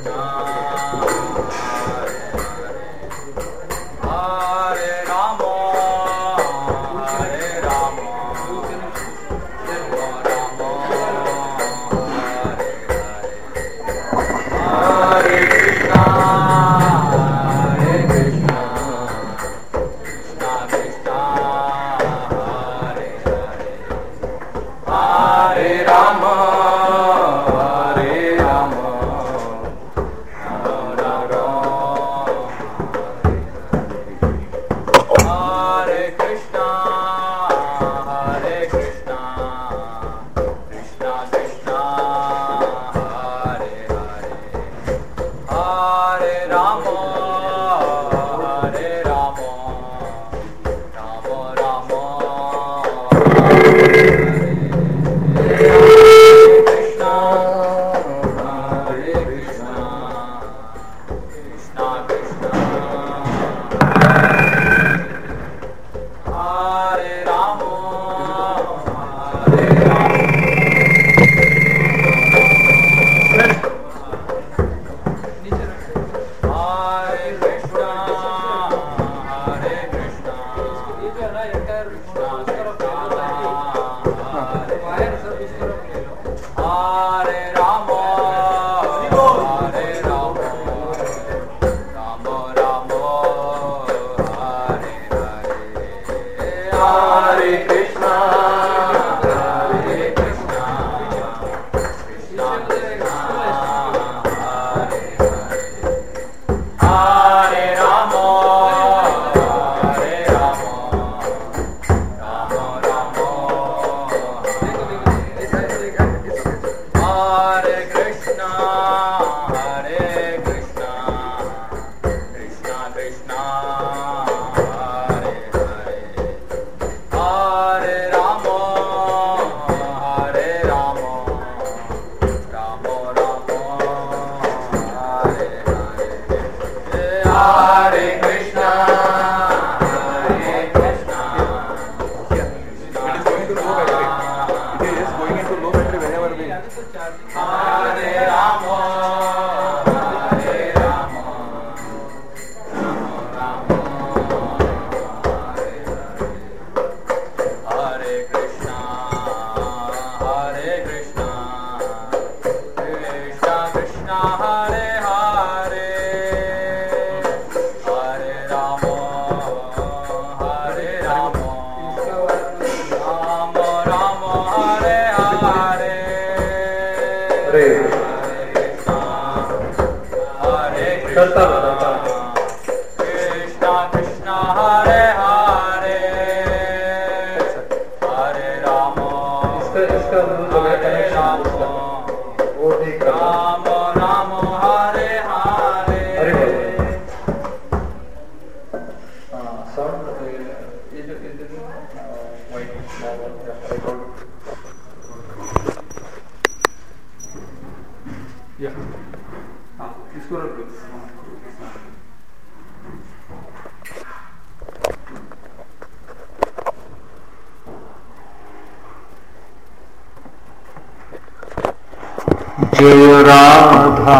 जय राधा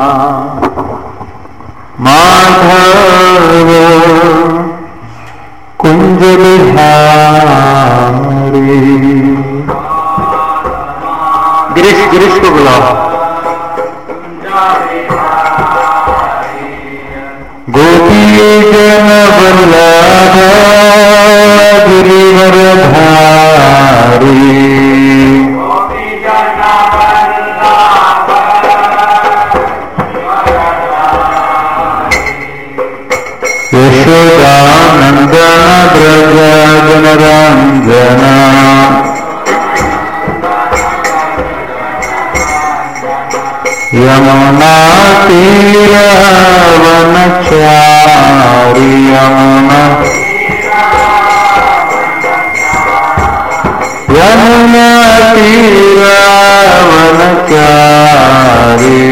माधव कुंज बिहारी गिरीश गिरीश को बुलाओ गोपी जन बल्लभ गिरिवर धारी यशोदानन्दन ब्रज जनरञ्जना यमुना तीरवनचारि यमुना यमुना तीरवनचारि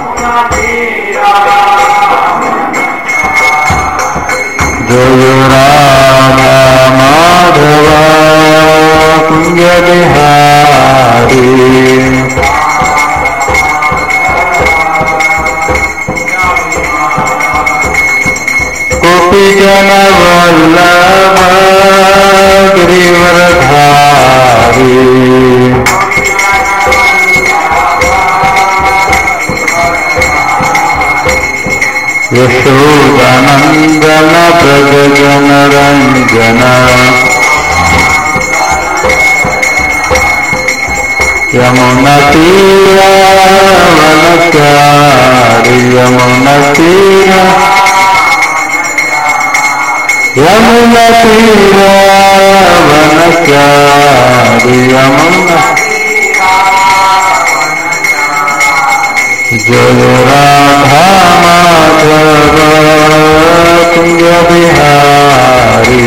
जय राधा माधव कुञ्ज बिहारी गोपीजन वल्लभ गिरिवरधारी यशोदानन्दन प्रजन रञ्जन यमुनतीरवनचारि यमुनतीर यमुनतीरवनचारि यमुना जय राधा माधव कुञ्ज बिहारी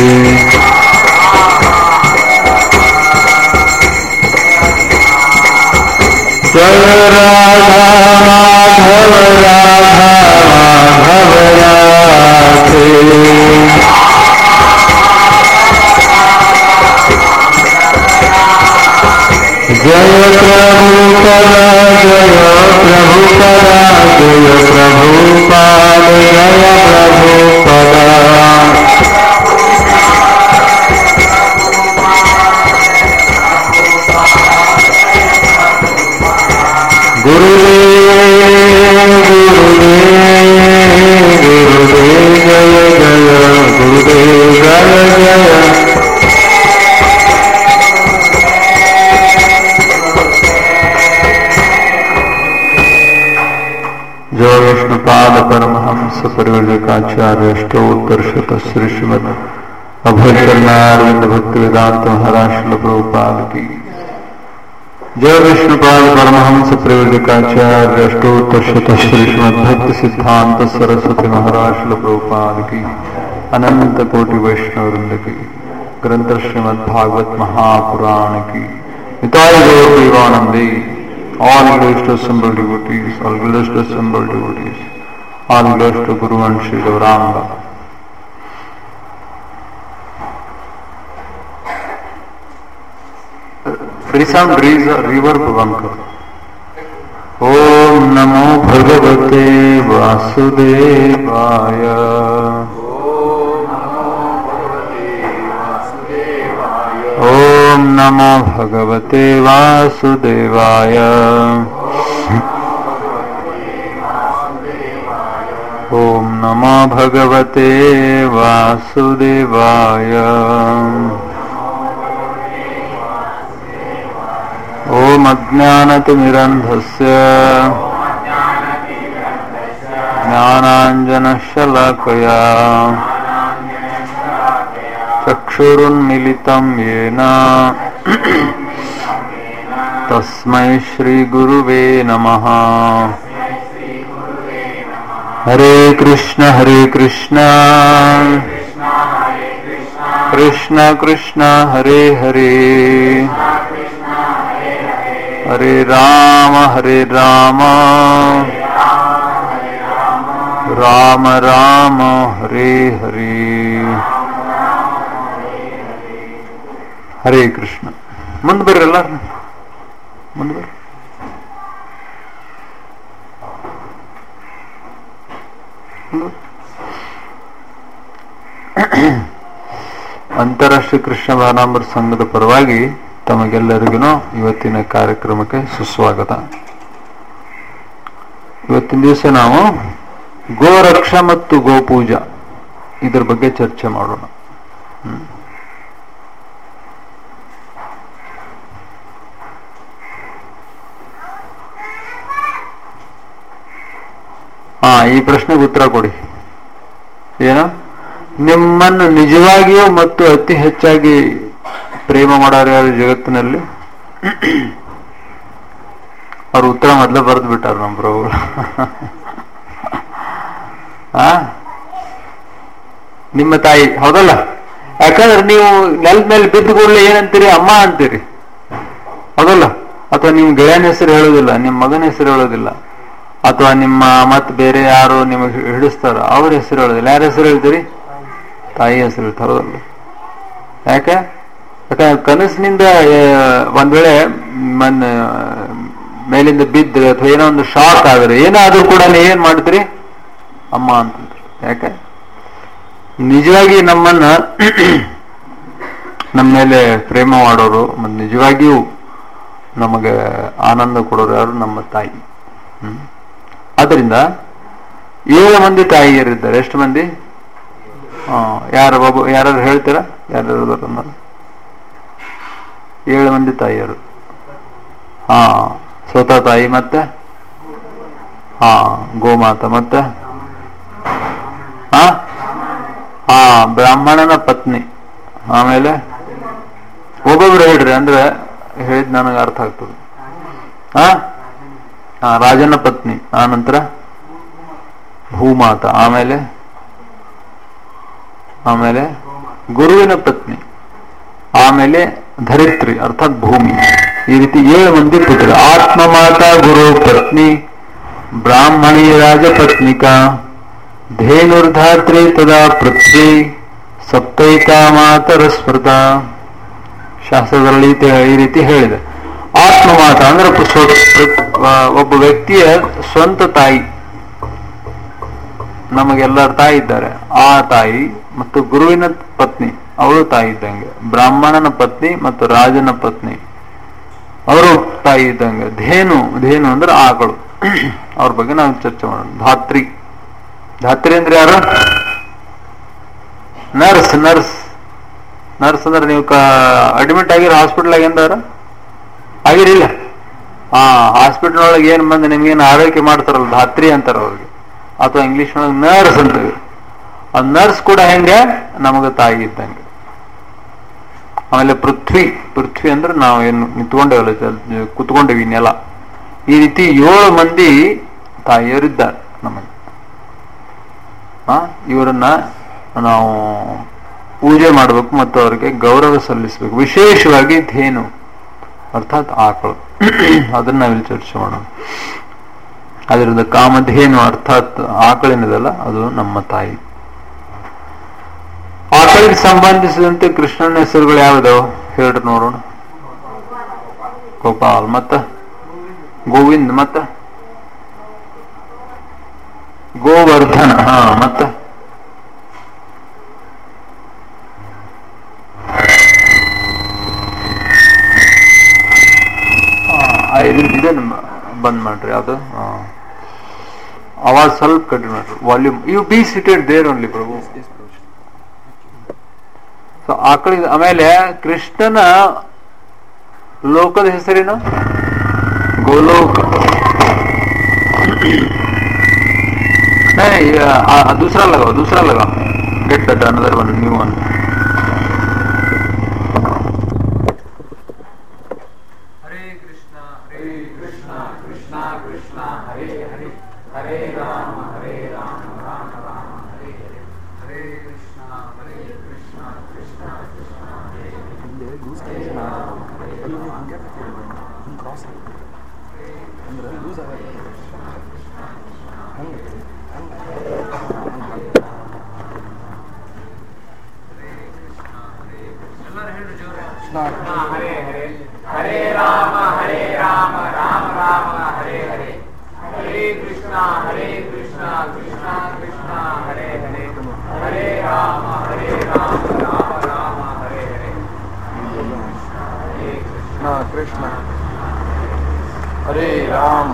जय राधा माधव राधा माधव राधे जय प्रभु परा जय प्रभु परा जय प्रभु पाद जय प्रभु पदा गुरुदेव गुरुदेव गुरुदेव जय जय गुरुदेव जय जय जो विष्णुपाद परमहंस परिवर्जकाचार्य अष्टोत्तरशत श्री श्रीमद अभयचरणारविंद भक्ति वेदांत महाराज श्रील प्रभुपाद की जय विष्णुपाद परमहंस प्रयोजकाचार्य अष्टोत्तरशत श्री श्रीमद भक्ति सिद्धांत सरस्वती महाराज श्रील प्रभुपाद की अनंत कोटि वैष्णव वृंद की ग्रंथ श्रीमद भागवत महापुराण की निताय गौर देवानंदे all glorious to assembled devotees, all glorious to assembled devotees, all glorious to Guru and Sri Gauranga. Resound reverb Vankar. ॐ नमो भगवते वासुदेवाय ॐ नमो भगवते वासुदेवाय ॐ नमो भगवते वासुदेवाय ॐ अज्ञानतिमिरन्धस्य ज्ञानाञ्जनशलाकया चक्षुरुन्मिलितं येन तस्मै श्रीगुरुवे नमः हरे कृष्ण हरे कृष्ण कृष्ण कृष्ण हरे हरे हरे राम हरे राम राम राम हरे हरे ಹರೇ ಕೃಷ್ಣ ಮುಂದೆ ಬರ್ರಿ ಎಲ್ಲಾರು ಮುಂದೆ ಬರ್ರಿ ಅಂತಾರಾಷ್ಟ್ರೀಯ ಕೃಷ್ಣ ಭಾನಾಂಬರ ಸಂಘದ ಪರವಾಗಿ ತಮಗೆಲ್ಲರಿಗೂ ಇವತ್ತಿನ ಕಾರ್ಯಕ್ರಮಕ್ಕೆ ಸುಸ್ವಾಗತ ಇವತ್ತಿನ ದಿವಸ ನಾವು ಗೋರಕ್ಷಾ ಮತ್ತು ಗೋಪೂಜಾ ಇದರ ಬಗ್ಗೆ ಚರ್ಚೆ ಮಾಡೋಣ ಹ್ಮ್ ಹಾ ಈ ಪ್ರಶ್ನೆಗೆ ಉತ್ತರ ಕೊಡಿ ಏನು ನಿಮ್ಮನ್ನು ನಿಜವಾಗಿಯೂ ಮತ್ತು ಅತಿ ಹೆಚ್ಚಾಗಿ ಪ್ರೇಮ ಮಾಡೋರು ಯಾರು ಜಗತ್ತಿನಲ್ಲಿ ಅವ್ರ ಉತ್ತರ ಮೊದಲೇ ಬರೆದು ಬಿಟ್ಟಾರ ನಮ್ಮ ಪ್ರಭು ಆ ನಿಮ್ಮ ತಾಯಿ ಹೌದಲ್ಲ ಯಾಕಂದ್ರೆ ನೀವು ನೆಲದ ಮೇಲೆ ಬಿದ್ದ ಕೂಡಲೇ ಏನಂತೀರಿ ಅಮ್ಮ ಅಂತೀರಿ ಹೌದಲ್ಲ ಅಥವಾ ನಿಮ್ ಗೆಳೆಯನ ಹೆಸರು ಹೇಳೋದಿಲ್ಲ ನಿಮ್ಮ ಮಗನ ಹೆಸರು ಹೇಳೋದಿಲ್ಲ ಅಥವಾ ನಿಮ್ಮ ಮತ್ ಬೇರೆ ಯಾರು ನಿಮಗೆ ಹಿಡಿಸ್ತಾರ ಅವ್ರ ಹೆಸರು ಹೇಳೋದಿಲ್ಲ ಯಾರ ಹೆಸರು ಹೇಳ್ತೀರಿ ತಾಯಿ ಹೆಸರು ಹೇಳ್ತಾರಲ್ಲ ಯಾಕೆ ಯಾಕಂದ್ರೆ ಕನಸಿನಿಂದ ಒಂದ್ ವೇಳೆ ಮನ್ ಮೇಲಿಂದ ಬಿದ್ದರೆ ಅಥವಾ ಏನೋ ಒಂದು ಶಾಕ್ ಆದ್ರೆ ಏನಾದ್ರೂ ಕೂಡ ಏನ್ ಮಾಡ್ತೀರಿ ಅಮ್ಮ ಅಂತಂದ್ರಿ ಯಾಕೆ ನಿಜವಾಗಿ ನಮ್ಮನ್ನ ನಮ್ಮ ಮೇಲೆ ಪ್ರೇಮ ಮಾಡೋರು ಮತ್ತು ನಿಜವಾಗಿಯೂ ನಮಗೆ ಆನಂದ ಕೊಡೋರು ಯಾರು ನಮ್ಮ ತಾಯಿ ಹ್ಮ್ ಆದ್ದರಿಂದ ಏಳು ಮಂದಿ ತಾಯಿಯರಿದ್ದಾರೆ ಎಷ್ಟು ಮಂದಿ ಆ, ಯಾರು ಒಬ್ಬ ಯಾರು ಹೇಳ್ತೀರಾ ಯಾರು ಏಳು ಮಂದಿ ತಾಯಿಯರು ಹಾ ಸ್ವತಃ ತಾಯಿ ಮತ್ತೆ ಹಾ ಗೋಮಾತ ಮತ್ತೆ ಹಾ ಹಾ ಬ್ರಾಹ್ಮಣನ ಪತ್ನಿ ಆಮೇಲೆ ಒಬ್ಬೊಬ್ರು ಹೇಳ್ರಿ ಅಂದ್ರೆ ಹೇಳಿದ್ ನನಗೆ ಅರ್ಥ ಆಗ್ತದೆ ಹಾ ಹಾ ರಾಜನ ಪತ್ನಿ ಆ ನಂತರ ಭೂಮಾತ ಆಮೇಲೆ ಆಮೇಲೆ ಗುರುವಿನ ಪತ್ನಿ ಆಮೇಲೆ ಧರಿತ್ರಿ ಅರ್ಥಾತ್ ಭೂಮಿ ಈ ರೀತಿ ಏಳು ಮಂದಿ ಪುತ್ರ ಆತ್ಮಮಾತ ಗುರು ಪತ್ನಿ ಬ್ರಾಹ್ಮಣಿ ರಾಜಪತ್ನಿಕ ಧೇನುರ್ಧಾತ್ರಿ ತದಾ ಪೃಥ್ವಿ ಸಪ್ತೈಕಾ ಮಾತರ ಸ್ಮೃತ ಶಾಸ್ತ್ರದಲ್ಲಿ ಈ ತಿ- ಈ ರೀತಿ ಹೇಳಿದೆ ಆತ್ಮಮಾತ ಅಂದ್ರೆ ಪ- ಸ್ವ- ಪ್ರ- ಆ, ಒಬ್ಬ ವ್ಯಕ್ತಿಯ ಸ್ವಂತ ತಾಯಿ ನಮಗೆಲ್ಲರ ತಾಯಿ ಇದ್ದಾರೆ ಆ ತಾಯಿ ಮತ್ತು ಗುರುವಿನ ಪತ್ನಿ ಅವಳು ತಾಯಿ ಇದ್ದಂಗೆ ಬ್ರಾಹ್ಮಣನ ಪತ್ನಿ ಮತ್ತು ರಾಜನ ಪತ್ನಿ ಅವರು ತಾಯಿ ಇದ್ದಂಗೆ ಧೇನು ಧೇನು ಅಂದ್ರೆ ಆಕಳು ಅವ್ರ ಬಗ್ಗೆ ನಾವು ಚರ್ಚೆ ಮಾಡೋಣ ಧಾತ್ರಿ ಧಾತ್ರಿ ಅಂದ್ರೆ ಯಾರು ನರ್ಸ್ ನರ್ಸ್ ನರ್ಸ್ ಅಂದ್ರೆ ನೀವು ಅಡ್ಮಿಟ್ ಆಗಿರೋ ಹಾಸ್ಪಿಟಲ್ ಆಗಿಂದಾರ ಆಗಿರಿಲ್ಲ ಹಾ ಹಾಸ್ಪಿಟಲ್ ಒಳಗೆ ಏನ್ ಬಂದು ನಿಮ್ಗೇನು ಆರೈಕೆ ಮಾಡ್ತಾರಲ್ಲ ಧಾತ್ರಿ ಅಂತಾರ ಅವ್ರಿಗೆ ಅಥವಾ ಇಂಗ್ಲಿಷ್ ಒಳಗೆ ನರ್ಸ್ ಅಂತೀವಿ ಆ ನರ್ಸ್ ಕೂಡ ಹೆಂಗೆ ನಮಗೆ ತಾಯಿ ಇದ್ದಂಗೆ ಆಮೇಲೆ ಪೃಥ್ವಿ ಪೃಥ್ವಿ ಅಂದ್ರೆ ನಾವು ಏನು ನಿಂತ್ಕೊಂಡೇವಲ್ಲ ಜಲ್- ಕುತ್ಕೊಂಡೇವಿ ನೆಲ ಈ ರೀತಿ ಏಳು ಮಂದಿ ತಾಯಿಯರಿದ್ದಾರೆ ನಮಗೆ ಆ ಇವರನ್ನ ನಾವು ಪೂಜೆ ಮಾಡಬೇಕು ಮತ್ತು ಅವರಿಗೆ ಗೌರವ ಸಲ್ಲಿಸಬೇಕು ವಿಶೇಷವಾಗಿ ಧೇನು ಅರ್ಥಾತ್ ಆಕಳು ಅದನ್ನ ನಾವಿಲ್ಲಿ ಚರ್ಚೆ ಮಾಡೋಣ ಅದರಿಂದ ಕಾಮಧೇನು ಅರ್ಥಾತ್ ಆಕಳಿನದಲ್ಲ ಅದು ನಮ್ಮ ತಾಯಿ ಆಕಳಿಗೆ ಸಂಬಂಧಿಸಿದಂತೆ ಕೃಷ್ಣನ ಹೆಸರುಗಳು ಯಾವ್ದಾವ ಹೇಳ್ರಿ ನೋಡೋಣ ಗೋಪಾಲ್ ಮತ್ತ ಗೋವಿಂದ್ ಮತ್ತ ಗೋವರ್ಧನ ಹಾ ಮತ್ತ ಆ, ಇದನ್ನ ಇದನ್ನ ಬಂದ್ ಮಾಡ್ರಿ ಅದು ಆವಾಜ್ ಸ್ವಲ್ಪ ಕಡಿಮೆ ಮಾಡ್ರಿ volume you be seated there only ಪ್ರಭು ಸೊ ಆಕಳಿಂದ ಆಮೇಲೆ ಕೃಷ್ಣನ ಲೋಕದ ಹೆಸರೇನು ಗೋಲೋಕ नहीं ये, आ, आ, दूसरा लगाओ दूसरा लगाओ get that another one new one Hare Krishna Hare Krishna Krishna Krishna Hare Hare Hare Ram Hare Ram Ram Ram Hare Hare Hare Krishna Hare Krishna Krishna Krishna Hare ಹಿಂದೆ ಲೂಸ್ ಕಂಡೀಷನ್ ಅದು ನೀವು ಹಿಂಗೆ ಹಿಂಗೆ ಕ್ರಾಸ್ ಅಂದ್ರೆ ಲೂಸ್ ಆಗತ್ತೆ ಹಂಗೆ ಹಂಗೆ ಎಲ್ಲರೂ ಹೇಳಿ ಜೋರ ಕೃಷ್ಣ ಹರೇ ಹರೇ ಹರೇ ರಾಮ ಹರೇ ರಾಮ ರಾಮ ರಾಮ ಹರೇ ಹರೇ ಹರೇ ಕೃಷ್ಣ ಹರೇ ಕೃಷ್ಣ ಕೃಷ್ಣ ಕೃಷ್ಣ ಹರೇ ಹರೇ ಹರೇ ರಾಮ ಹರೇ ರಾಮ ರಾಮ ರಾಮ ಹರೇ ಹರೇ ಹರೇ ಕೃಷ್ಣ ಕೃಷ್ಣ ಕೃಷ್ಣ ಹರೇ ರಾಮ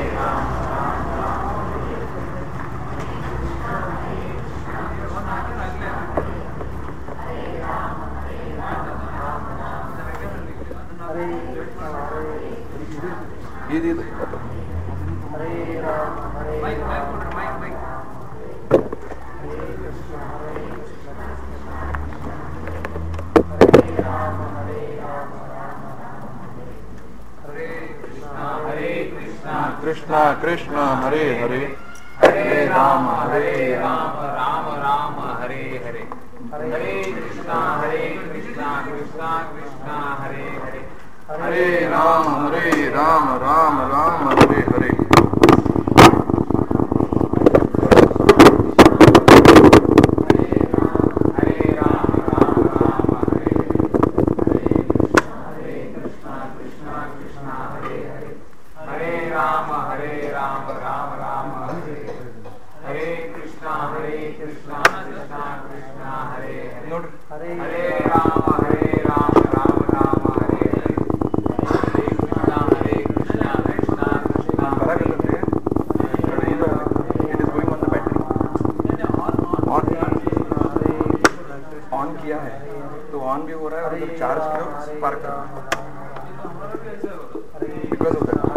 ಇದು ಇದು ಮೈಕ್ ಮೈಕ್ ಕೊಡ್ರಿ ಮೈಕ್ ಮೈಕ್ ಹರೇ ಕೃಷ್ಣ ಹರೇ ಕೃಷ್ಣ ಕೃಷ್ಣ ಕೃಷ್ಣ ಹರೇ ಹರೇ ಹರೇ ರಾಮ ಹರೇ ರಾಮ ರಾಮ ರಾಮ ಹರೇ ಹರೇ ಹರೇ ಕೃಷ್ಣ ಹರೇ ಕೃಷ್ಣ ಕೃಷ್ಣ ಕೃಷ್ಣ ಹರೇ ಹರೇ ಹರೇ ರಾಮ ಹರೇ ರಾಮ ರಾಮ ರಾಮ ಹರೇ ಹರೇ ಹರೇ ರಾಮ ರಾಮ ರಾಮ ಹರೇ ಹರೇ ಹರೇ ಕೃಷ್ಣ ಕೃಷ್ಣ ಕೃಷ್ಣ ಹರೇ ಹರೇ ಹರೇ ರಾಮ ಹರೇ ರಾಮ ರಾಮ ರಾಮ ಹರೇ ಹರೇ ಕೃಷ್ಣ ಹರೇ ಕೃಷ್ಣ ಕೃಷ್ಣ ಕೃಷ್ಣ ನೋಡ್ರಿ ಹರೇ ರಾಮ ಹರೇ ರಾಮ ರಾಮ ರಾಮ ಹರೇ ಹರೇ ಹರೇ ಕೃಷ್ಣ ಹರೇ ಕೃಷ್ಣ ಕೃಷ್ಣ ಕೃಷ್ಣ ಬರಾಕತ್ತೈತಿ it is going on the battery on किया है तो ऑन भी हो रहा है और जब चार्ज करो स्पार्क करो because of that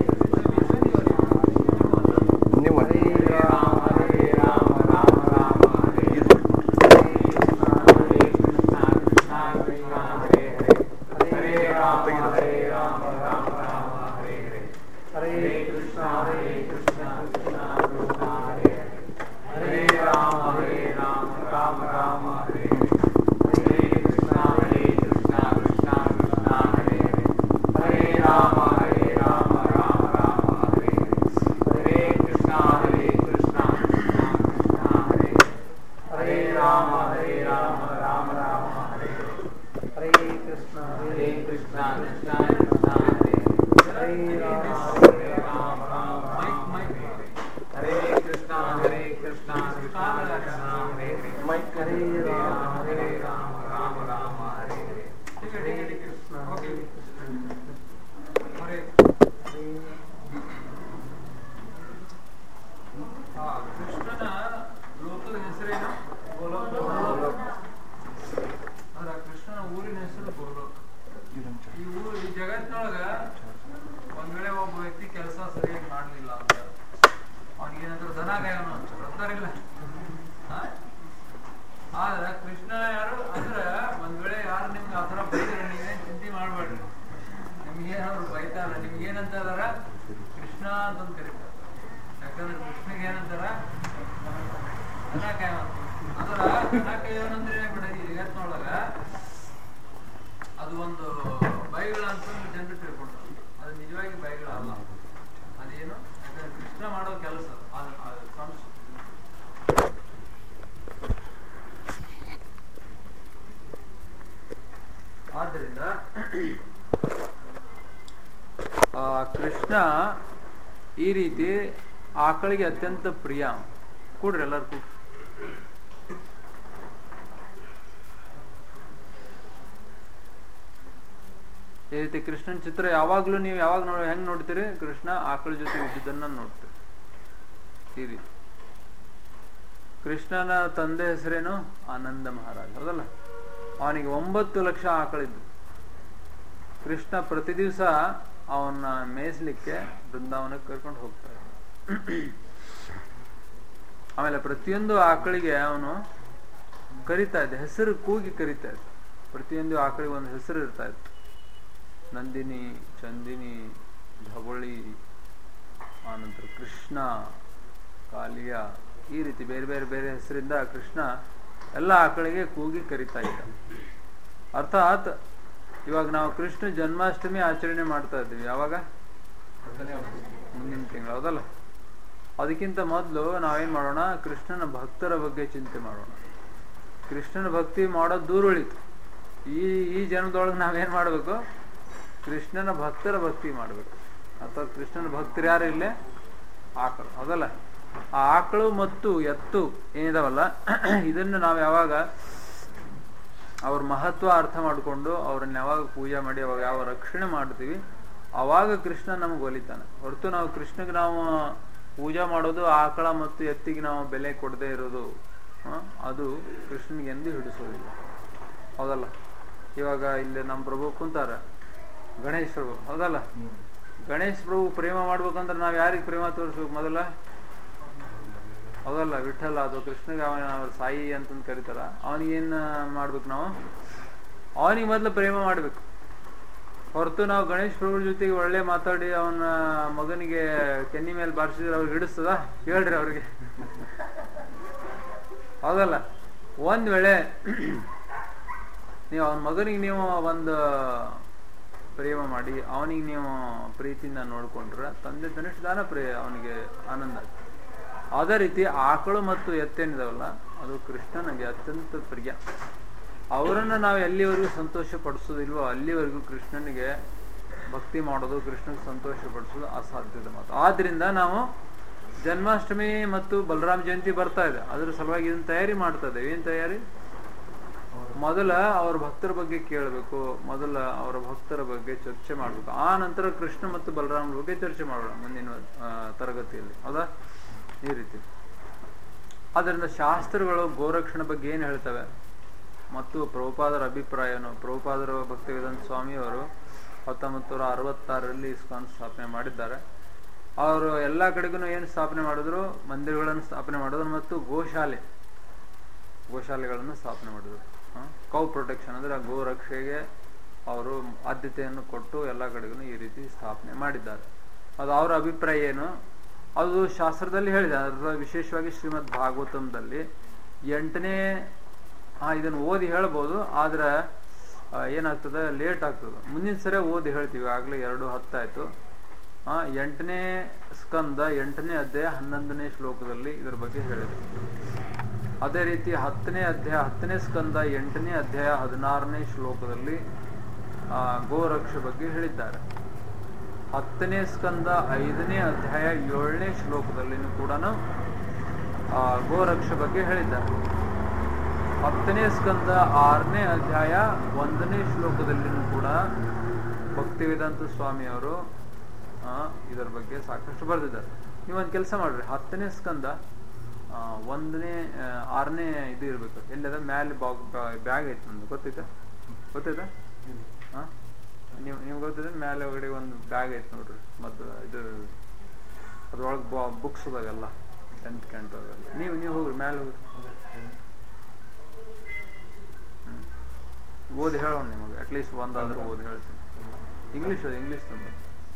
new one Hare Ram Hare Ram Ram Ram Hare ये हरे हरे कृष्ण कृष्ण कृष्ण हरे हरे हरे राम हरे राम राम राम हरे हरे हरे कृष्ण हरे कृष्ण कृष्ण कृष्ण हरे हरे हरे राम हरे राम राम राम हरे हरे हरे कृष्ण हरे कृष्ण कृष्ण कृष्ण हरे हरे हरे राम हरे राम राम राम हरे हरे हरे कृष्ण हरे कृष्ण कृष्ण कृष्ण हरे हरे हरे राम हरे राम राम राम हरे हरे हरे कृष्ण हरे कृष्ण कृष्ण कृष्ण हरे हरे राम हरे राम राम राम हरे हरे हरे कृष्ण हरे कृष्ण कृष्ण कृष्ण हरे हरे माइक हरे राम हरे राम राम राम हरे हरे हरे कृष्ण हरे कृष्ण हरे ಆ ಕೃಷ್ಣನ ಲೋಕದ ಹೆಸರೇನು ಗೋಲೋಕ ಅಂದ್ರೆ ಆ ಕೃಷ್ಣನ ಊರಿನ ಹೆಸರು ಗೋಲೋಕ ಈ ಊರು ಈ ಜಗತ್ತಿನೊಳಗ ಒಂದ್ ವೇಳೆ ಒಬ್ಬ ವ್ಯಕ್ತಿ ಕೆಲಸ ಸರಿಯಾಗಿ ಮಾಡ್ಲಿಲ್ಲ ಅಂತ ಅವನಿಗೇನಾದ್ರೂ ದನ ಕಾಯೋನು ಅಂತಾರಿಲ್ಲ ಆ? ಆದ್ರೆ ಕೃಷ್ಣ ಯಾರು ಅಂದ್ರೆ ಒಂದ್ ವೇಳೆ ಯಾರು ನಿಮ್ಗೆ ಆತರ ಬೈದ್ರೆ ನೀವೇನ್ ಚಿಂತೆ ಮಾಡ್ಬೇಡ್ರಿ ನಿಮ್ಗೇನಾದ್ರು ಬೈತಾರ ನಿಮ್ಗೇನಂತ ಅದಾರ ಕೃಷ್ಣ ಅಂತ ಕರೀತಾರೆ ಯಾಕಂದ್ರೆ ಕೃಷ್ಣಗೆ ಏನಂತಾರ ದನ ಕಾಯವ ಅಂದ್ರ ದನ ಕಾಯೋನಂದ್ರೆ ಬಿಡ ಈ ಜಗತ್ತಿನೊಳಗ ಅದು ಒಂದು ಬೈಗಳ ಅಂತ ಜನರು ತಿಳ್ಕೊಂಡ್ರು ಅದು ನಿಜವಾಗಿ ಬೈಗಳಲ್ಲ ಅದೇನು ಯಾಕಂದ್ರೆ ಕೃಷ್ಣ ಮಾಡೋ ಕೆಲಸ ಅದು ಅದು ಸಂಸ್ ಆದ್ದರಿಂದ ಆ, ಕೃಷ್ಣ ಈ ರೀತಿ ಆಕಳಿಗೆ ಅತ್ಯಂತ ಪ್ರಿಯ ಕೂಡ್ರಿ ಎಲ್ಲರೂ ಕೂಡ್ರಿ ಈ ರೀತಿ ಕೃಷ್ಣನ ಚಿತ್ರ ಯಾವಾಗ್ಲೂ ನೀವು ಯಾವಾಗ ನೋಡಿ ಹೆಂಗ್ ನೋಡ್ತೀರಿ ಕೃಷ್ಣ ಆಕಳ ಜೊತೆ ಇದ್ದಿದ್ದನ್ನ ನೋಡ್ತೀರಿ ಈ ರೀತಿ ಕೃಷ್ಣನ ತಂದೆ ಹೆಸರೇನು ಆನಂದ ಮಹಾರಾಜ್ ಹೌದಲ್ಲ ಅವನಿಗೆ ಒಂಬತ್ತು ಲಕ್ಷ ಆಕಳಿದ್ದು ಕೃಷ್ಣ ಪ್ರತಿ ದಿವಸ ಅವನ್ನ ಮೇಯಿಸ್ಲಿಕ್ಕೆ ಬೃಂದಾವನಕ್ಕೆ ಕರ್ಕೊಂಡು ಹೋಗ್ತಾ ಇದ್ದ ಆಮೇಲೆ ಪ್ರತಿಯೊಂದು ಆಕಳಿಗೆ ಅವನು ಕರಿತಾ ಇದ್ದ ಹೆಸರು ಕೂಗಿ ಕರಿತಾ ಇದ್ದ ಪ್ರತಿಯೊಂದು ಆಕಳಿಗೆ ಒಂದು ಹೆಸರು ಇರ್ತಾ ಇತ್ತು ನಂದಿನಿ ಚಂದಿನಿ ಧವಳಿ ಆನಂತರ ಕೃಷ್ಣ ಕಾಲಿಯ ಈ ರೀತಿ ಬೇರೆ ಬೇರೆ ಬೇರೆ ಹೆಸರಿಂದ ಕೃಷ್ಣ ಎಲ್ಲ ಆಕಳಿಗೆ ಕೂಗಿ ಕರಿತಾ ಇದ್ದ ಅರ್ಥಾತ್ ಇವಾಗ ನಾವು ಕೃಷ್ಣ ಜನ್ಮಾಷ್ಟಮಿ ಆಚರಣೆ ಮಾಡ್ತಾ ಇದ್ದೀವಿ ಯಾವಾಗ ಮುಂದಿನ ತಿಂಗಳು ಹೌದಲ್ಲ ಅದಕ್ಕಿಂತ ಮೊದಲು ನಾವೇನ್ ಮಾಡೋಣ ಕೃಷ್ಣನ ಭಕ್ತರ ಬಗ್ಗೆ ಚಿಂತೆ ಮಾಡೋಣ ಕೃಷ್ಣನ ಭಕ್ತಿ ಮಾಡೋದು ದೂರ ಉಳಿತು ಈ ಈ ಜನ್ಮದೊಳಗೆ ನಾವೇನ್ ಮಾಡ್ಬೇಕು ಕೃಷ್ಣನ ಭಕ್ತರ ಭಕ್ತಿ ಮಾಡ್ಬೇಕು ಅಥವಾ ಕೃಷ್ಣನ ಭಕ್ತರು ಯಾರು ಇಲ್ಲೇ ಆಕಳು ಹೌದಲ್ಲ ಆ ಆಕಳು ಮತ್ತು ಎತ್ತು ಏನಿದಾವಲ್ಲ ಇದನ್ನು ನಾವು ಯಾವಾಗ ಅವ್ರ ಮಹತ್ವ ಅರ್ಥ ಮಾಡಿಕೊಂಡು ಅವ್ರನ್ನ ಯಾವಾಗ ಪೂಜೆ ಮಾಡಿ ಅವಾಗ ಯಾವ ರಕ್ಷಣೆ ಮಾಡ್ತೀವಿ ಅವಾಗ ಕೃಷ್ಣ ನಮಗೆ ಒಲಿತಾನೆ ಹೊರತು ನಾವು ಕೃಷ್ಣಗೆ ನಾವು ಪೂಜೆ ಮಾಡೋದು ಆಕಳ ಮತ್ತು ಎತ್ತಿಗೆ ನಾವು ಬೆಲೆ ಕೊಡದೇ ಇರೋದು ಆ, ಅದು ಕೃಷ್ಣನಿಗೆ ಎಂದೂ ಹಿಡಿಸೋದಿಲ್ಲ ಹೌದಲ್ಲ ಇವಾಗ ಇಲ್ಲಿ ನಮ್ಮ ಪ್ರಭು ಕುಂತಾರ ಗಣೇಶ್ ಪ್ರಭು ಹೌದಲ್ಲ ಗಣೇಶ್ ಪ್ರಭು ಪ್ರೇಮ ಮಾಡ್ಬೇಕಂದ್ರೆ ನಾವು ಯಾರಿಗೆ ಪ್ರೇಮ ತೋರಿಸ್ಬೇಕು ಮೊದಲ ಹೌದಲ್ಲ ವಿಠಲ ಅಥವಾ ಕೃಷ್ಣಗೆ ಅವನ ಅವ್ರ ಸಾಯಿ ಅಂತಂದು ಕರೀತಾರ ಅವನಿಗೇನ್ ಮಾಡ್ಬೇಕು ನಾವು ಅವನಿಗೆ ಮೊದಲು ಪ್ರೇಮ ಮಾಡ್ಬೇಕು ಹೊರತು ನಾವು ಗಣೇಶ್ ಪ್ರಭು ಜೊತೆಗೆ ಒಳ್ಳೆ ಮಾತಾಡಿ ಅವನ ಮಗನಿಗೆ ಕೆನ್ನಿ ಮೇಲೆ ಬಾರಿಸಿದ್ರೆ ಅವ್ರಿಗೆ ಹಿಡಿಸ್ತದ ಹೇಳ್ರಿ ಅವ್ರಿಗೆ ಹೌದಲ್ಲ ಒಂದ್ ವೇಳೆ ನೀವು ಅವನ ಮಗನಿಗೆ ನೀವು ಒಂದು ಪ್ರೇಮ ಮಾಡಿ ಅವನಿಗೆ ನೀವು ಪ್ರೀತಿಯಿಂದ ನೋಡ್ಕೊಂಡ್ರೆ ತಂದೆ ತನಿಷ್ಠ ದಾನ ಪ್ರೇ ಅವನಿಗೆ ಆನಂದ ಆಗ್ತದೆ ಅದೇ ರೀತಿ ಆಕಳು ಮತ್ತು ಎತ್ತೇನಿದಾವಲ್ಲ ಅದು ಕೃಷ್ಣನಿಗೆ ಅತ್ಯಂತ ಪ್ರಿಯ ಅವರನ್ನು ನಾವು ಎಲ್ಲಿವರೆಗೂ ಸಂತೋಷ ಪಡಿಸೋದಿಲ್ವೋ ಅಲ್ಲಿವರೆಗೂ ಕೃಷ್ಣನಿಗೆ ಭಕ್ತಿ ಮಾಡೋದು ಕೃಷ್ಣನಿಗೆ ಸಂತೋಷ ಪಡಿಸೋದು ಅಸಾಧ್ಯದ ಮಾತು ಆದ್ರಿಂದ ನಾವು ಜನ್ಮಾಷ್ಟಮಿ ಮತ್ತು ಬಲರಾಮ ಜಯಂತಿ ಬರ್ತಾ ಇದೆ ಅದ್ರ ಸಲುವಾಗಿ ಇದನ್ನ ತಯಾರಿ ಮಾಡ್ತಾ ಇದ್ದೇವೆ ಏನ್ ತಯಾರಿ ಮೊದಲ ಅವ್ರ ಭಕ್ತರ ಬಗ್ಗೆ ಕೇಳಬೇಕು ಮೊದಲ ಅವರ ಭಕ್ತರ ಬಗ್ಗೆ ಚರ್ಚೆ ಮಾಡಬೇಕು ಆ ನಂತರ ಕೃಷ್ಣ ಮತ್ತು ಬಲರಾಮರ ಬಗ್ಗೆ ಚರ್ಚೆ ಮಾಡೋಣ ಮುಂದಿನ ಆ, ತರಗತಿಯಲ್ಲಿ ಹೌದಾ ಈ ರೀತಿ ಆದ್ದರಿಂದ ಶಾಸ್ತ್ರಗಳು ಗೋರಕ್ಷಣೆ ಬಗ್ಗೆ ಏನು ಹೇಳ್ತವೆ ಮತ್ತು ಪ್ರಭುಪಾದರ ಅಭಿಪ್ರಾಯನು ಪ್ರಭುಪಾದರ ಭಕ್ತಿವೇದಾಂತ ಸ್ವಾಮಿಯವರು ಹತ್ತೊಂಬತ್ತು ನೂರ ಅರವತ್ತಾರರಲ್ಲಿ ಇಸ್ಕಾನ್ ಸ್ಥಾಪನೆ ಮಾಡಿದ್ದಾರೆ ಅವರು ಎಲ್ಲ ಕಡೆಗೂ ಏನು ಸ್ಥಾಪನೆ ಮಾಡಿದ್ರು ಮಂದಿರಗಳನ್ನು ಸ್ಥಾಪನೆ ಮಾಡಿದ್ರು ಮತ್ತು ಗೋಶಾಲೆ ಗೋಶಾಲೆಗಳನ್ನು ಸ್ಥಾಪನೆ ಮಾಡಿದ್ರು ಕೌ ಪ್ರೊಟೆಕ್ಷನ್ ಅಂದ್ರೆ ಗೋ ರಕ್ಷೆಗೆ ಅವರು ಆದ್ಯತೆಯನ್ನು ಕೊಟ್ಟು ಎಲ್ಲ ಕಡೆಗೂ ಈ ರೀತಿ ಸ್ಥಾಪನೆ ಮಾಡಿದ್ದಾರೆ ಅದು ಅವರ ಅಭಿಪ್ರಾಯ ಏನು ಅದು ಶಾಸ್ತ್ರದಲ್ಲಿ ಹೇಳಿದೆ ಅದರ ವಿಶೇಷವಾಗಿ ಶ್ರೀಮದ್ ಭಾಗವತಂದಲ್ಲಿ ಎಂಟನೇ ಹಾ ಇದನ್ನು ಓದಿ ಹೇಳ್ಬೋದು ಆದ್ರೆ ಆ, ಏನಾಗ್ತದೆ ಲೇಟ್ ಆಗ್ತದೆ ಮುಂದಿನ ಸರಿ ಓದಿ ಹೇಳ್ತೀವಿ ಆಗ್ಲೇ ಎರಡು ಹತ್ತಾಯ್ತು ಆ ಎಂಟನೇ ಸ್ಕಂದ ಎಂಟನೇ ಅಧ್ಯಾಯ ಹನ್ನೊಂದನೇ ಶ್ಲೋಕದಲ್ಲಿ ಇದರ ಬಗ್ಗೆ ಹೇಳಿದೆ ಅದೇ ರೀತಿ ಹತ್ತನೇ ಅಧ್ಯಾಯ ಹತ್ತನೇ ಸ್ಕಂದ ಎಂಟನೇ ಅಧ್ಯಾಯ ಹದಿನಾರನೇ ಶ್ಲೋಕದಲ್ಲಿ ಆ, ಗೋರಕ್ಷ ಬಗ್ಗೆ ಹೇಳಿದ್ದಾರೆ ಹತ್ತನೇ ಸ್ಕಂದ ಐದನೇ ಅಧ್ಯಾಯ ಏಳನೇ ಶ್ಲೋಕದಲ್ಲಿನೂ ಕೂಡ ಗೋರಕ್ಷ ಬಗ್ಗೆ ಹೇಳಿದ್ದಾರೆ ಹತ್ತನೇ ಸ್ಕಂದ ಆರನೇ ಅಧ್ಯಾಯ ಒಂದನೇ ಶ್ಲೋಕದಲ್ಲಿನೂ ಕೂಡ ಭಕ್ತಿವೇದಾಂತ ಸ್ವಾಮಿಯವರು ಆ, ಇದರ ಬಗ್ಗೆ ಸಾಕಷ್ಟು ಬರೆದಿದ್ದಾರೆ ನೀವೊಂದು ಕೆಲಸ ಮಾಡ್ರಿ ಹತ್ತನೇ ಸ್ಕಂದ ಆ, ಒಂದನೇ ಆ, ಆರನೇ ಇದು ಇರ್ಬೇಕು ಎಲ್ಲದ ಮ್ಯಾಲೆ ಬಾಗ್ ಬ್ಯಾಗ್ ಐತೆ ನಮ್ದು ಗೊತ್ತೈತಾ ಗೊತ್ತೈತಾ ಹಾ ನೀವು ನಿಮ್ಗೆ ಗೊತ್ತಿದೆ ಮ್ಯಾಲೆ ಒಳಗಡೆ ಒಂದು ಬ್ಯಾಗ್ ಐತೆ ನೋಡ್ರಿ ಮತ್ತು ಇದು ಅದ್ರೊಳಗೆ ಬುಕ್ಸ್ ಅದಾವೆಲ್ಲ ಟೆಂತ್ ಕ್ಯಾಂಟ್ ಅವೆಲ್ಲ ನೀವು ನೀವು ಹೋಗ್ರಿ ಮ್ಯಾಲೆ ಹೋಗ್ರಿ ಹ್ಮ್. ಓದಿ ಹೇಳೋಣ ನಿಮಗೆ ಅಟ್ಲೀಸ್ಟ್ ಒಂದಾದ್ರೂ ಓದಿ ಹೇಳ್ತೀನಿ ಇಂಗ್ಲೀಷ್ ಅದು ಇಂಗ್ಲೀಷ್ ತಂದು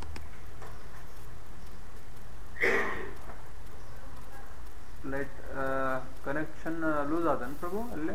ಲೈಟ್ ಕನೆಕ್ಷನ್ ಲೂಸ್ ಆದನ್ ಪ್ರಭು ಅಲ್ಲೇ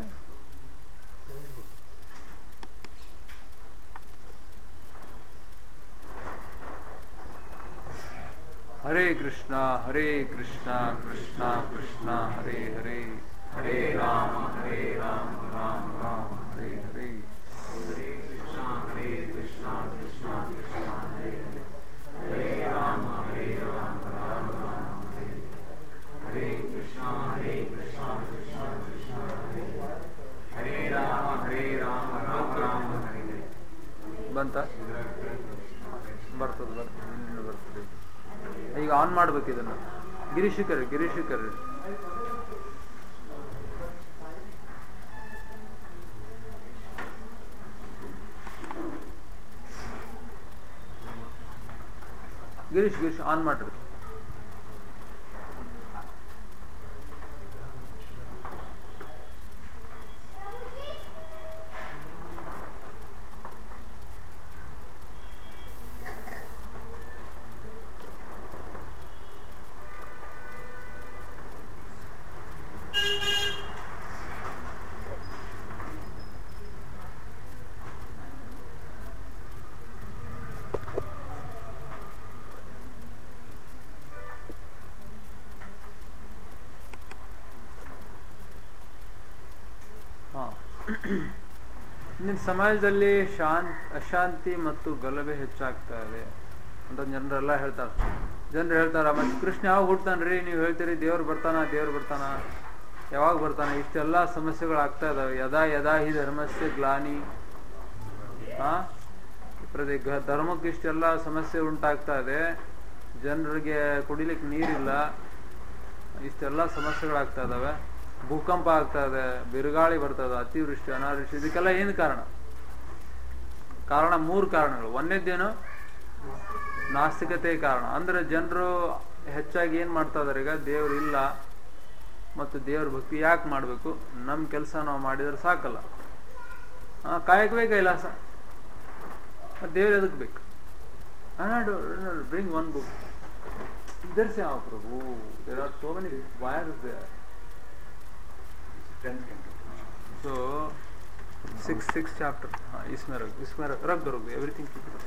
ಹರೇ ಕೃಷ್ಣ ಹರೇ ಕೃಷ್ಣ ಕೃಷ್ಣ ಕೃಷ್ಣ ಹರೇ ಹರೇ ಹರೇ ರಾಮ ಹರೇ ರಾಮ ರಾಮ ರಾಮ ಹರೇ ಹರೇ ಹರೇ ಕೃಷ್ಣ ಹರೇ ಕೃಷ್ಣ ಕೃಷ್ಣ ಕೃಷ್ಣ ಹರೇ ಹರೇ ಹರೇ ರಾಮ ಹರೇ ರಾಮ ರಾಮ ರಾಮ ಹರೇ ಹರೇ ಕೃಷ್ಣ ಹರೇ ಕೃಷ್ಣ ಕೃಷ್ಣ ಕೃಷ್ಣ ಹರೇ ಹರೇ ಹರೇ ರಾಮ ಹರೇ ರಾಮ ರಾಮ ರಾಮ ಹರೇ ಹರೇ ಬಂತ ಬರ್ತದೆ ಬರ್ತದೆ ಇಲ್ಲಿಂದ ಬರ್ತದೆ ಈಗ ಆನ್ ಮಾಡ್ಬೇಕು ಇದನ್ನ ಗಿರೀಶಿಕರಿ ಗಿರೀಶಿಕರಿ ಗಿರೀಶ್ ಗಿರೀಶ್ ಆನ್ ಮಾಡ್ರಿ ಹಾ ಇಂದಿನ ಸಮಾಜದಲ್ಲಿ ಶಾಂತ್ ಅಶಾಂತಿ ಮತ್ತು ಗಲಭೆ ಹೆಚ್ಚಾಗ್ತಾ ಇದೆ ಅಂತ ಜನರೆಲ್ಲ ಹೇಳ್ತಾರೆ ಜನರು ಹೇಳ್ತಾರ ಮತ್ತೆ ಕೃಷ್ಣ ಯಾವಾಗ ಹುಡ್ತಾನ್ರಿ ನೀವು ಹೇಳ್ತೀರಿ ದೇವ್ರು ಬರ್ತಾನ ದೇವ್ರು ಬರ್ತಾನ ಯಾವಾಗ ಬರ್ತಾನ ಇಷ್ಟೆಲ್ಲ ಸಮಸ್ಯೆಗಳು ಆಗ್ತಾ ಇದಾವೆ ಯದಾ ಯದಾ ಹಿ ಧರ್ಮಸ್ಯ ಗ್ಲಾನಿ ಆ ಪ್ರತಿ ಗ- ಧರ್ಮಕ್ಕೆ ಇಷ್ಟೆಲ್ಲ ಸಮಸ್ಯೆ ಉಂಟಾಗ್ತಾ ಇದೆ ಜನರಿಗೆ ಕುಡಿಲಿಕ್ಕೆ ನೀರಿಲ್ಲ ಇಷ್ಟೆಲ್ಲ ಸಮಸ್ಯೆಗಳಾಗ್ತಾ ಇದಾವೆ ಭೂಕಂಪ ಆಗ್ತಾ ಇದೆ ಬಿರುಗಾಳಿ ಬರ್ತದೆ ಅತಿವೃಷ್ಟಿ ಅನಾವೃಷ್ಟಿ ಇದಕ್ಕೆಲ್ಲ ಏನು ಕಾರಣ ಕಾರಣ ಮೂರು ಕಾರಣಗಳು ಒಂದನೇದ್ದೇನು ನಾಸ್ತಿಕತೆ ಕಾರಣ ಅಂದ್ರೆ ಜನರು ಹೆಚ್ಚಾಗಿ ಏನ್ ಮಾಡ್ತಾ ಇದಾರೆ ಈಗ ದೇವ್ರು ಇಲ್ಲ ಮತ್ತು ದೇವ್ರ ಭಕ್ತಿ ಯಾಕೆ ಮಾಡ್ಬೇಕು ನಮ್ಮ ಕೆಲಸ ನಾವು ಮಾಡಿದ್ರೆ ಸಾಕಲ್ಲ ಆ, ಕಾಯಕವೇ ಕೈಲಾಸ ದೇವ್ರು ಎದಕ್ ಬೇಕು ಬ್ರಿಂಗ್ ಒನ್ ಬುಕ್ इधर से आओ Prabhu there are so many wires there tenth canto so six six chapter हाँ इसमें रख इसमें रख रख दो रख दो everything keep it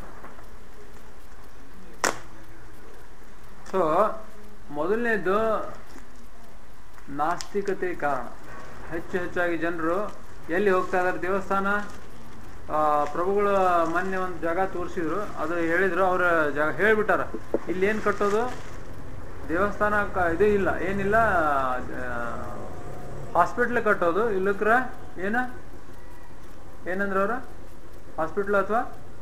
ಸೊ ಮೊದಲನೇದು ನಾಸ್ತಿಕತೆ ಕಾರಣ ಹೆಚ್ಚು ಹೆಚ್ಚಾಗಿ ಜನರು ಎಲ್ಲಿ ಹೋಗ್ತಾ ಇದಾರೆ ದೇವಸ್ಥಾನ ಆ, ಪ್ರಭುಗಳು ಮೊನ್ನೆ ಒಂದು ಜಾಗ ತೋರಿಸಿದ್ರು ಅದು ಹೇಳಿದ್ರು ಅವ್ರ ಜಾಗ ಹೇಳ್ಬಿಟ್ಟಾರ ಇಲ್ಲಿ ಏನ್ ಕಟ್ಟೋದು ದೇವಸ್ಥಾನ ಕ- ಇದು ಇಲ್ಲ ಏನಿಲ್ಲ ಹಾಸ್ಪಿಟ್ಲ್ ಕಟ್ಟೋದು ಇಲ್ಲಕ್ರ ಏನ ಏನಂದ್ರ ಅವ್ರ ಹಾಸ್ಪಿಟ್ಲ್ ಅಥವಾ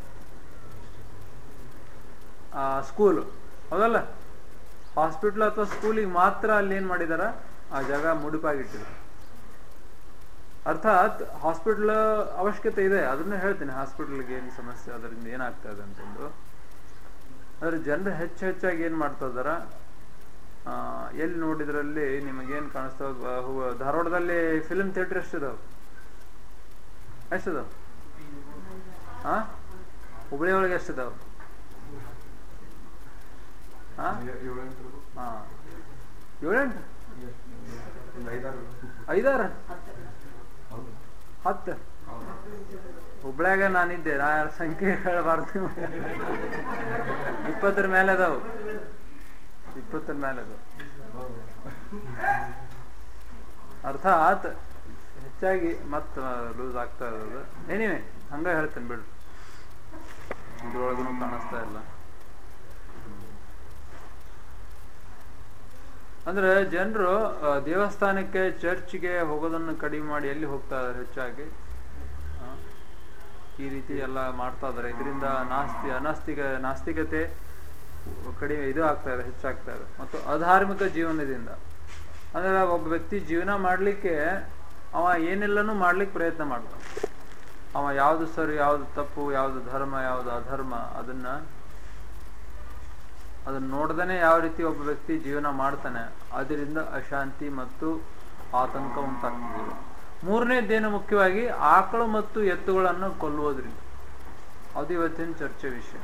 ಸ್ಕೂಲ್ ಹೌದಲ್ಲ ಹಾಸ್ಪಿಟ್ಲ್ ಅಥವಾ ಸ್ಕೂಲಿಗೆ ಮಾತ್ರ ಅಲ್ಲಿ ಏನ್ ಮಾಡಿದಾರ ಆ ಜಾಗ ಮುಡುಪಾಗಿಟ್ಟಿದ್ರು ಅರ್ಥಾತ್ ಹಾಸ್ಪಿಟ್ಲ್ ಅವಶ್ಯಕತೆ ಇದೆ ಅದನ್ನ ಹೇಳ್ತೀನಿ ಹಾಸ್ಪಿಟ್ಲ್ಗೆ ಏನು ಸಮಸ್ಯೆ ಅದರಿಂದ ಏನಾಗ್ತಾ ಇದೆ ಅಂತಂದು ಆದ್ರೆ ಜನರು ಹೆಚ್ಚು ಹೆಚ್ಚಾಗಿ ಏನ್ ಮಾಡ್ತಾ ಇದಾರ ಆ, ಎಲ್ಲಿ ನೋಡಿದ್ರಲ್ಲಿ ನಿಮಗೇನ್ ಕಾಣಿಸ್ತಾವ ಹೂವ ಧಾರವಾಡದಲ್ಲಿ ಫಿಲ್ಮ್ ಥಿಯೇಟರ್ ಎಷ್ಟಿದಾವ ಎಷ್ಟಿದಾವ ಹಾ ಹುಬ್ಳಿ ಒಳಗೆ ಎಷ್ಟಿದಾವ ಹಾ ಹಾ ಏಳೆಂಟು ಐದಾರ ಹತ್ತು ಹುಬ್ಳ್ಯಾಗ ನಾನಿದ್ದೆ ನಾ ಸಂಖ್ಯೆ ಹೇಳಬಾರ್ದು ಇಪ್ಪತ್ತರ ಮೇಲೆ ಅದಾವು ಇಪ್ಪತ್ತರ ಮೇಲೆ ಅದಾವ ಅರ್ಥಾತ್ ಹೆಚ್ಚಾಗಿ ಮತ್ತ ಲೂಸ್ ಆಗ್ತಾ ಇರೋದು ಏನಿವೆ ಹಂಗ ಹೇಳ್ತೇನೆ ಬಿಡು ಇದ್ರೊಳಗೂ ಕಾಣಿಸ್ತಾ ಇಲ್ಲ ಅಂದ್ರೆ ಜನರು ದೇವಸ್ಥಾನಕ್ಕೆ ಚರ್ಚ್ಗೆ ಹೋಗೋದನ್ನು ಕಡಿಮೆ ಮಾಡಿ ಎಲ್ಲಿ ಹೋಗ್ತಾ ಇದಾರೆ ಹೆಚ್ಚಾಗಿ ಆ, ಈ ರೀತಿ ಎಲ್ಲ ಮಾಡ್ತಾ ಇದಾರೆ ಇದರಿಂದ ನಾಸ್ತಿ ಅನಾಸ್ತಿಕ ನಾಸ್ತಿಕತೆ ಕಡಿಮೆ ಇದು ಆಗ್ತಾ ಇದೆ ಹೆಚ್ಚಾಗ್ತಾ ಇದೆ ಮತ್ತು ಅಧಾರ್ಮಿಕ ಜೀವನದಿಂದ ಅಂದ್ರೆ ಒಬ್ಬ ವ್ಯಕ್ತಿ ಜೀವನ ಮಾಡ್ಲಿಕ್ಕೆ ಅವ ಏನೆಲ್ಲನೂ ಮಾಡ್ಲಿಕ್ಕೆ ಪ್ರಯತ್ನ ಮಾಡ್ತಾನೆ ಅವ ಯಾವ್ದು ಸರಿ ಯಾವ್ದು ತಪ್ಪು ಯಾವ್ದು ಧರ್ಮ ಯಾವ್ದು ಅಧರ್ಮ ಅದನ್ನ ಅದನ್ನ ನೋಡ್ದೇನೆ ಯಾವ ರೀತಿ ಒಬ್ಬ ವ್ಯಕ್ತಿ ಜೀವನ ಮಾಡ್ತಾನೆ ಅದರಿಂದ ಅಶಾಂತಿ ಮತ್ತು ಆತಂಕ ಉಂಟಾಗ್ತದೆ ಮೂರನೇದ್ದೇನು ಮುಖ್ಯವಾಗಿ ಆಕಳು ಮತ್ತು ಎತ್ತುಗಳನ್ನು ಕೊಲ್ಲುವುದ್ರಿಂದ ಅದು ಇವತ್ತಿನ ಚರ್ಚೆ ವಿಷಯ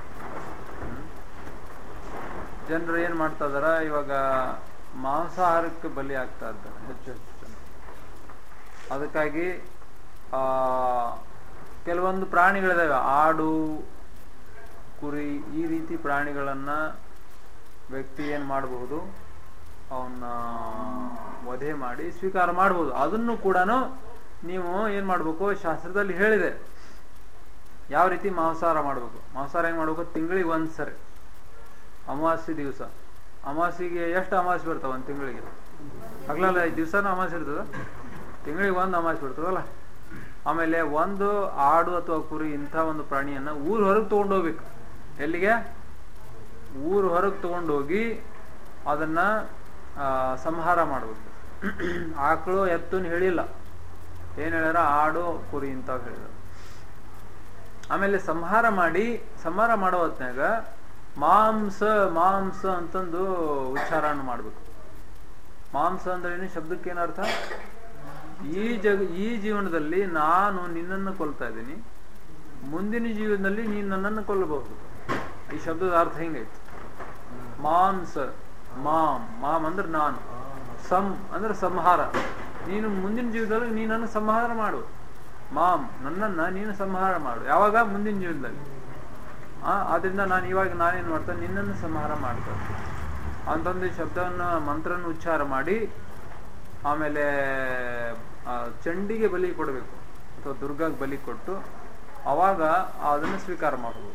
ಜನರು ಏನ್ ಮಾಡ್ತಾ ಇದಾರ ಇವಾಗ ಮಾಂಸಾಹಾರಕ್ಕೆ ಬಲಿ ಆಗ್ತಾ ಇದ್ದಾರೆ ಹೆಚ್ಚು ಹೆಚ್ಚು ಜನ ಅದಕ್ಕಾಗಿ ಆ ಕೆಲವೊಂದು ಪ್ರಾಣಿಗಳಿದಾವೆ ಆಡು ಕುರಿ ಈ ರೀತಿ ಪ್ರಾಣಿಗಳನ್ನ ವ್ಯಕ್ತಿ ಏನ್ ಮಾಡಬಹುದು ಅವನ್ನ ವಧೆ ಮಾಡಿ ಸ್ವೀಕಾರ ಮಾಡಬಹುದು ಅದನ್ನು ಕೂಡ ನೀವು ಏನ್ ಮಾಡ್ಬೇಕು ಶಾಸ್ತ್ರದಲ್ಲಿ ಹೇಳಿದೆ ಯಾವ ರೀತಿ ಮಾಂಸಾಹಾರ ಮಾಡ್ಬೇಕು ಮಾಂಸಾಹಾರ ಹೆಂಗ್ ಮಾಡ್ಬೇಕು ತಿಂಗಳಿಗೆ ಒಂದ್ಸರಿ ಅಮಾವಾಸ್ಯೆ ದಿವಸ ಅಮಾವಾಸ್ಯೆಗೆ ಎಷ್ಟು ಅಮಾವಾಸ್ಯೆ ಬರ್ತಾವ ಒಂದ್ ತಿಂಗಳಿಗೆ ಹಗಲಲ್ಲ ಐದು ದಿವಸನೂ ಅಮಾವಾಸ್ಯೆ ಇರ್ತದ ತಿಂಗಳಿಗೆ ಒಂದು ಅಮಾವಾಸ್ಯೆ ಬರ್ತದಲ್ಲ ಆಮೇಲೆ ಒಂದು ಆಡು ಅಥವಾ ಕುರಿ ಇಂಥ ಒಂದು ಪ್ರಾಣಿಯನ್ನ ಊರ್ ಹೊರಗೆ ತಗೊಂಡು ಹೋಗ್ಬೇಕು ಎಲ್ಲಿಗೆ ಊರ್ ಹೊರಗೆ ತಗೊಂಡೋಗಿ ಅದನ್ನ ಆ, ಸಂಹಾರ ಮಾಡ್ಬೇಕು ಆಕಳು ಎತ್ತುನ್ ಹೇಳಿಲ್ಲ ಏನ್ ಹೇಳ್ಯಾರ ಆಡು ಕುರಿ ಇಂಥವ್ ಹೇಳಿದ ಆಮೇಲೆ ಸಂಹಾರ ಮಾಡಿ ಸಂಹಾರ ಮಾಡೋ ಹೊತ್ನ್ಯಾಗ ಮಾಂಸ ಮಾಂಸ ಅಂತಂದು ಉಚ್ಚಾರಣ ಮಾಡ್ಬೇಕು ಮಾಂಸ ಅಂದ್ರೆ ಏನು ಶಬ್ದಕ್ಕೆ ಏನರ್ಥ ಈ ಜಗ ಈ ಜೀವನದಲ್ಲಿ ನಾನು ನಿನ್ನನ್ನು ಕೊಲ್ತಾ ಇದ್ದೀನಿ ಮುಂದಿನ ಜೀವನದಲ್ಲಿ ನೀನು ನನ್ನನ್ನು ಕೊಲ್ಲಬಹುದು ಈ ಶಬ್ದದ ಅರ್ಥ ಹಿಂಗೈತಿ ಮಾಂಸ ಮಾಮ್ ಮಾಮ್ ಅಂದ್ರೆ ನಾನು ಸಂ ಅಂದ್ರೆ ಸಂಹಾರ ನೀನು ಮುಂದಿನ ಜೀವನದಲ್ಲಿ ನೀನನ್ನು ಸಂಹಾರ ಮಾಡು ಮಾಮ್ ನನ್ನನ್ನ ನೀನು ಸಂಹಾರ ಮಾಡು ಯಾವಾಗ ಮುಂದಿನ ಜೀವನದಲ್ಲಿ ಆ ಆದ್ರಿಂದ ನಾನು ಇವಾಗ ನಾನೇನ್ ಮಾಡ್ತೇನೆ ನಿನ್ನನ್ನು ಸಂಹಾರ ಮಾಡ್ತೇನೆ ಅಂತಂದು ಈ ಶಬ್ದವನ್ನ ಮಂತ್ರನ ಉಚ್ಚಾರ ಮಾಡಿ ಆಮೇಲೆ ಆ ಚಂಡಿಗೆ ಬಲಿ ಕೊಡಬೇಕು ಅಥವಾ ದುರ್ಗಾಗ್ ಬಲಿ ಕೊಟ್ಟು ಅವಾಗ ಅದನ್ನು ಸ್ವೀಕಾರ ಮಾಡಬಹುದು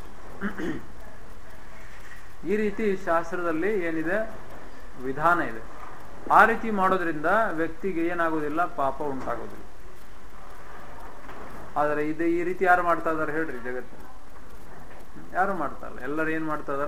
ಈ ರೀತಿ ಶಾಸ್ತ್ರದಲ್ಲಿ ಏನಿದೆ ವಿಧಾನ ಇದೆ ಆ ರೀತಿ ಮಾಡೋದ್ರಿಂದ ವ್ಯಕ್ತಿಗೆ ಏನಾಗೋದಿಲ್ಲ ಪಾಪ ಉಂಟಾಗೋದಿಲ್ಲ ಆದ್ರೆ ಇದು ಈ ರೀತಿ ಯಾರು ಮಾಡ್ತಾ ಇದಾರೆ ಹೇಳ್ರಿ ಜಗತ್ತಿನಲ್ಲಿ ಯಾರು ಮಾಡ್ತಾ ಇಲ್ಲ ಎಲ್ಲರೂ ಏನ್ ಮಾಡ್ತಾ ಇದಾರ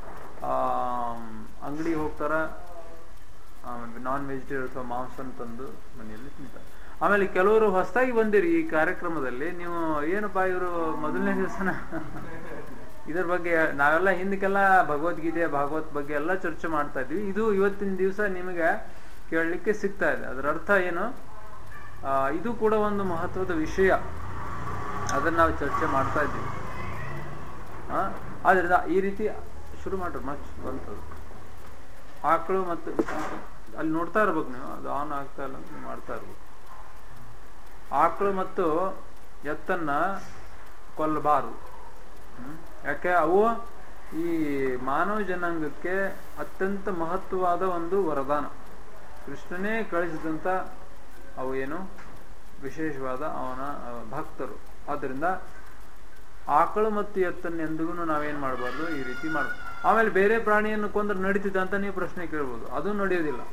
ಅಂಗಡಿಗೆ ಹೋಗ್ತಾರ ನಾನ್ ವೆಜಿಟೇರಿಯನ್ ಅಥವಾ ಮಾಂಸನ ತಂದು ಮನೆಯಲ್ಲಿ ತಿಂತಾರೆ ಆಮೇಲೆ ಕೆಲವರು ಹೊಸದಾಗಿ ಬಂದಿರಿ ಈ ಕಾರ್ಯಕ್ರಮದಲ್ಲಿ ನೀವು ಏನಪ್ಪಾ ಇವರು ಮೊದಲನೇ ದಿವಸನ ಇದ್ರ ಬಗ್ಗೆ ನಾವೆಲ್ಲ ಹಿಂದಕ್ಕೆಲ್ಲ ಭಗವದ್ಗೀತೆ ಭಾಗವತ್ ಬಗ್ಗೆ ಎಲ್ಲ ಚರ್ಚೆ ಮಾಡ್ತಾ ಇದ್ವಿ ಇದು ಇವತ್ತಿನ ದಿವಸ ನಿಮಗೆ ಕೇಳಲಿಕ್ಕೆ ಸಿಗ್ತಾ ಇದೆ ಅದರ ಅರ್ಥ ಏನು ಆ, ಇದು ಕೂಡ ಒಂದು ಮಹತ್ವದ ವಿಷಯ ಅದನ್ನ ನಾವು ಚರ್ಚೆ ಮಾಡ್ತಾ ಇದ್ದೀವಿ ಆ, ಆದ್ರಿಂದ ಈ ರೀತಿ ಶುರು ಮಾಡ್ರಿ ಮಚ್ ಬಂತದು ಆಕಳು ಮತ್ತು ಅಲ್ಲಿ ನೋಡ್ತಾ ಇರ್ಬೇಕು ನೀವು ಅದು ಆನ್ ಆಗ್ತಾ ಇಲ್ಲ ನೀವು ಮಾಡ್ತಾ ಇರ್ಬೇಕು ಆಕಳು ಮತ್ತು ಎತ್ತನ್ನ ಕೊಲ್ಲಬಾರದು ಹ್ಮ್? ಯಾಕೆ ಅವು ಈ ಮಾನವ ಜನಾಂಗಕ್ಕೆ ಅತ್ಯಂತ ಮಹತ್ವವಾದ ಒಂದು ವರದಾನ ಕೃಷ್ಣನೇ ಕಳಿಸಿದಂತ ಅವು ಏನು ವಿಶೇಷವಾದ ಅವನ ಅಹ್, ಭಕ್ತರು ಆದ್ದರಿಂದ ಆಕಳು ಮತ್ತು ಎತ್ತನ್ನು ಎಂದಿಗೂ ನಾವೇನ್ ಮಾಡಬಾರ್ದು ಈ ರೀತಿ ಮಾಡ್ಬೋದು ಆಮೇಲೆ ಬೇರೆ ಪ್ರಾಣಿಯನ್ನು ಕೊಂದ್ರೆ ನಡೀತಿದೆ ಅಂತ ನೀವು ಪ್ರಶ್ನೆ ಕೇಳ್ಬೋದು ಅದು ನಡೆಯೋದಿಲ್ಲ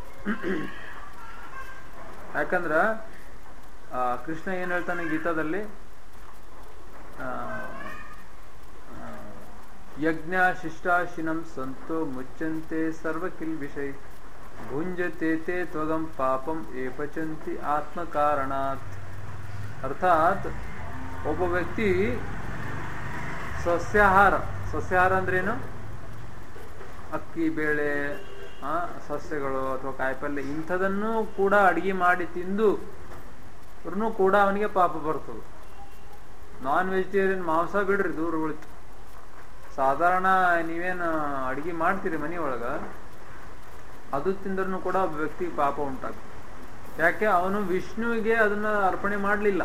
ಯಾಕಂದ್ರ ಆ, ಕೃಷ್ಣ ಏನ್ ಹೇಳ್ತಾನೆ ಗೀತಾದಲ್ಲಿ ಆ, ಆ, ಯಜ್ಞ ಶಿಷ್ಟಾಶಿನಂ ಸಂತೋ ಮುಚ್ಚಂತೆ ಸರ್ವ ಕಿಲ್ಬಿಷೈ ಭುಂಜತೆ ತೇ ತ್ವಗಂ ಪಾಪಂ ಏಪಚಂತಿ ಆತ್ಮ ಕಾರಣಾತ್ ಅರ್ಥಾತ್ ಒಬ್ಬ ವ್ಯಕ್ತಿ ಸಸ್ಯಾಹಾರ ಸಸ್ಯಾಹಾರ ಅಂದ್ರೇನು ಅಕ್ಕಿ ಬೇಳೆ ಆ, ಸಸ್ಯಗಳು ಅಥವಾ ಕಾಯಿಪಲ್ಯ ಇಂಥದನ್ನು ಕೂಡ ಅಡಿಗೆ ಮಾಡಿ ತಿಂದು ಕೂಡ ಅವನಿಗೆ ಪಾಪ ಬರ್ತದೆ ನಾನ್ ವೆಜಿಟೇರಿಯನ್ ಮಾಂಸ ಬಿಡ್ರಿ ದೂರ ಉಳಿತು ಸಾಧಾರಣ ನೀವೇನು ಅಡಿಗೆ ಮಾಡ್ತೀರಿ ಮನೆ ಒಳಗ ಅದು ತಿಂದ್ರೂ ಕೂಡ ಒಬ್ಬ ವ್ಯಕ್ತಿಗೆ ಪಾಪ ಉಂಟಾಗ್ತದೆ ಯಾಕೆ ಅವನು ವಿಷ್ಣುವಿಗೆ ಅದನ್ನ ಅರ್ಪಣೆ ಮಾಡಲಿಲ್ಲ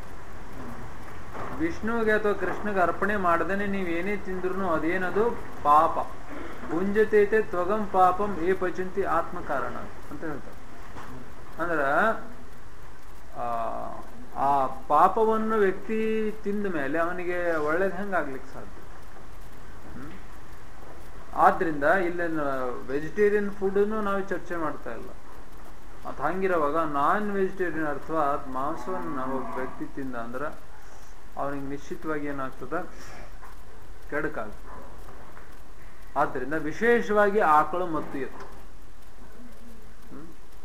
ವಿಷ್ಣುವಿಗೆ ಅಥವಾ ಕೃಷ್ಣಗೆ ಅರ್ಪಣೆ ಮಾಡದೇನೆ ನೀವು ಏನೇ ತಿಂದ್ರು ಅದೇನದು ಪಾಪ ಪುಂಜತೈತೆ ತ್ವಗಂ ಪಾಪಂ ಏ ಪಚಂತಿ ಆತ್ಮ ಕಾರಣ ಅಂತ ಹೇಳ್ತಾರೆ ಅಂದ್ರ ಆ, ಆ ಪಾಪವನ್ನು ವ್ಯಕ್ತಿ ತಿಂದ ಮೇಲೆ ಅವನಿಗೆ ಒಳ್ಳೇದು ಹೆಂಗಾಗ್ಲಿಕ್ಕೆ ಸಾಧ್ಯ ಹ್ಮ್? ಆದ್ರಿಂದ ಇಲ್ಲಿ ವೆಜಿಟೇರಿಯನ್ ಫುಡ್ನು ನಾವು ಚರ್ಚೆ ಮಾಡ್ತಾ ಇಲ್ಲ ಮತ್ ಹಂಗಿರುವಾಗ ನಾನ್ ವೆಜಿಟೇರಿಯನ್ ಅಥವಾ ಮಾಂಸವನ್ನು ನಾವು ಒಬ್ಬ ವ್ಯಕ್ತಿ ತಿಂದ ಅಂದ್ರ ಅವನಿಗೆ ನಿಶ್ಚಿತವಾಗಿ ಏನಾಗ್ತದ ಕೆಡಕಾಗ್ತದೆ ಆದ್ದರಿಂದ ವಿಶೇಷವಾಗಿ ಆಕಳು ಮತ್ತು ಎತ್ತು ಹ್ಮ್?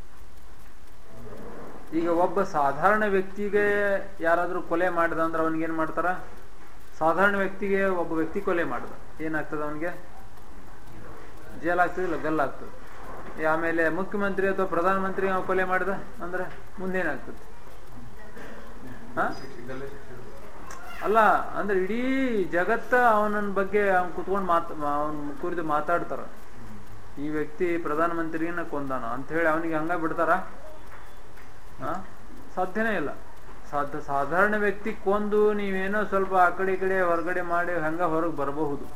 ಈಗ ಒಬ್ಬ ಸಾಧಾರಣ ವ್ಯಕ್ತಿಗೆ ಯಾರಾದ್ರೂ ಕೊಲೆ ಮಾಡಿದ ಅಂದ್ರೆ ಅವನಿಗೇನ್ ಮಾಡ್ತಾರ ಸಾಧಾರಣ ವ್ಯಕ್ತಿಗೆ ಒಬ್ಬ ವ್ಯಕ್ತಿ ಕೊಲೆ ಮಾಡಿದ ಏನಾಗ್ತದ ಅವನಿಗೆ ಜೇಲ್ ಆಗ್ತದಿಲ್ಲ ಗಲ್ಲಾಗ್ತದೆ ಈ ಆಮೇಲೆ ಮುಖ್ಯಮಂತ್ರಿ ಅಥವಾ ಪ್ರಧಾನಮಂತ್ರಿ ಅವ ಕೊಲೆ ಮಾಡಿದ ಅಂದ್ರೆ ಮುಂದೇನಾಗ್ತದೆ ಹಾ ಅಲ್ಲ ಅಂದ್ರೆ ಇಡೀ ಜಗತ್ತ ಅವನ ಬಗ್ಗೆ ಅವ್ನ್ ಕುತ್ಕೊಂಡು ಮಾತ್ ಅವನ ಕುರಿತು ಮಾತಾಡ್ತಾರ ಈ ವ್ಯಕ್ತಿ ಪ್ರಧಾನಮಂತ್ರಿನ ಕೊಂದಾನ ಅಂತ ಹೇಳಿ ಅವನಿಗೆ ಹಂಗ ಬಿಡ್ತಾರ ಆ? ಸಾಧ್ಯನೇ ಇಲ್ಲ ಸಾಧ್ಯ ಸಾಧಾರಣ ವ್ಯಕ್ತಿ ಕೊಂದು ನೀವೇನೋ ಸ್ವಲ್ಪ ಆ ಕಡೆ ಈ ಕಡೆ ಹೊರಗಡೆ ಮಾಡಿ ಹಂಗ ಹೊರಗೆ ಬರಬಹುದು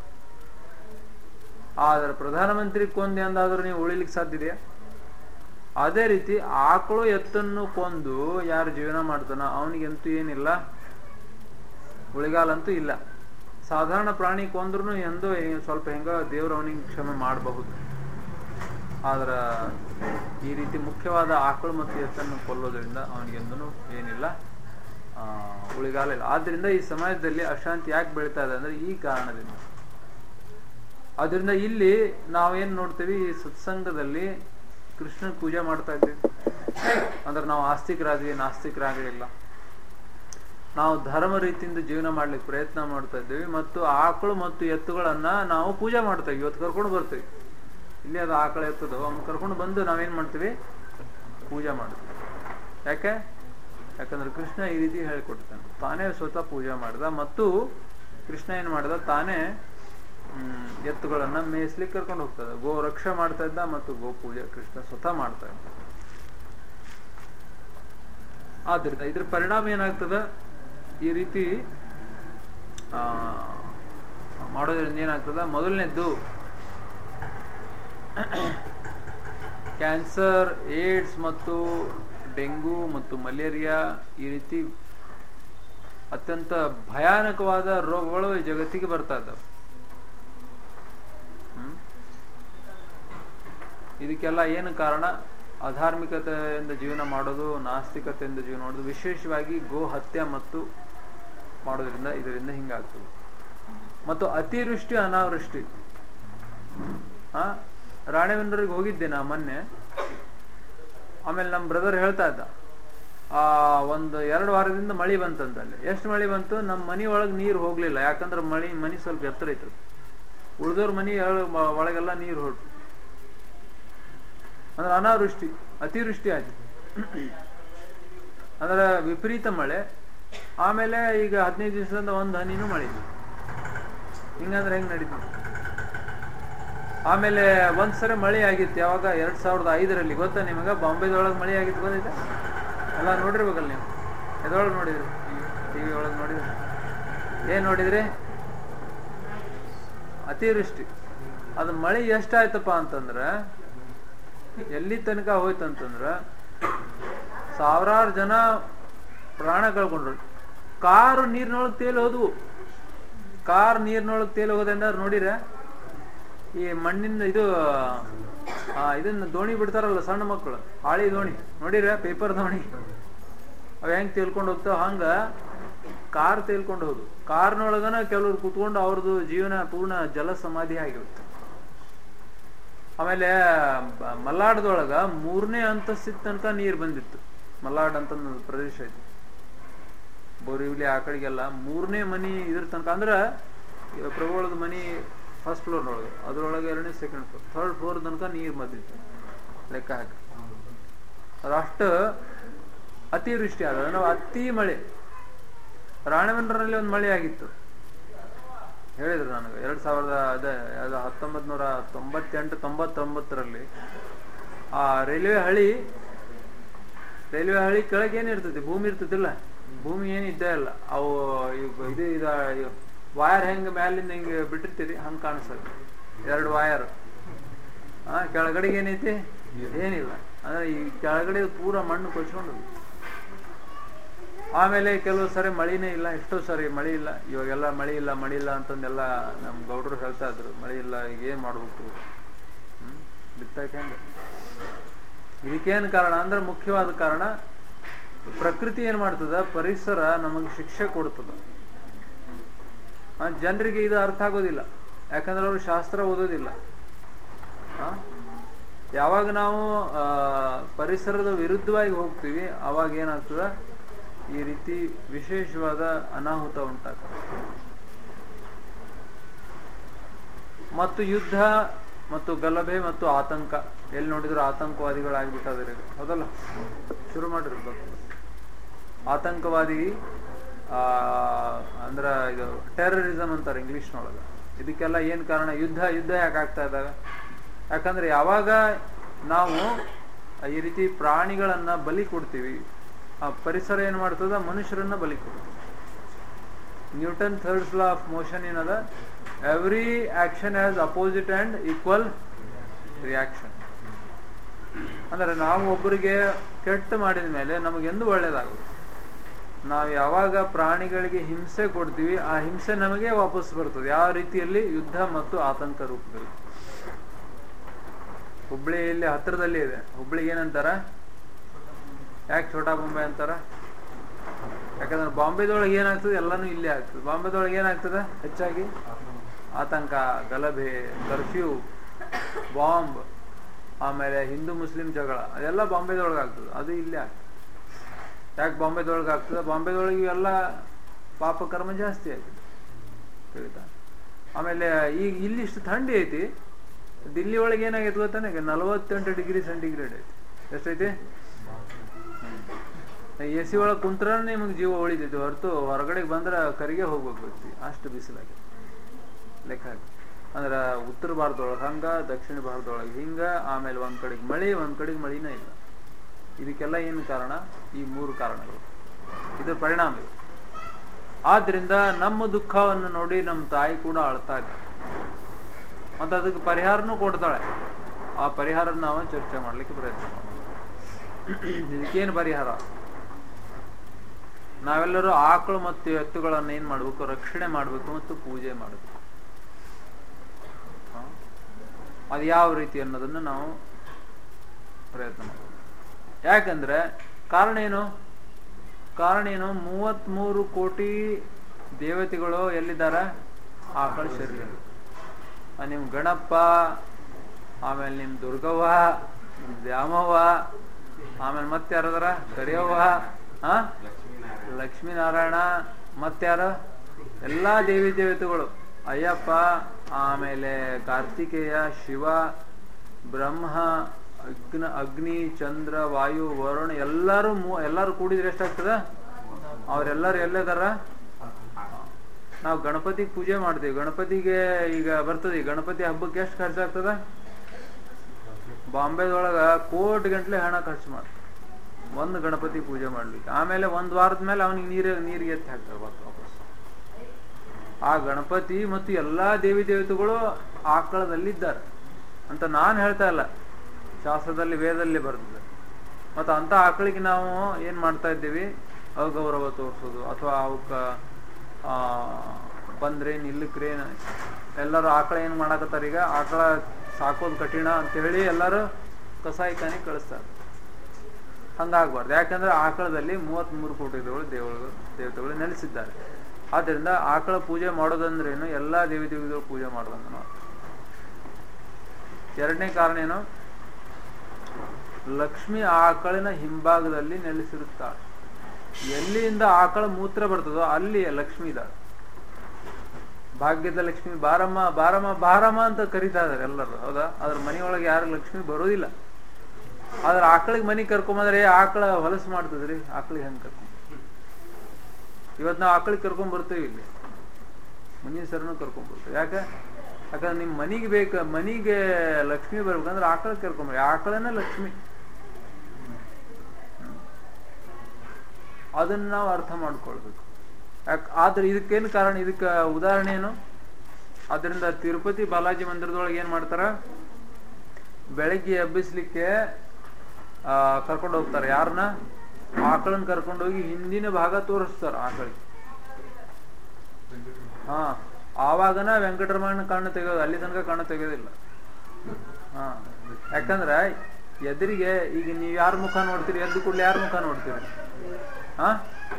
ಆದ್ರೆ ಪ್ರಧಾನಮಂತ್ರಿ ಕೊಂದೆ ಅಂದಾದ್ರೂ ನೀವು ಉಳಿಲಿಕ್ಕೆ ಸಾಧ್ಯ ಇದೆಯಾ ಅದೇ ರೀತಿ ಆಕಳು ಎತ್ತನ್ನು ಕೊಂದು ಯಾರು ಜೀವನ ಮಾಡ್ತಾನ ಅವನಿಗಂತೂ ಏನಿಲ್ಲ ಉಳಿಗಾಲಂತೂ ಇಲ್ಲ ಸಾಧಾರಣ ಪ್ರಾಣಿ ಕೊಂದ್ರೂ ಎಂದೋ ಏ- ಸ್ವಲ್ಪ ಹೆಂಗ ದೇವ್ರು ಅವನಿಗೆ ಕ್ಷಮೆ ಮಾಡಬಹುದು ಆದ್ರ ಈ ರೀತಿ ಮುಖ್ಯವಾದ ಆಕಳು ಮತ್ತು ಎತ್ತನ್ನು ಕೊಲ್ಲೋದ್ರಿಂದ ಅವನಿಗೆಂದೂ ಏನಿಲ್ಲ ಆ, ಉಳಿಗಾಲ ಇಲ್ಲ ಆದ್ರಿಂದ ಈ ಸಮಾಜದಲ್ಲಿ ಅಶಾಂತಿ ಯಾಕೆ ಬೆಳೀತಾ ಇದೆ ಅಂದ್ರೆ ಈ ಕಾರಣದಿಂದ ಆದ್ರಿಂದ ಇಲ್ಲಿ ನಾವೇನ್ ನೋಡ್ತೀವಿ ಈ ಸತ್ಸಂಗದಲ್ಲಿ ಕೃಷ್ಣನ್ ಪೂಜೆ ಮಾಡ್ತಾ ಇದ್ದೀವಿ ಅಂದ್ರೆ ನಾವು ಆಸ್ತಿಕರಾದ್ವಿ ನಾಸ್ತಿಕರಾಗಲಿಲ್ಲ ನಾವು ಧರ್ಮ ರೀತಿಯಿಂದ ಜೀವನ ಮಾಡ್ಲಿಕ್ಕೆ ಪ್ರಯತ್ನ ಮಾಡ್ತಾ ಇದ್ದೀವಿ ಮತ್ತು ಆಕಳು ಮತ್ತು ಎತ್ತುಗಳನ್ನ ನಾವು ಪೂಜೆ ಮಾಡ್ತಾ ಇದ್ವಿ ಇವತ್ತು ಕರ್ಕೊಂಡು ಬರ್ತೀವಿ ಇಲ್ಲಿ ಅದು ಆಕಳ ಎತ್ತದು ಅವ್ನು ಕರ್ಕೊಂಡು ಬಂದು ನಾವೇನ್ ಮಾಡ್ತೀವಿ ಪೂಜೆ ಮಾಡ್ತೀವಿ ಯಾಕೆ ಯಾಕಂದ್ರೆ ಕೃಷ್ಣ ಈ ರೀತಿ ಹೇಳಿಕೊಡ್ತಾನೆ ತಾನೇ ಸ್ವತಃ ಪೂಜೆ ಮಾಡಿದ ಮತ್ತು ಕೃಷ್ಣ ಏನ್ ಮಾಡಿದ ತಾನೇ ಹ್ಮ್, ಎತ್ತುಗಳನ್ನ ಮೇಯಿಸ್ಲಿಕ್ಕೆ ಕರ್ಕೊಂಡು ಹೋಗ್ತದ ಗೋ ರಕ್ಷೆ ಮಾಡ್ತಾ ಇದ್ದ ಮತ್ತು ಗೋ ಪೂಜೆ ಕೃಷ್ಣ ಸ್ವತಃ ಮಾಡ್ತಾ ಇದ್ದ ಆದ್ರಿಂದ ಇದ್ರ ಪರಿಣಾಮ ಏನಾಗ್ತದ ಈ ರೀತಿ ಆ ಮಾಡೋದ್ರಿಂದ ಏನಾಗ್ತದ ಮೊದಲನೇದ್ದು ಕ್ಯಾನ್ಸರ್ ಏಡ್ಸ್ ಮತ್ತು ಡೆಂಗು ಮತ್ತು ಮಲೇರಿಯಾ ಈ ರೀತಿ ಅತ್ಯಂತ ಭಯಾನಕವಾದ ರೋಗಗಳು ಈ ಜಗತ್ತಿಗೆ ಬರ್ತಾ ಇದ್ದಾವೆ ಹ್ಮ್? ಇದಕ್ಕೆಲ್ಲ ಏನು ಕಾರಣ ಅಧಾರ್ಮಿಕತೆಯಿಂದ ಜೀವನ ಮಾಡೋದು ನಾಸ್ತಿಕತೆಯಿಂದ ಜೀವನ ಮಾಡೋದು ವಿಶೇಷವಾಗಿ ಗೋ ಹತ್ಯೆ ಮತ್ತು ಮಾಡೋದ್ರಿಂದ ಇದರಿಂದ ಹಿಂಗಾಗ್ತದೆ ಮತ್ತು ಅತಿವೃಷ್ಟಿ ಅನಾವೃಷ್ಟಿ ಆ ರಾಣೆಬೆನ್ನೂರಿಗೆ ಹೋಗಿದ್ದೆ ನಾ ಮೊನ್ನೆ ಆಮೇಲೆ ನಮ್ಮ ಬ್ರದರ್ ಹೇಳ್ತಾ ಇದ್ದ ಆ ಒಂದು ಎರಡು ವಾರದಿಂದ ಮಳಿ ಬಂತಂತ ಅಲ್ಲಿ ಎಷ್ಟು ಮಳಿ ಬಂತು ನಮ್ಮ ಮನಿ ಒಳಗೆ ನೀರು ಹೋಗ್ಲಿಲ್ಲ ಯಾಕಂದ್ರೆ ಮಳಿ ಮನಿ ಸ್ವಲ್ಪ ಎತ್ತರ ಇತ್ತು ಉಳಿದವ್ರ ಮನಿ ಒಳ- ಒಳಗೆಲ್ಲ ನೀರು ಹೊರಟು ಅಂದ್ರೆ ಅನಾವೃಷ್ಟಿ ಅತಿವೃಷ್ಟಿ ಆಯ್ತು ಅಂದ್ರೆ ವಿಪರೀತ ಮಳೆ ಆಮೇಲೆ ಈಗ ಹದಿನೈದು ದಿವಸದಿಂದ ಒಂದು ಹನಿನೂ ಮಳೆ ಇಲ್ಲ ಹಿಂಗಂದ್ರೆ ಹೆಂಗ್ ನಡೀತು ಆಮೇಲೆ ಒಂದ್ಸರಿ ಮಳೆ ಆಗಿತ್ತು ಯಾವಾಗ ಎರಡ್ ಸಾವಿರದ ಐದರಲ್ಲಿ ಗೊತ್ತಾ ನಿಮಗ ಬಾಂಬೆದೊಳಗೆ ಮಳೆ ಆಗಿತ್ತು ಗೊತ್ತೈತೆ ಎಲ್ಲ ನೋಡಿರ್ಬೇಕಲ್ಲ ನೀವು ಎದೊಳಗೆ ನೋಡಿದ್ರಿ ಟಿವಿ ಒಳಗೆ ನೋಡಿದ್ರಿ ಏನ್ ನೋಡಿದ್ರಿ ಅತಿವೃಷ್ಟಿ ಅದು ಮಳೆ ಎಷ್ಟಾಯ್ತಪ್ಪ ಅಂತಂದ್ರ ಎಲ್ಲಿ ತನಕ ಹೋಯ್ತಂತಂದ್ರ ಸಾವಿರಾರು ಜನ ಪ್ರಾಣ ಕಳ್ಕೊಂಡ್ರು ಕಾರು ನೀರಿನೊಳಗೆ ತೇಲಿ ಹೋದ್ವು ಕಾರ್ ನೀರಿನೊಳಗೆ ತೇಲಿ ಹೋಗೋದಂದ್ರೆ ನೋಡಿರ ಈ ಮಣ್ಣಿನ ಇದು ಆ, ಇದನ್ನ ದೋಣಿ ಬಿಡ್ತಾರಲ್ಲ ಸಣ್ಣ ಮಕ್ಕಳು ಹಾಳಿ ದೋಣಿ ನೋಡಿರ ಪೇಪರ್ ದೋಣಿ ಅವ್ ಹೆಂಗ್ ತೇಲ್ಕೊಂಡು ಹೋಗ್ತಾವ ಹಂಗ ಕಾರ್ ತೇಲ್ಕೊಂಡು ಹೋದು ಕಾರ್ನೊಳಗನ ಕೆಲವ್ರು ಕುತ್ಕೊಂಡು ಅವ್ರದ್ದು ಜೀವನ ಪೂರ್ಣ ಜಲ ಸಮಾಧಿ ಆಗಿರುತ್ತೆ ಆಮೇಲೆ ಬ- ಮಲ್ನಾಡದೊಳಗ ಮೂರನೇ ಅಂತಸ್ತಿನ ತನಕ ನೀರು ಬಂದಿತ್ತು ಮಲ್ನಾಡ್ ಅಂತ ಒಂದು ಪ್ರದೇಶ ಐತಿ ಬೋರಿವಿಲಿ ಆ ಕಡೆಗೆಲ್ಲ ಮೂರನೇ ಮನಿ ಇದ್ರ ತನಕ ಅಂದ್ರ ಈಗ ಪ್ರಭುಗಳದ ಮನಿ ಫಸ್ಟ್ ಫ್ಲೋರ್ ಒಳಗೆ ಅದ್ರೊಳಗೆ ಎರಡನೇ ಸೆಕೆಂಡ್ ಫ್ಲೋರ್ ಥರ್ಡ್ ಫ್ಲೋರ್ ತನಕ ನೀರು ಬಂದಿತ್ತು ಲೆಕ್ಕ ಹಾಕಿ ಅದಷ್ಟು ಅತಿವೃಷ್ಟಿ ಆದ ನಾವು ಅತಿ ಮಳೆ ರಾಣೆಬೆನ್ನೂರಲ್ಲಿ ಒಂದು ಮಳೆ ಆಗಿತ್ತು ಹೇಳಿದ್ರು ನನಗೆ ಎರಡ್ ಸಾವಿರದ ಅದೇ ಅದು ಹತ್ತೊಂಬತ್ ನೂರ ತೊಂಬತ್ತೆಂಟು ತೊಂಬತ್ತೊಂಬತ್ತರಲ್ಲಿ ಆ ರೈಲ್ವೆ ಹಳಿ ರೈಲ್ವೆ ಹಳಿ ಕೆಳಗೆ ಏನಿರ್ತೈತಿ ಭೂಮಿ ಇರ್ತದಿಲ್ಲ ಭೂಮಿ ಏನು ಇದ್ದೇ ಇಲ್ಲ ಅವು ಇವ್- ಇದು ಇದ ವಾಯರ್ ಹೆಂಗ್ ಮ್ಯಾಲಿಂದ ಹಿಂಗ್ ಬಿಟ್ಟಿರ್ತೀರಿ ಹಂಗ್ ಕಾಣಿಸ್ತದೆ ಎರಡು ವಾಯರ್ ಆ ಕೆಳಗಡೆಗೆ ಏನೈತಿ ಏನಿಲ್ಲ ಅಂದ್ರೆ ಈ ಕೆಳಗಡೆ ಪೂರ ಮಣ್ಣು ಕೊಚ್ಕೊಂಡು ಆಮೇಲೆ ಕೆಲವು ಸರಿ ಮಳಿನೇ ಇಲ್ಲ ಎಷ್ಟೋ ಸರಿ ಮಳಿ ಇಲ್ಲ ಇವಾಗೆಲ್ಲ ಮಳಿ ಇಲ್ಲ ಮಳಿ ಇಲ್ಲ ಅಂತಂದೆಲ್ಲ ನಮ್ ಗೌಡ್ರು ಹೇಳ್ತಾ ಇದ್ರು ಮಳಿ ಇಲ್ಲ ಈಗ ಏನ್ ಮಾಡ್ಬೇಕು ಹ್ಮ್ ಬಿತ್ತಕ್ಕೆ ಹೆಂಗೆ ಇದಕ್ಕೇನು ಕಾರಣ ಅಂದ್ರೆ ಮುಖ್ಯವಾದ ಕಾರಣ ಪ್ರಕೃತಿ ಏನ್ ಮಾಡ್ತದ ಪರಿಸರ ನಮಗೆ ಶಿಕ್ಷೆ ಕೊಡ್ತದ ಆ, ಜನರಿಗೆ ಇದು ಅರ್ಥ ಆಗೋದಿಲ್ಲ ಯಾಕಂದ್ರೆ ಅವರು ಶಾಸ್ತ್ರ ಓದೋದಿಲ್ಲ ಆ? ಯಾವಾಗ ನಾವು ಆ, ಪರಿಸರದ ವಿರುದ್ಧವಾಗಿ ಹೋಗ್ತೀವಿ ಅವಾಗ ಏನಾಗ್ತದ ಈ ರೀತಿ ವಿಶೇಷವಾದ ಅನಾಹುತ ಉಂಟಾಗ್ತದೆ ಮತ್ತು ಯುದ್ಧ ಮತ್ತು ಗಲಭೆ ಮತ್ತು ಆತಂಕ ಎಲ್ಲಿ ನೋಡಿದ್ರು ಆತಂಕವಾದಿಗಳಾಗ್ಬಿಟ್ಟದ್ರೆ ಹೌದಲ್ಲ ಶುರು ಮಾಡಿದ್ರು ಭಕ್ತರು. ಆತಂಕವಾದಿ ಆ ಅಂದ್ರ ಇದು ಟೆರರಿಸಮ್ ಅಂತಾರೆ ಇಂಗ್ಲಿಷ್ನೊಳಗ ಇದಕ್ಕೆಲ್ಲ ಏನ್ ಕಾರಣ ಯುದ್ಧ ಯುದ್ಧ ಯಾಕೆ ಆಗ್ತಾ ಇದ್ದಾವೆ ಯಾಕಂದ್ರೆ ಯಾವಾಗ ನಾವು ಈ ರೀತಿ ಪ್ರಾಣಿಗಳನ್ನ ಬಲಿ ಕೊಡ್ತೀವಿ ಆ ಪರಿಸರ ಏನ್ ಮಾಡ್ತದ ಮನುಷ್ಯರನ್ನ ಬಲಿ ಕೊಡ್ತೀವಿ Newton thirds law of motion ಏನದ every action has opposite and equal reaction ಅಂದ್ರೆ ನಾವು ಒಬ್ಬರಿಗೆ ಕೆಟ್ಟ ಮಾಡಿದ ಮೇಲೆ ನಮಗೆಂದು ಒಳ್ಳೇದಾಗುತ್ತೆ ನಾವು ಯಾವಾಗ ಪ್ರಾಣಿಗಳಿಗೆ ಹಿಂಸೆ ಕೊಡ್ತೀವಿ ಆ ಹಿಂಸೆ ನಮಗೆ ವಾಪಸ್ ಬರ್ತದೆ ಯಾವ ರೀತಿಯಲ್ಲಿ ಯುದ್ಧ ಮತ್ತು ಆತಂಕ ರೂಪದಲ್ಲಿ ಹುಬ್ಳಿಯಲ್ಲಿ ಹತ್ರದಲ್ಲಿ ಇದೆ ಹುಬ್ಳಿಗೆ ಏನಂತಾರ ಯಾಕೆ ಛೋಟಾ ಬಾಂಬೆ ಅಂತಾರ ಯಾಕಂದ್ರೆ ಬಾಂಬೆದೊಳಗೆ ಏನಾಗ್ತದೆ ಎಲ್ಲಾನು ಇಲ್ಲೇ ಆಗ್ತದೆ ಬಾಂಬೆದೊಳಗೆ ಏನಾಗ್ತದೆ ಹೆಚ್ಚಾಗಿ ಆತಂಕ ಗಲಭೆ ಕರ್ಫ್ಯೂ ಬಾಂಬ್ ಆಮೇಲೆ ಹಿಂದೂ ಮುಸ್ಲಿಂ ಜಗಳ ಅದೆಲ್ಲ ಬಾಂಬೆದೊಳಗೆ ಆಗ್ತದೆ ಅದು ಇಲ್ಲೇ ಆಗ್ತದೆ ಯಾಕೆ ಬಾಂಬೆದೊಳಗೆ ಆಗ್ತದೆ ಬಾಂಬೆದೊಳಗೆ ಇವೆಲ್ಲ ಪಾಪ ಕರ್ಮ ಜಾಸ್ತಿ ಆಯ್ತದೆ ತಿಳಿತಾ ಆಮೇಲೆ ಈಗ ಇಲ್ಲಿ ಇಷ್ಟು ಥಂಡಿ ಐತಿ ದಿಲ್ಲಿ ಒಳಗೆ ಏನಾಗೈತೆ ಗೊತ್ತಾನೆ ನಲವತ್ತೆಂಟು ಡಿಗ್ರಿ ಸೆಂಟಿಗ್ರೇಡ್ ಐತಿ ಎಷ್ಟೈತಿ ಎ ಸಿ ಒಳಗೆ ಕುಂತ್ರ ನಿಮಗೆ ಜೀವ ಉಳಿತೈತಿ ಹೊರತು ಹೊರಗಡೆಗೆ ಬಂದ್ರೆ ಕರಿಗೆ ಹೋಗ್ಬೇಕು ವ್ಯಕ್ತಿ ಅಷ್ಟು ಬಿಸಿಲಾಗಿ ಲೆಕ್ಕ ಹಾಕಿ ಅಂದ್ರೆ ಉತ್ತರ ಭಾರತದೊಳಗೆ ಹಂಗ ದಕ್ಷಿಣ ಭಾರತದೊಳಗೆ ಹಿಂಗ ಆಮೇಲೆ ಒಂದ್ ಕಡೆಗೆ ಮಳೆ ಒಂದ್ ಕಡೆಗೆ ಮಳಿನೇ ಇಲ್ಲ ಇದಕ್ಕೆಲ್ಲ ಏನು ಕಾರಣ ಈ ಮೂರು ಕಾರಣಗಳು ಇದ್ರ ಪರಿಣಾಮ ಇದು ಆದ್ರಿಂದ ನಮ್ಮ ದುಃಖವನ್ನು ನೋಡಿ ನಮ್ಮ ತಾಯಿ ಕೂಡ ಅಳ್ತಾ ಇದ್ದಾರೆ ಮತ್ತೆ ಅದಕ್ಕೆ ಪರಿಹಾರನೂ ಕೊಡ್ತಾಳೆ ಆ ಪರಿಹಾರ ನಾವು ಚರ್ಚೆ ಮಾಡ್ಲಿಕ್ಕೆ ಪ್ರಯತ್ನ ಮಾಡೋಣ ಇದಕ್ಕೇನು ಪರಿಹಾರ ನಾವೆಲ್ಲರೂ ಆಕಳು ಮತ್ತು ಎತ್ತುಗಳನ್ನ ಏನ್ ಮಾಡ್ಬೇಕು ರಕ್ಷಣೆ ಮಾಡ್ಬೇಕು ಮತ್ತು ಪೂಜೆ ಮಾಡಬೇಕು ಅದು ಯಾವ ರೀತಿ ಅನ್ನೋದನ್ನ ನಾವು ಪ್ರಯತ್ನ ಮಾಡಬೇಕು ಯಾಕಂದ್ರೆ ಕಾರಣ ಏನು ಕಾರಣ ಏನು ಮೂವತ್ಮೂರು ಕೋಟಿ ದೇವತೆಗಳು ಎಲ್ಲಿದ್ದಾರ ಆಕಳ ಶರೀರ ಆ, ನಿಮ್ ಗಣಪ ಆಮೇಲೆ ನಿಮ್ ದುರ್ಗವ್ವ ನಿಮ್ ದ್ಯಾಮವ್ವ ಆಮೇಲೆ ಮತ್ತೆ ಯಾರದಾರ ಕರಿಯವ್ವ ಆ ಲಕ್ಷ್ಮೀನಾರಾಯಣ ಮತ್ಯಾರ ಎಲ್ಲಾ ದೇವಿ ದೇವತೆಗಳು ಅಯ್ಯಪ್ಪ ಆಮೇಲೆ ಕಾರ್ತಿಕೇಯ ಶಿವ ಬ್ರಹ್ಮ ಅಗ್ನ ಅಗ್ನಿ ಚಂದ್ರ ವಾಯು ವರುಣ ಎಲ್ಲರೂ ಮೂ- ಎಲ್ಲರೂ ಕೂಡಿದ್ರೆ ಎಷ್ಟಾಗ್ತದ ಅವ್ರೆಲ್ಲರೂ ಎಲ್ಲದಾರ ನಾವು ಗಣಪತಿಗೆ ಪೂಜೆ ಮಾಡ್ತೀವಿ ಗಣಪತಿಗೆ ಈಗ ಬರ್ತದೆ ಗಣಪತಿ ಹಬ್ಬಕ್ಕೆ ಎಷ್ಟು ಖರ್ಚಾಗ್ತದ ಬಾಂಬೆದೊಳಗ ಕೋಟಿ ಗಂಟ್ಲೆ ಹಣ ಖರ್ಚು ಮಾಡ್ತಾರೆ ಒಂದು ಗಣಪತಿ ಪೂಜೆ ಮಾಡ್ಲಿಕ್ಕೆ ಆಮೇಲೆ ಒಂದ್ ವಾರದ ಮೇಲೆ ಅವನಿಗೆ ನೀರು ನೀರಿಗೆ ಎತ್ತಿ ಹಾಕ್ತಾರೆ ಮತ್ತೆ ವಾಪಸ್ ಆ ಗಣಪತಿ ಮತ್ತು ಎಲ್ಲಾ ದೇವಿ ದೇವತೆಗಳು ಆಕಳದಲ್ಲಿದ್ದಾರೆ ಅಂತ ನಾನು ಹೇಳ್ತಾ ಇಲ್ಲ ಶಾಸ್ತ್ರದಲ್ಲಿ ವೇದದಲ್ಲಿ ಬರ್ತದೆ ಮತ್ತು ಅಂತ ಆಕಳಿಗೆ ನಾವು ಏನ್ ಮಾಡ್ತಾ ಇದ್ದೀವಿ ಅಗೌರವ ತೋರಿಸೋದು ಅಥವಾ ಅವಕ್ಕ ಆ ಬಂದ್ರೆ ನಿಲ್ಲಕ್ರಿ ಎಲ್ಲರೂ ಆಕಳ ಏನ್ ಮಾಡಾಕತ್ತಾರ ಈಗ ಆಕಳ ಸಾಕೋದು ಕಠಿಣ ಅಂತ ಹೇಳಿ ಎಲ್ಲರೂ ಕಸಾಯಿಖಾನೆ ಕಳಿಸ್ತಾರೆ ಹಂಗಾಗ್ಬಾರ್ದು ಯಾಕಂದ್ರೆ ಆಕಳದಲ್ಲಿ ಮೂವತ್ತ್ಮೂರು ಕೋಟಿ ದೇವರು ದೇವಗಳು ದೇವತೆಗಳು ನೆಲೆಸಿದ್ದಾರೆ ಆದ್ದರಿಂದ ಆಕಳ ಪೂಜೆ ಮಾಡೋದಂದ್ರೇನು ಎಲ್ಲಾ ದೇವಿ ದೇವಿಗಳು ಪೂಜೆ ಮಾಡೋದಂತ ನಾವು ಎರಡನೇ ಕಾರಣ ಏನು ಲಕ್ಷ್ಮಿ ಆಕಳಿನ ಹಿಂಭಾಗದಲ್ಲಿ ನೆಲೆಸಿರುತ್ತಾಳೆ ಎಲ್ಲಿಂದ ಆಕಳ ಮೂತ್ರ ಬರ್ತದೋ ಅಲ್ಲಿ ಲಕ್ಷ್ಮಿ ಇದ್ದಾಳೆ ಭಾಗ್ಯದ ಲಕ್ಷ್ಮಿ ಬಾರಮ್ಮ ಬಾರಮ್ಮ ಬಾರಮ್ಮ ಅಂತ ಕರಿತಾ ಇದಾರೆ ಎಲ್ಲರೂ ಹೌದಾ ಅದ್ರ ಮನೆಯೊಳಗೆ ಯಾರು ಲಕ್ಷ್ಮಿ ಬರೋದಿಲ್ಲ ಆದ್ರೆ ಆಕಳಿಗೆ ಮನಿ ಕರ್ಕೊಂಬಂದ್ರೆ ಆಕಳ ಹೊಲಸು ಮಾಡ್ತದ್ರಿ ಆಕಳಿಗೆ ಹೆಂಗ್ ಕರ್ಕೊಂಡ್ ಇವತ್ತು ನಾವು ಆಕಳಿಗೆ ಕರ್ಕೊಂಡ್ ಬರ್ತೇವೆ ಇಲ್ಲಿ ಮುಂದಿನ ಸರ್ನು ಕರ್ಕೊಂಡ್ ಬರ್ತೇವೆ ಯಾಕೆ ಯಾಕಂದ್ರೆ ನಿಮ್ ಮನಿಗೆ ಬೇಕ ಮನಿಗೆ ಲಕ್ಷ್ಮಿ ಬರ್ಬೇಕಂದ್ರೆ ಆಕಳ ಕರ್ಕೊಂಬರ್ರಿ ಆಕಳನೇ ಲಕ್ಷ್ಮಿ ಅದನ್ನ ನಾವು ಅರ್ಥ ಮಾಡ್ಕೊಳ್ಬೇಕು ಯಾಕೆ ಆದ್ರೆ ಇದಕ್ಕೇನು ಕಾರಣ ಇದಕ್ಕೆ ಉದಾಹರಣೆ ಏನು ಅದರಿಂದ ತಿರುಪತಿ ಬಾಲಾಜಿ ಮಂದಿರದೊಳಗೆ ಏನ್ ಮಾಡ್ತಾರ ಬೆಳಗ್ಗೆ ಎಬ್ಬಿಸ್ಲಿಕ್ಕೆ ಆ ಕರ್ಕೊಂಡು ಹೋಗ್ತಾರೆ ಯಾರನ್ನ ಆಕಳನ್ನ ಕರ್ಕೊಂಡು ಹೋಗಿ ಹಿಂದಿನ ಭಾಗ ತೋರಿಸ್ತಾರ ಆಕಳಿಗೆ ಹಾ ಆವಾಗನ ವೆಂಕಟರಮಣ ಕಣ್ಣು ತೆಗೆಯೋದು ಅಲ್ಲಿ ತನಕ ಕಣ್ಣು ತೆಗೆಯೋದಿಲ್ಲ ಹಾ ಯಾಕಂದ್ರ ಎದುರಿಗೆ ಈಗ ನೀವ್ ಯಾರ ಮುಖ ನೋಡ್ತೀರಿ ಎದ್ದು ಕೂಡಲೇ ಯಾರ ಮುಖ ನೋಡ್ತೀರಿ ಹಾ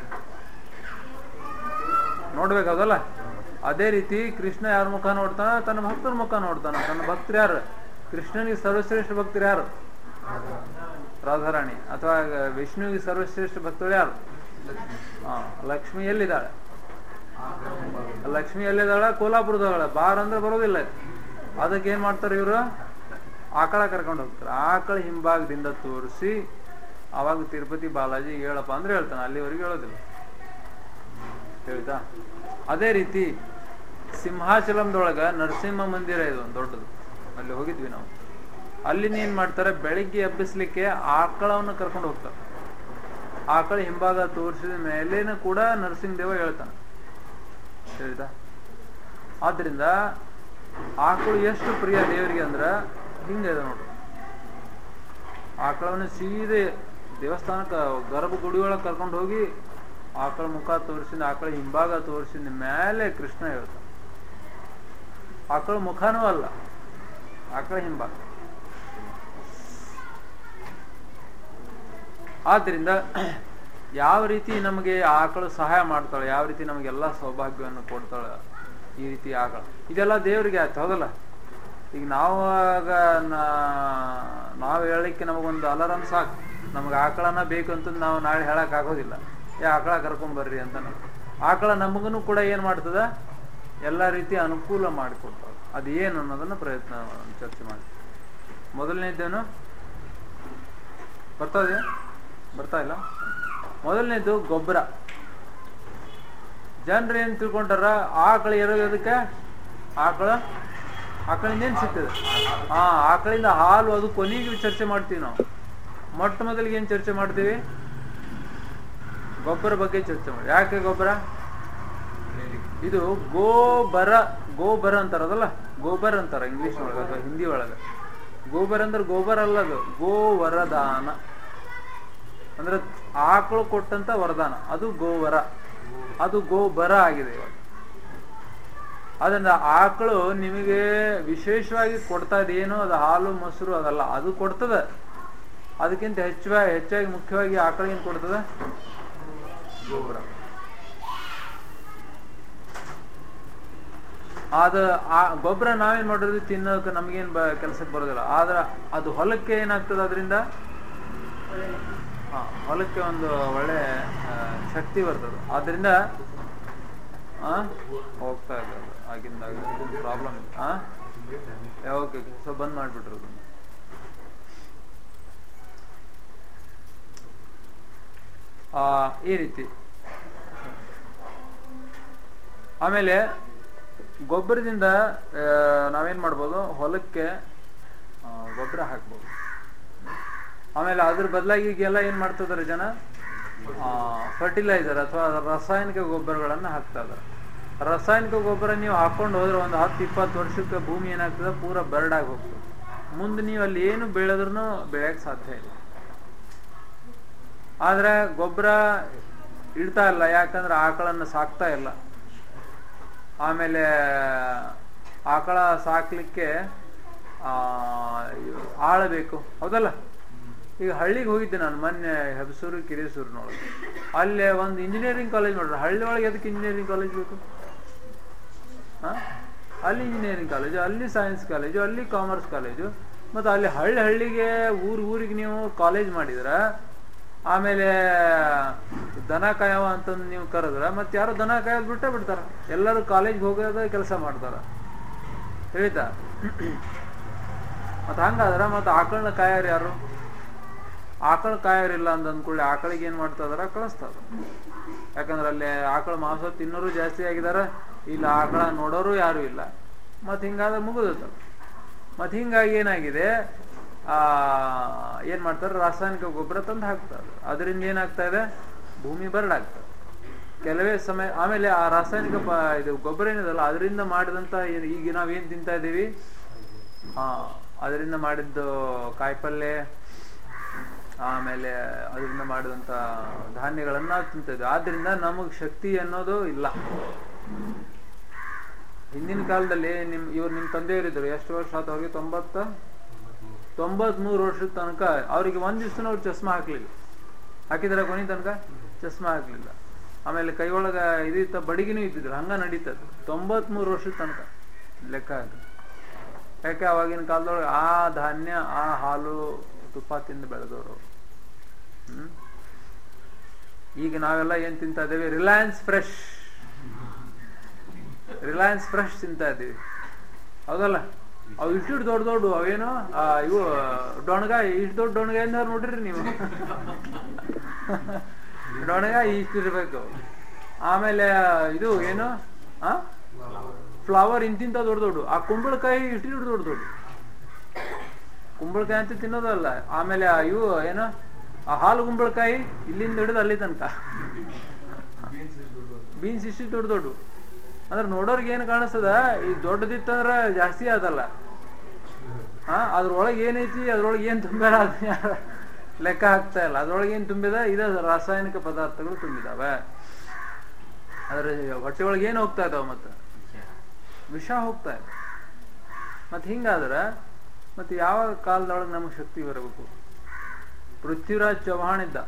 ನೋಡ್ಬೇಕಾದಲ್ಲ ಅದೇ ರೀತಿ ಕೃಷ್ಣ ಯಾರ ಮುಖ ನೋಡ್ತಾನ ತನ್ನ ಭಕ್ತರ ಮುಖ ನೋಡ್ತಾನ ತನ್ನ ಭಕ್ತರು ಯಾರು ಕೃಷ್ಣನಿಗೆ ಸರ್ವಶ್ರೇಷ್ಠ ಭಕ್ತರು ಯಾರು ರಾಧಾರಾಣಿ ಅಥವಾ ವಿಷ್ಣುವಿಗೆ ಸರ್ವಶ್ರೇಷ್ಠ ಭಕ್ತರು ಯಾರು ಹಾ ಲಕ್ಷ್ಮಿ ಎಲ್ಲಿದ್ದಾಳೆ ಲಕ್ಷ್ಮಿ ಎಲ್ಲಿದ್ದಾಳ ಕೋಲಾಪುರದವಳ ಬಾರ್ ಅಂದ್ರೆ ಬರೋದಿಲ್ಲ ಅದಕ್ಕೆ ಏನ್ ಮಾಡ್ತಾರೆ ಇವರು ಆಕಳ ಕರ್ಕೊಂಡು ಹೋಗ್ತಾರೆ ಆಕಳ ಹಿಂಭಾಗದಿಂದ ತೋರಿಸಿ ಅವಾಗ ತಿರುಪತಿ ಬಾಲಾಜಿ ಹೇಳಪ್ಪ ಅಂದ್ರೆ ಹೇಳ್ತಾನೆ ಅಲ್ಲಿವರೆಗೆ ಹೇಳೋದಿಲ್ಲ ಹೇಳ್ತಾ ಅದೇ ರೀತಿ ಸಿಂಹಾಚಲಂದೊಳಗ ನರಸಿಂಹ ಮಂದಿರ ಇದು ಒಂದು ದೊಡ್ಡದು ಅಲ್ಲಿ ಹೋಗಿದ್ವಿ ನಾವು ಅಲ್ಲಿ ಏನ್ ಮಾಡ್ತಾರೆ ಬೆಳಿಗ್ಗೆ ಎಬ್ಬಿಸ್ಲಿಕ್ಕೆ ಆಕಳವನ್ನು ಕರ್ಕೊಂಡು ಹೋಗ್ತಾರೆ ಆಕಳ ಹಿಂಭಾಗ ತೋರಿಸಿದ ಮೇಲೇನು ಕೂಡ ನರಸಿಂಹದೇವ ಹೇಳ್ತಾನೆ ಹೇಳಿದ ಆದ್ರಿಂದ ಆಕಳು ಎಷ್ಟು ಪ್ರಿಯ ದೇವರಿಗೆ ಅಂದ್ರ ಹಿಂಗೆ ಇದೆ ನೋಡ್ರಿ ಆಕಳವನ್ನು ಸೀದೆ ದೇವಸ್ಥಾನಕ್ಕೆ ಗರ್ಭಗುಡಿ ಒಳಗೆ ಕರ್ಕೊಂಡು ಹೋಗಿ ಆಕಳ ಮುಖ ತೋರಿಸಿದ ಆಕಳ ಹಿಂಭಾಗ ತೋರಿಸಿದ ಮೇಲೆ ಕೃಷ್ಣ ಹೇಳ್ತಾನೆ ಆಕಳ ಮುಖನೂ ಅಲ್ಲ ಆಕಳ ಹಿಂಭಾಗ ಆದ್ರಿಂದ ಯಾವ ರೀತಿ ನಮಗೆ ಆಕಳು ಸಹಾಯ ಮಾಡ್ತಾಳೆ ಯಾವ ರೀತಿ ನಮಗೆಲ್ಲ ಸೌಭಾಗ್ಯವನ್ನು ಕೊಡ್ತಾಳೆ ಈ ರೀತಿ ಆಕಳ ಇದೆಲ್ಲ ದೇವರಿಗೆ ಆಯ್ತು ಹೌದಲ್ಲ ಈಗ ನಾವು ಆಗ ನಾವು ಹೇಳಲಿಕ್ಕೆ ನಮಗೊಂದು ಅಲಾರಾಮ್ ಸಾಕು ನಮಗೆ ಆಕಳನ ಬೇಕು ಅಂತ ನಾವು ನಾಳೆ ಹೇಳಕ್ ಆಗೋದಿಲ್ಲ ಏ ಆಕಳ ಕರ್ಕೊಂಡ್ ಬರ್ರಿ ಅಂತ ಆಕಳ ನಮಗೂ ಕೂಡ ಏನ್ ಮಾಡ್ತದ ಎಲ್ಲ ರೀತಿ ಅನುಕೂಲ ಮಾಡಿಕೊಡ್ತಾವೆ ಅದು ಏನು ಅನ್ನೋದನ್ನ ಪ್ರಯತ್ನ ಚರ್ಚೆ ಮಾಡಿ ಮೊದಲನೇದ್ದೇನು ಬರ್ತಾ ಇದೆಯಾ ಬರ್ತಾ ಇಲ್ಲ ಮೊದಲನೇದು ಗೊಬ್ಬರ ಜನರು ಏನ್ ತಿಳ್ಕೊಂಡಾರ ಆಕಳ ಇರೋದಕ್ಕೆ ಆಕಳ ಆಕಳಿಂದ ಏನ್ ಸಿಗ್ತದೆ ಹಾ ಆಕಳಿಂದ ಹಾಲು ಅದು ಕೊನೆಗೆ ಚರ್ಚೆ ಮಾಡ್ತೀವಿ ನಾವು ಮೊಟ್ಟ ಮೊದಲಿಗೆ ಏನ್ ಚರ್ಚೆ ಮಾಡ್ತೀವಿ ಗೊಬ್ಬರ ಬಗ್ಗೆ ಚರ್ಚೆ ಮಾಡಿ ಯಾಕೆ ಗೊಬ್ಬರ ಇದು ಗೋಬರ ಗೋಬರ ಅಂತಾರದಲ್ಲ ಗೋಬರ್ ಅಂತಾರ ಇಂಗ್ಲಿಷ್ ಒಳಗ ಅಥವಾ ಹಿಂದಿ ಒಳಗ ಗೋಬರ್ ಅಂದ್ರೆ ಗೋಬರ್ ಅಲ್ಲ ಅದು ಗೋವರದಾನ ಅಂದ್ರೆ ಆಕಳು ಕೊಟ್ಟಂತ ವರದಾನ ಅದು ಗೋವರ ಅದು ಗೋಬರ ಆಗಿದೆ ಇವಾಗ ಅದರಿಂದ ಆಕಳು ನಿಮಗೆ ವಿಶೇಷವಾಗಿ ಕೊಡ್ತಾ ಇದೇನು ಅದು ಹಾಲು ಮೊಸರು ಅದಲ್ಲ ಅದು ಕೊಡ್ತದ ಅದಕ್ಕಿಂತ ಹೆಚ್ಚು ಹೆಚ್ಚಾಗಿ ಮುಖ್ಯವಾಗಿ ಆಕಳು ಏನ್ ಕೊಡ್ತದ ಗೊಬ್ಬರ ಅದ ಆ ಗೊಬ್ಬರ ನಾವೇನ್ ಮಾಡೋದು ತಿನ್ನೋಕೆ ನಮ್ಗೇನ್ ಬ ಕೆಲ್ಸಕ್ಕೆ ಬರೋದಿಲ್ಲ ಆದ್ರ ಅದು ಹೊಲಕ್ಕೆ ಏನಾಗ್ತದ ಅದರಿಂದ ಹಾ ಹೊಲಕ್ಕೆ ಒಂದು ಒಳ್ಳೆ ಆ, ಶಕ್ತಿ ಬರ್ತದೆ ಆದ್ರಿಂದ ಆ ಹೋಗ್ತಾ ಇದೆ ಅದು ಆಗಿಂದಾಗ ಪ್ರಾಬ್ಲಮ್ ಇದೆ ಆ ಓಕೆ ಸೊ ಬಂದ್ ಮಾಡ್ಬಿಟ್ರು ಅದನ್ನ ಆ ಈ ರೀತಿ ಆಮೇಲೆ ಗೊಬ್ಬರದಿಂದ ಆ, ನಾವೇನ್ ಮಾಡ್ಬೋದು ಹೊಲಕ್ಕೆ ಆ, ಗೊಬ್ಬರ ಹಾಕ್ಬೋದು ಆಮೇಲೆ ಅದ್ರ ಬದಲಾಗಿ ಈಗೆಲ್ಲ ಏನ್ ಮಾಡ್ತಿದಾರೆ ಜನ ಫರ್ಟಿಲೈಸರ್ ಅಥವಾ ರಾಸಾಯನಿಕ ಗೊಬ್ಬರಗಳನ್ನ ಹಾಕ್ತಾ ಇದಾರೆ ರಾಸಾಯನಿಕ ಗೊಬ್ಬರ ನೀವು ಹಾಕೊಂಡು ಹೋದ್ರೆ ಒಂದು ಹತ್ತು ಇಪ್ಪತ್ತು ವರ್ಷಕ್ಕೆ ಭೂಮಿ ಏನಾಗ್ತದೆ ಪೂರ ಬರ್ಡಾಗಿ ಹೋಗ್ತದೆ ಮುಂದೆ ನೀವು ಅಲ್ಲಿ ಏನು ಬೆಳೆದ್ರೂ ಬೆಳೆಯಕ್ ಸಾಧ್ಯ ಇಲ್ಲ ಆದ್ರೆ ಗೊಬ್ಬರ ಇಡ್ತಾ ಇಲ್ಲ ಯಾಕಂದ್ರೆ ಆಕಳನ್ನ ಸಾಕ್ತಾ ಇಲ್ಲ ಆಮೇಲೆ ಆಕಳ ಸಾಕ್ಲಿಕ್ಕೆ ಆ ಆಳ ಬೇಕು ಹೌದಲ್ಲ ಈಗ ಹಳ್ಳಿಗೆ ಹೋಗಿದ್ದೆ ನಾನು ಮೊನ್ನೆ ಹೆಬಸೂರು ಕಿರೇಸೂರಿನೊಳಗೆ ಅಲ್ಲಿ ಒಂದು ಇಂಜಿನಿಯರಿಂಗ್ ಕಾಲೇಜ್ ನೋಡ್ರಿ ಹಳ್ಳಿ ಒಳಗೆ ಅದಕ್ಕೆ ಇಂಜಿನಿಯರಿಂಗ್ ಕಾಲೇಜ್ ಬೇಕು ಹಾ ಅಲ್ಲಿ ಇಂಜಿನಿಯರಿಂಗ್ ಕಾಲೇಜು ಅಲ್ಲಿ ಸೈನ್ಸ್ ಕಾಲೇಜು ಅಲ್ಲಿ ಕಾಮರ್ಸ್ ಕಾಲೇಜು ಮತ್ತು ಅಲ್ಲಿ ಹಳ್ಳಿ ಹಳ್ಳಿಗೆ ಊರು ಊರಿಗೆ ನೀವು ಕಾಲೇಜ್ ಮಾಡಿದ್ರ ಆಮೇಲೆ ದನ ಕಾಯವ ಅಂತಂದು ನೀವು ಕರೆದ್ರ ಮತ್ತೆ ಯಾರು ದನ ಕಾಯೋದು ಬಿಟ್ಟೇ ಬಿಡ್ತಾರ ಎಲ್ಲರೂ ಕಾಲೇಜ್ಗೆ ಹೋಗೋದ ಕೆಲಸ ಮಾಡ್ತಾರ ತಿಳಿತಾ ಮತ್ತೆ ಹಂಗಾದ್ರ ಮತ್ತೆ ಆಕಳನ್ನ ಕಾಯೋರು ಯಾರು ಆಕಳ ಕಾಯೋರಿಲ್ಲ ಅಂತ ಅಂದ್ಕೊಳ್ಳಿ ಆಕಳಿಗೆ ಏನ್ ಮಾಡ್ತಾ ಇದಾರ ಕಳಿಸ್ತಾರ ಯಾಕಂದ್ರೆ ಅಲ್ಲಿ ಆಕಳ ಮಾಂಸ ತಿನ್ನೋರು ಜಾಸ್ತಿ ಆಗಿದಾರ ಇಲ್ಲ ಆಕಳ ನೋಡೋರು ಯಾರು ಇಲ್ಲ ಮತ್ತೆ ಹಿಂಗಾದ್ರೆ ಮುಗಿದ ಮತ್ತೆ ಹಿಂಗಾಗಿ ಏನಾಗಿದೆ ಆ ಏನ್ ಮಾಡ್ತಾರೆ ರಾಸಾಯನಿಕ ಗೊಬ್ಬರ ತಂದು ಹಾಕ್ತಾರೆ ಅದರಿಂದ ಏನಾಗ್ತಾ ಇದೆ ಭೂಮಿ ಬರಡಾಗ್ತದೆ ಕೆಲವೇ ಸಮಯ ಆಮೇಲೆ ಆ ರಾಸಾಯನಿಕ ಪ ಇದು ಗೊಬ್ಬರ ಏನಿದಲ್ಲ ಅದರಿಂದ ಮಾಡಿದಂತ ಏನ್- ಈಗ ನಾವೇನ್ ತಿಂತಾ ಇದೀವಿ ಹಾ ಅದರಿಂದ ಮಾಡಿದ್ದು ಕಾಯಿಪಲ್ಯ ಆಮೇಲೆ ಅದರಿಂದ ಮಾಡಿದಂತ ಧಾನ್ಯಗಳನ್ನ ನಾವು ತಿಂತಾ ಇದ್ವಿ ಆದ್ರಿಂದ ನಮಗ್ ಶಕ್ತಿ ಅನ್ನೋದು ಇಲ್ಲ ಹಿಂದಿನ ಕಾಲದಲ್ಲಿ ನಿಮ್ ಇವ್ರು ನಿಮ್ ತಂದೆಯವರಿದ್ರು ಎಷ್ಟು ವರ್ಷ ಆತ ಅವ್ರಿಗೆ ತೊಂಬತ್ತ ತೊಂಬತ್ ಮೂರು ವರ್ಷದ ತನಕ ಅವ್ರಿಗೆ ಒಂದ್ ದಿವ್ಸ ಅವ್ರು ಚಸ್ಮಾ ಹಾಕ್ಲಿಲ್ಲ ಹಾಕಿದ್ರ ಕೊನೆ ತನಕ ಚಸ್ಮಾ ಹಾಕ್ಲಿಲ್ಲ ಆಮೇಲೆ ಕೈ ಒಳಗ ಇದಿತ್ತ ಬಡಿಗಿನೂ ಇದ್ದಿದ್ರು ಹಂಗ ನಡೀತದ ತೊಂಬತ್ ಮೂರು ವರ್ಷದ ತನಕ ಲೆಕ್ಕ ಹಾಕಿ ಯಾಕೆ ಅವಾಗಿನ ಕಾಲದೊಳಗೆ ಆ ಧಾನ್ಯ ಆ ಹಾಲು ತುಪ್ಪ ತಿಂದು ಬೆಳೆದವರು ಹ್ಮ್ ಈಗ ನಾವೆಲ್ಲ ಏನ್ ತಿಂತಾ ಇದ್ದೇವೆ ರಿಲಯನ್ಸ್ ಫ್ರೆಶ್ ರಿಲಯನ್ಸ್ ಫ್ರೆಶ್ ತಿಂತಾ ಇದ್ದೀವಿ ಹೌದಲ್ಲ ಅವು ಇಷ್ಟು ದೊಡ್ಡ ದೊಡ್ಡ ಅವೇನು ಆ, ಇವು ಡೊಣಗಾಯಿ ಇಷ್ಟು ದೊಡ್ಡ ಡೊಣಗಾಯಿ ಅಂತ ನೋಡ್ರಿ ನೀವು ಡೊಣಗಾಯಿ ಇಷ್ಟು ಇರ್ಬೇಕು ಆಮೇಲೆ ಇದು ಏನು ಆ ಫ್ಲವರ್ ಇಂತಿಂತ ದೊಡ್ಡ ದೊಡ್ಡ ಆ ಕುಂಬಳಕಾಯಿ ಇಷ್ಟು ದೊಡ್ಡ ದೊಡ್ಡ ದೊಡ್ಡ ಕುಂಬಳಕಾಯಿ ಅಂತ ತಿನ್ನೋದಲ್ಲ ಆಮೇಲೆ ಆ ಇವು ಏನು ಆ ಹಾಲು ಕುಂಬಳಕಾಯಿ ಇಲ್ಲಿಂದ ಹಿಡಿದು ಅಲ್ಲಿ ತನಕ ಬೀನ್ಸ್ ಇಷ್ಟು ದೊಡ್ಡ ದೊಡ್ಡ ಅಂದ್ರೆ ನೋಡೋರ್ಗೆ ಏನು ಕಾಣಿಸ್ತದ ಈ ದೊಡ್ಡದಿತ್ತಂದ್ರ ಜಾಸ್ತಿ ಆದಲ್ಲ ಹಾ ಅದ್ರೊಳಗೆ ಏನೈತಿ ಅದ್ರೊಳಗೆ ಏನ್ ತುಂಬ್ಯಾರ ಅದನ್ನ ಯಾರ ಲೆಕ್ಕ ಹಾಕ್ತಾ ಇಲ್ಲ ಅದ್ರೊಳಗೆ ಏನ್ ತುಂಬಿದ ಇದ ರಾಸಾಯನಿಕ ಪದಾರ್ಥಗಳು ತುಂಬಿದಾವೆ ಅದ್ರ ಹೊಟ್ಟೆ ಒಳಗೆ ಏನ್ ಹೋಗ್ತಾ ಇದಾವ ಮತ್ತ ವಿಷ ಹೋಗ್ತಾ ಇದೆ ಮತ್ ಹಿಂಗಾದ್ರ ಮತ್ತೆ ಯಾವ ಕಾಲದೊಳಗೆ ನಮಗೆ ಶಕ್ತಿ ಬರಬೇಕು ಪೃಥ್ವಿರಾಜ್ ಚೌಹಾಣ್ ಇದ್ದ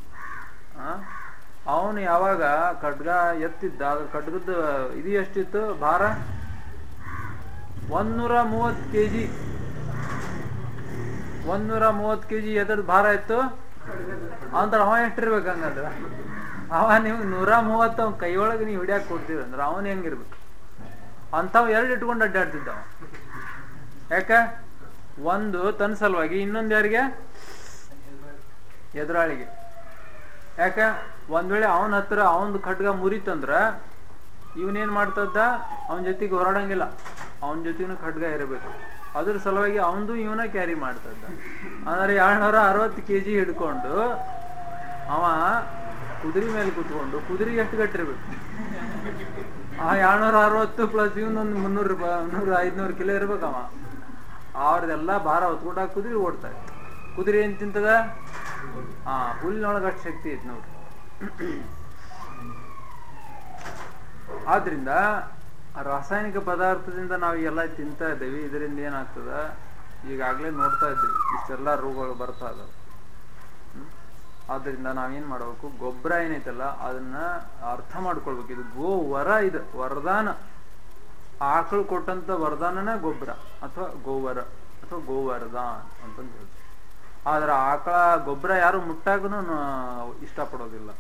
ಅವನು ಯಾವಾಗ ಖಡ್ಗ ಎತ್ತಿದ್ದ ಅದ್ರ ಖಡ್ಗದ ಇದು ಎಷ್ಟಿತ್ತು ಭಾರ ಒಂದೂರ ಮೂವತ್ ಕೆಜಿ ಒಂದೂರ ಮೂವತ್ ಕೆಜಿ ಎದ್ರ ಭಾರ ಇತ್ತು ಅಂದ್ರ ಅವ ಎಷ್ಟಿರ್ಬೇಕು ಹಂಗಂದ್ರ ಅವ ನಿಮ್ಗೆ ನೂರ ಮೂವತ್ತು ಅವ್ನ ಕೈ ಒಳಗೆ ನೀವು ಹಿಡಿಯಾಕ ಕೊಡ್ತೀವಿ ಅಂದ್ರೆ ಅವನ್ ಹೆಂಗಿರ್ಬೇಕು ಅಂಥವ್ ಎರಡು ಇಟ್ಕೊಂಡು ಅಡ್ಡಾಡ್ತಿದ್ದ ಅವ ಯಾಕ ಒಂದು ತನ್ನ ಸಲುವಾಗಿ ಇನ್ನೊಂದು ಯಾರಿಗೆ ಎದುರಾಳಿಗೆ ಯಾಕ ಒಂದ್ ವೇಳೆ ಅವನ ಹತ್ರ ಅವನ್ ಖಡ್ಗ ಮುರಿತಂದ್ರ ಇವನೇನ್ ಮಾಡ್ತದ ಅವನ ಜೊತೆಗೆ ಹೊರಡಂಗಿಲ್ಲ ಅವನ ಜೊತೆಗೂ ಖಡ್ಗ ಇರಬೇಕು ಅದ್ರ ಸಲುವಾಗಿ ಅವನದು ಇವನ ಕ್ಯಾರಿ ಮಾಡ್ತದ ಅಂದ್ರೆ ಎರಡ್ನೂರ ಅರವತ್ತು ಕೆ ಜಿ ಹಿಡ್ಕೊಂಡು ಅವ ಕುದುರೆ ಮೇಲೆ ಕುತ್ಕೊಂಡು ಕುದುರೆಗೆ ಎಷ್ಟು ಗಟ್ಟಿರ್ಬೇಕು ಆ ಎರಡ್ನೂರ ಅರವತ್ತು ಪ್ಲಸ್ ಇವನೊಂದು ಮುನ್ನೂರು ರೂಪಾಯಿ ಮುನ್ನೂರು ಐದ್ನೂರು ಕಿಲೋ ಇರ್ಬೇಕವ ಅವ್ರದೆಲ್ಲ ಭಾರ ಹೊತ್ಕೊಂಡಾಗ ಕುದುರೆ ಓಡ್ತಾರೆ ಕುದುರೆ ಏನ್ ತಿಂತದ ಹಾ ಹುಲ್ಲಿನೊಳಗೆ ಅಷ್ಟು ಶಕ್ತಿ ಐತಿ ನೋಡ್ರಿ ಆದ್ರಿಂದ ಆ ರಾಸಾಯನಿಕ ಪದಾರ್ಥದಿಂದ ನಾವು ಎಲ್ಲ ತಿಂತಾ ಇದ್ದೇವೆ ಇದರಿಂದ ಏನಾಗ್ತದ ಈಗಾಗ್ಲೇ ನೋಡ್ತಾ ಇದ್ದೀವಿ ಇಷ್ಟೆಲ್ಲ ರೋಗಗಳು ಬರ್ತಾ ಇದಾವೆ ಹ್ಮ್? ಆದ್ರಿಂದ ನಾವೇನ್ ಮಾಡ್ಬೇಕು ಗೊಬ್ಬರ ಏನೈತಲ್ಲ ಅದನ್ನ ಅರ್ಥ ಮಾಡ್ಕೊಳ್ಬೇಕು ಇದು ಗೋ ವರ ಇದು ವರದಾನ ಆಕಳು ಕೊಟ್ಟಂತ ವರದಾನನ ಗೊಬ್ಬರ ಅಥವಾ ಗೋವರ ಅಥವಾ ಗೋವರದಾನ್ ಅಂತಂದು ಹೇಳ್ತೀವಿ ಆದ್ರೆ ಆಕಳ ಗೊಬ್ಬರ ಯಾರು ಮುಟ್ಟಾಗನು ಇಷ್ಟಪಡೋದಿಲ್ಲ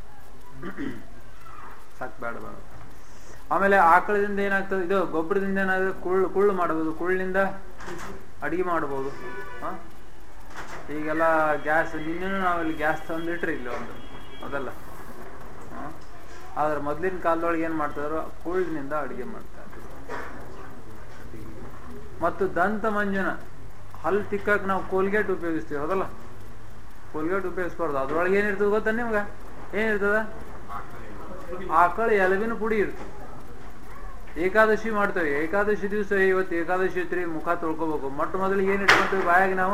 ಸಾಕ್ ಬೇಡ ಬೇಡ ಆಮೇಲೆ ಆಕಳದಿಂದ ಏನಾಗ್ತದೆ ಇದು ಗೊಬ್ಬರದಿಂದ ಏನಾಗುತ್ತೆ ಕುಳ್ಳು ಕುಳ್ಳು ಮಾಡಬಹುದು ಕುಳ್ಳಿನಿಂದ ಅಡಿಗೆ ಮಾಡಬಹುದು ಹ ಈಗೆಲ್ಲ ಗ್ಯಾಸ್ ನಿನ್ನೆನೂ ನಾವಿಲ್ಲಿ ಗ್ಯಾಸ್ ತಂದಿಟ್ರಿ ಇಲ್ಲಿ ಒಂದು ಅದಲ್ಲ ಹ? ಆದ್ರೆ ಮೊದ್ಲಿನ ಕಾಲದೊಳಗೆ ಏನ್ ಮಾಡ್ತಿದ್ರು ಕುಳ್ಳಿನಿಂದ ಅಡಿಗೆ ಮಾಡ್ತಾ ಇದ್ರು ಮತ್ತು ದಂತ ಮಂಜನ ಹಲ್ ತಿಕ್ಕಕ್ ನಾವು ಕೋಲ್ಗೇಟ್ ಉಪಯೋಗಿಸ್ತೀವಿ ಹೌದಲ್ಲ ಕೋಲ್ಗೇಟ್ ಉಪಯೋಗಿಸ್ಬಾರ್ದು ಅದ್ರೊಳಗೆ ಏನಿರ್ತದೆ ಗೊತ್ತಾ ನಿಮ್ಗ ಏನಿರ್ತದ ಆಕಳ ಎಲವಿನ ಪುಡಿ ಇರ್ತದೆ ಏಕಾದಶಿ ಮಾಡ್ತೇವೆ ಏಕಾದಶಿ ದಿವಸ ಇವತ್ತು ಏಕಾದಶಿ ಐತ್ರಿ ಮುಖ ತೊಳ್ಕೊಬೇಕು ಮೊಟ್ಟ ಮೊದಲಿಗೆ ಏನ್ ಇಟ್ಕೊಂತೀವಿ ಬಾಯಾಗ ನಾವು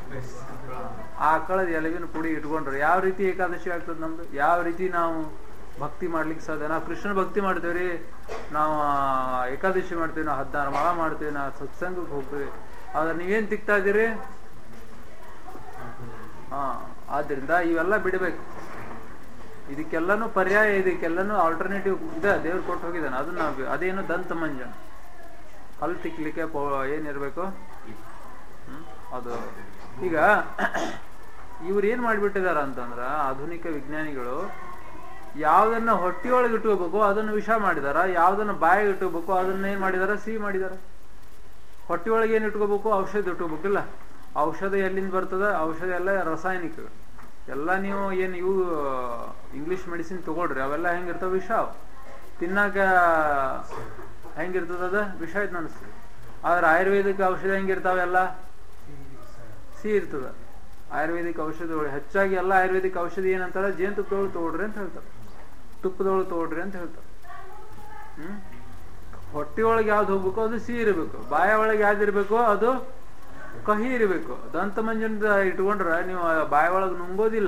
ಆಕಳದ ಎಲವಿನ ಪುಡಿ ಇಟ್ಕೊಂಡ್ರೆ ಯಾವ ರೀತಿ ಏಕಾದಶಿ ಆಗ್ತದೆ ನಮ್ದು ಯಾವ ರೀತಿ ನಾವು ಭಕ್ತಿ ಮಾಡ್ಲಿಕ್ಕೆ ಸಾಧ್ಯ ನಾವು ಕೃಷ್ಣ ಭಕ್ತಿ ಮಾಡ್ತೇವ್ರಿ ನಾವು ಆ, ಏಕಾದಶಿ ಮಾಡ್ತೀವಿ ನಾವು ಹದಿನಾರು ಮಾಳ ಮಾಡ್ತೀವಿ ನಾವು ಸತ್ಸಂಗಕ್ಕೆ ಹೋಗ್ತೀವಿ ಆದ್ರೆ ನೀವೇನ್ ತಿಕ್ತಾ ಇದೀರಿ ಹಾ ಆದ್ರಿಂದ ಇವೆಲ್ಲ ಬಿಡಬೇಕು ಇದಕ್ಕೆಲ್ಲನೂ ಪರ್ಯಾಯ ಇದಕ್ಕೆಲ್ಲನೂ ಆಲ್ಟರ್ನೇಟಿವ್ ಇದೆ ದೇವ್ರು ಕೊಟ್ಟು ಹೋಗಿದ್ದಾನೆ ಅದನ್ನ ಬಿ- ಅದೇನು ದಂತ ಮಂಜನ ಹಲ್ ತಿಕ್ಲಿಕ್ಕೆ ಪೌ ಏನಿರ್ಬೇಕು ಹ್ಮ್? ಅದು ಈಗ ಇವ್ರು ಏನ್ ಮಾಡ್ಬಿಟ್ಟಿದಾರ ಅಂತಂದ್ರ ಆಧುನಿಕ ವಿಜ್ಞಾನಿಗಳು ಯಾವ್ದನ್ನ ಹೊಟ್ಟಿಯೊಳಗೆ ಇಟ್ಕೋಬೇಕು ಅದನ್ನ ವಿಷ ಮಾಡಿದಾರ ಯಾವ್ದನ್ನ ಬಾಯಿಗೆ ಇಟ್ಕೋಬೇಕು ಅದನ್ನ ಏನ್ ಮಾಡಿದಾರ ಸಿಹಿ ಮಾಡಿದಾರ ಹೊಟ್ಟಿಯೊಳಗೆ ಏನ್ ಇಟ್ಕೋಬೇಕು ಔಷಧ ಇಟ್ಕೋಬೇಕಿಲ್ಲ ಔಷಧ ಎಲ್ಲಿಂದ ಬರ್ತದ ಔಷಧ ಎಲ್ಲ ರಾಸಾಯನಿಕ ಎಲ್ಲ ನೀವು ಏನ್ ಇವು ಇಂಗ್ಲಿಷ್ ಮೆಡಿಸಿನ್ ತಗೊಳ್ರಿ ಅವೆಲ್ಲ ಹೆಂಗಿರ್ತಾವ ವಿಷ ಅವು. ತಿನ್ನಾಕ ಹೆಂಗಿರ್ತದ ಅದ ವಿಷ ಐತ್ ಅನಿಸ್ತದೆ ಆದ್ರೆ ಆಯುರ್ವೇದಿಕ್ ಔಷಧ ಹೆಂಗಿರ್ತಾವೆಲ್ಲ ಸಿಹಿ ಇರ್ತದ ಆಯುರ್ವೇದಿಕ್ ಔಷಧಿಗಳು ಹೆಚ್ಚಾಗಿ ಎಲ್ಲ ಆಯುರ್ವೇದಿಕ್ ಔಷಧಿ ಏನಂತಾರ ಜೇನುತುಪ್ಪದೊಳಗೆ ತಗೊಳ್ರಿ ಅಂತ ಹೇಳ್ತಾರೆ ತುಪ್ಪದೊಳಗೆ ತಗೊಳ್ರಿ ಅಂತ ಹೇಳ್ತಾರೆ ಹ್ಮ್ ಹೊಟ್ಟೆಯೊಳಗೆ ಯಾವ್ದು ಹೋಗ್ಬೇಕು ಅದು ಸಿಹಿ ಇರಬೇಕು ಬಾಯ ಒಳಗೆ ಯಾವ್ದು ಇರ್ಬೇಕು ಅದು ಕಹಿ ಇರಬೇಕು ದಂತ ಮಂಜುಂದ ಇಟ್ಕೊಂಡ್ರ ನೀವು ಬಾಯ ಒಳಗೆ ನುಂಗೋದಿಲ್ಲ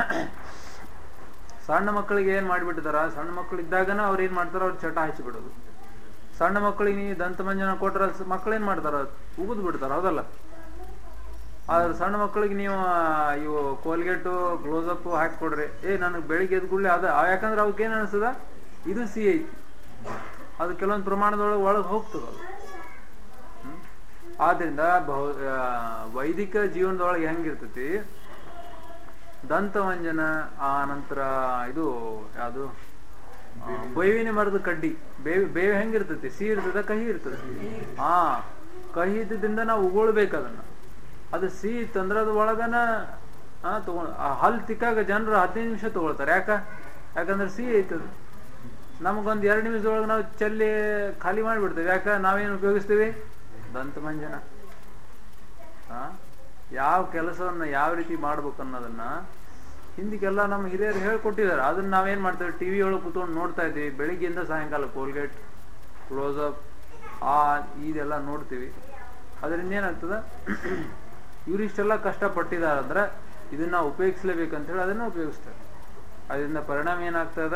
ಸಣ್ಣ ಮಕ್ಕಳಿಗೆ ಏನ್ ಮಾಡ್ಬಿಟ್ಟಿದಾರ ಸಣ್ಣ ಮಕ್ಕಳು ಇದ್ದಾಗನ ಅವ್ರು ಏನ್ ಮಾಡ್ತಾರ ಅವ್ರು ಚಟ ಹಚ್ಚಿಬಿಡೋದು ಸಣ್ಣ ಮಕ್ಕಳಿಗೆ ನೀವು ದಂತ ಮಂಜನ ಕೊಟ್ರ ಮಕ್ಕಳು ಏನ್ ಮಾಡ್ತಾರ ಉಗಿದ್ ಬಿಡ್ತಾರ ಹೌದಲ್ಲ ಆದ್ರೆ ಸಣ್ಣ ಮಕ್ಕಳಿಗೆ ನೀವು ಆ, ಇವು ಕೋಲ್ಗೇಟು ಕ್ಲೋಸಪ್ ಹಾಕಿ ಕೊಡ್ರಿ ಏ ನನಗೆ ಬೆಳಿಗ್ಗೆ ಎದ್ದ ಕೂಡಲೇ ಅದ ಆ, ಯಾಕಂದ್ರೆ ಅವಕ್ಕೆ ಏನ್ ಅನ್ಸದ ಇದು ಸಿಹಿ ಐತಿ ಅದು ಕೆಲವೊಂದು ಪ್ರಮಾಣದೊಳಗೆ ಒಳಗೆ ಹೋಗ್ತದ ಅದು ಹ್ಮ್? ಆದ್ರಿಂದ ಬಹು ಆ, ವೈದಿಕ ಜೀವನದೊಳಗೆ ಹೆಂಗಿರ್ತೈತಿ ದಂತವಂಜನ ಆ ನಂತರ ಇದು ಯಾವುದು ಆ, ಬೇವಿನ ಮರದ ಕಡ್ಡಿ ಬೇವು ಬೇವು ಹೆಂಗಿರ್ತೈತಿ ಸಿಹಿ ಇರ್ತದ ಕಹಿ ಇರ್ತದೆ ಹಾ ಕಹಿ ಇದ್ದಿದ್ದರಿಂದ ನಾವು ಉಗುಳ್ಬೇಕು ಅದನ್ನ ಅದು ಸಿಹಿ ಇತ್ತಂದ್ರೆ ಅದು ಒಳಗನ ಆ ತಗೊಂಡ್ ಆ ಹಲ್ ತಿಕ್ಕಾಗ ಜನರು ಹದಿನೈದು ನಿಮಿಷ ತಗೊಳ್ತಾರೆ ಯಾಕ ಯಾಕಂದ್ರೆ ಸಿಹಿ ಐತದ ನಮಗೊಂದ್ ಎರಡು ನಿಮಿಷದೊಳಗೆ ನಾವು ಚೆಲ್ಲಿ ಖಾಲಿ ಮಾಡಿಬಿಡ್ತೇವೆ ಯಾಕ ನಾವೇನು ಉಪಯೋಗಿಸ್ತೀವಿ ದಂತ ಮಂಜನ ಆ ಯಾವ ಕೆಲಸವನ್ನ ಯಾವ ರೀತಿ ಮಾಡ್ಬೇಕು ಅನ್ನೋದನ್ನ ಹಿಂದಿಗೆಲ್ಲ ನಮ್ಮ ಹಿರಿಯರು ಹೇಳ್ಕೊಟ್ಟಿದ್ದಾರೆ ಅದನ್ನ ನಾವೇನ್ ಮಾಡ್ತೇವೆ ಟಿವಿ ಒಳಗೆ ಕುತ್ಕೊಂಡು ನೋಡ್ತಾ ಇದ್ದೀವಿ ಬೆಳಿಗ್ಗೆಯಿಂದ ಸಾಯಂಕಾಲ ಕೋಲ್ಗೇಟ್ ಕ್ಲೋಸಪ್ ಆ ಇದೆಲ್ಲ ನೋಡ್ತೀವಿ ಅದರಿಂದ ಏನಾಗ್ತದ ಇವರಿಷ್ಟೆಲ್ಲ ಕಷ್ಟಪಟ್ಟಿದ್ದಾರೆ ಅಂದ್ರೆ ಇದನ್ನ ಉಪಯೋಗಿಸ್ಲೇಬೇಕಂತ ಹೇಳಿ ಅದನ್ನ ಉಪಯೋಗಿಸ್ತಾರೆ ಅದರಿಂದ ಪರಿಣಾಮ ಏನಾಗ್ತದ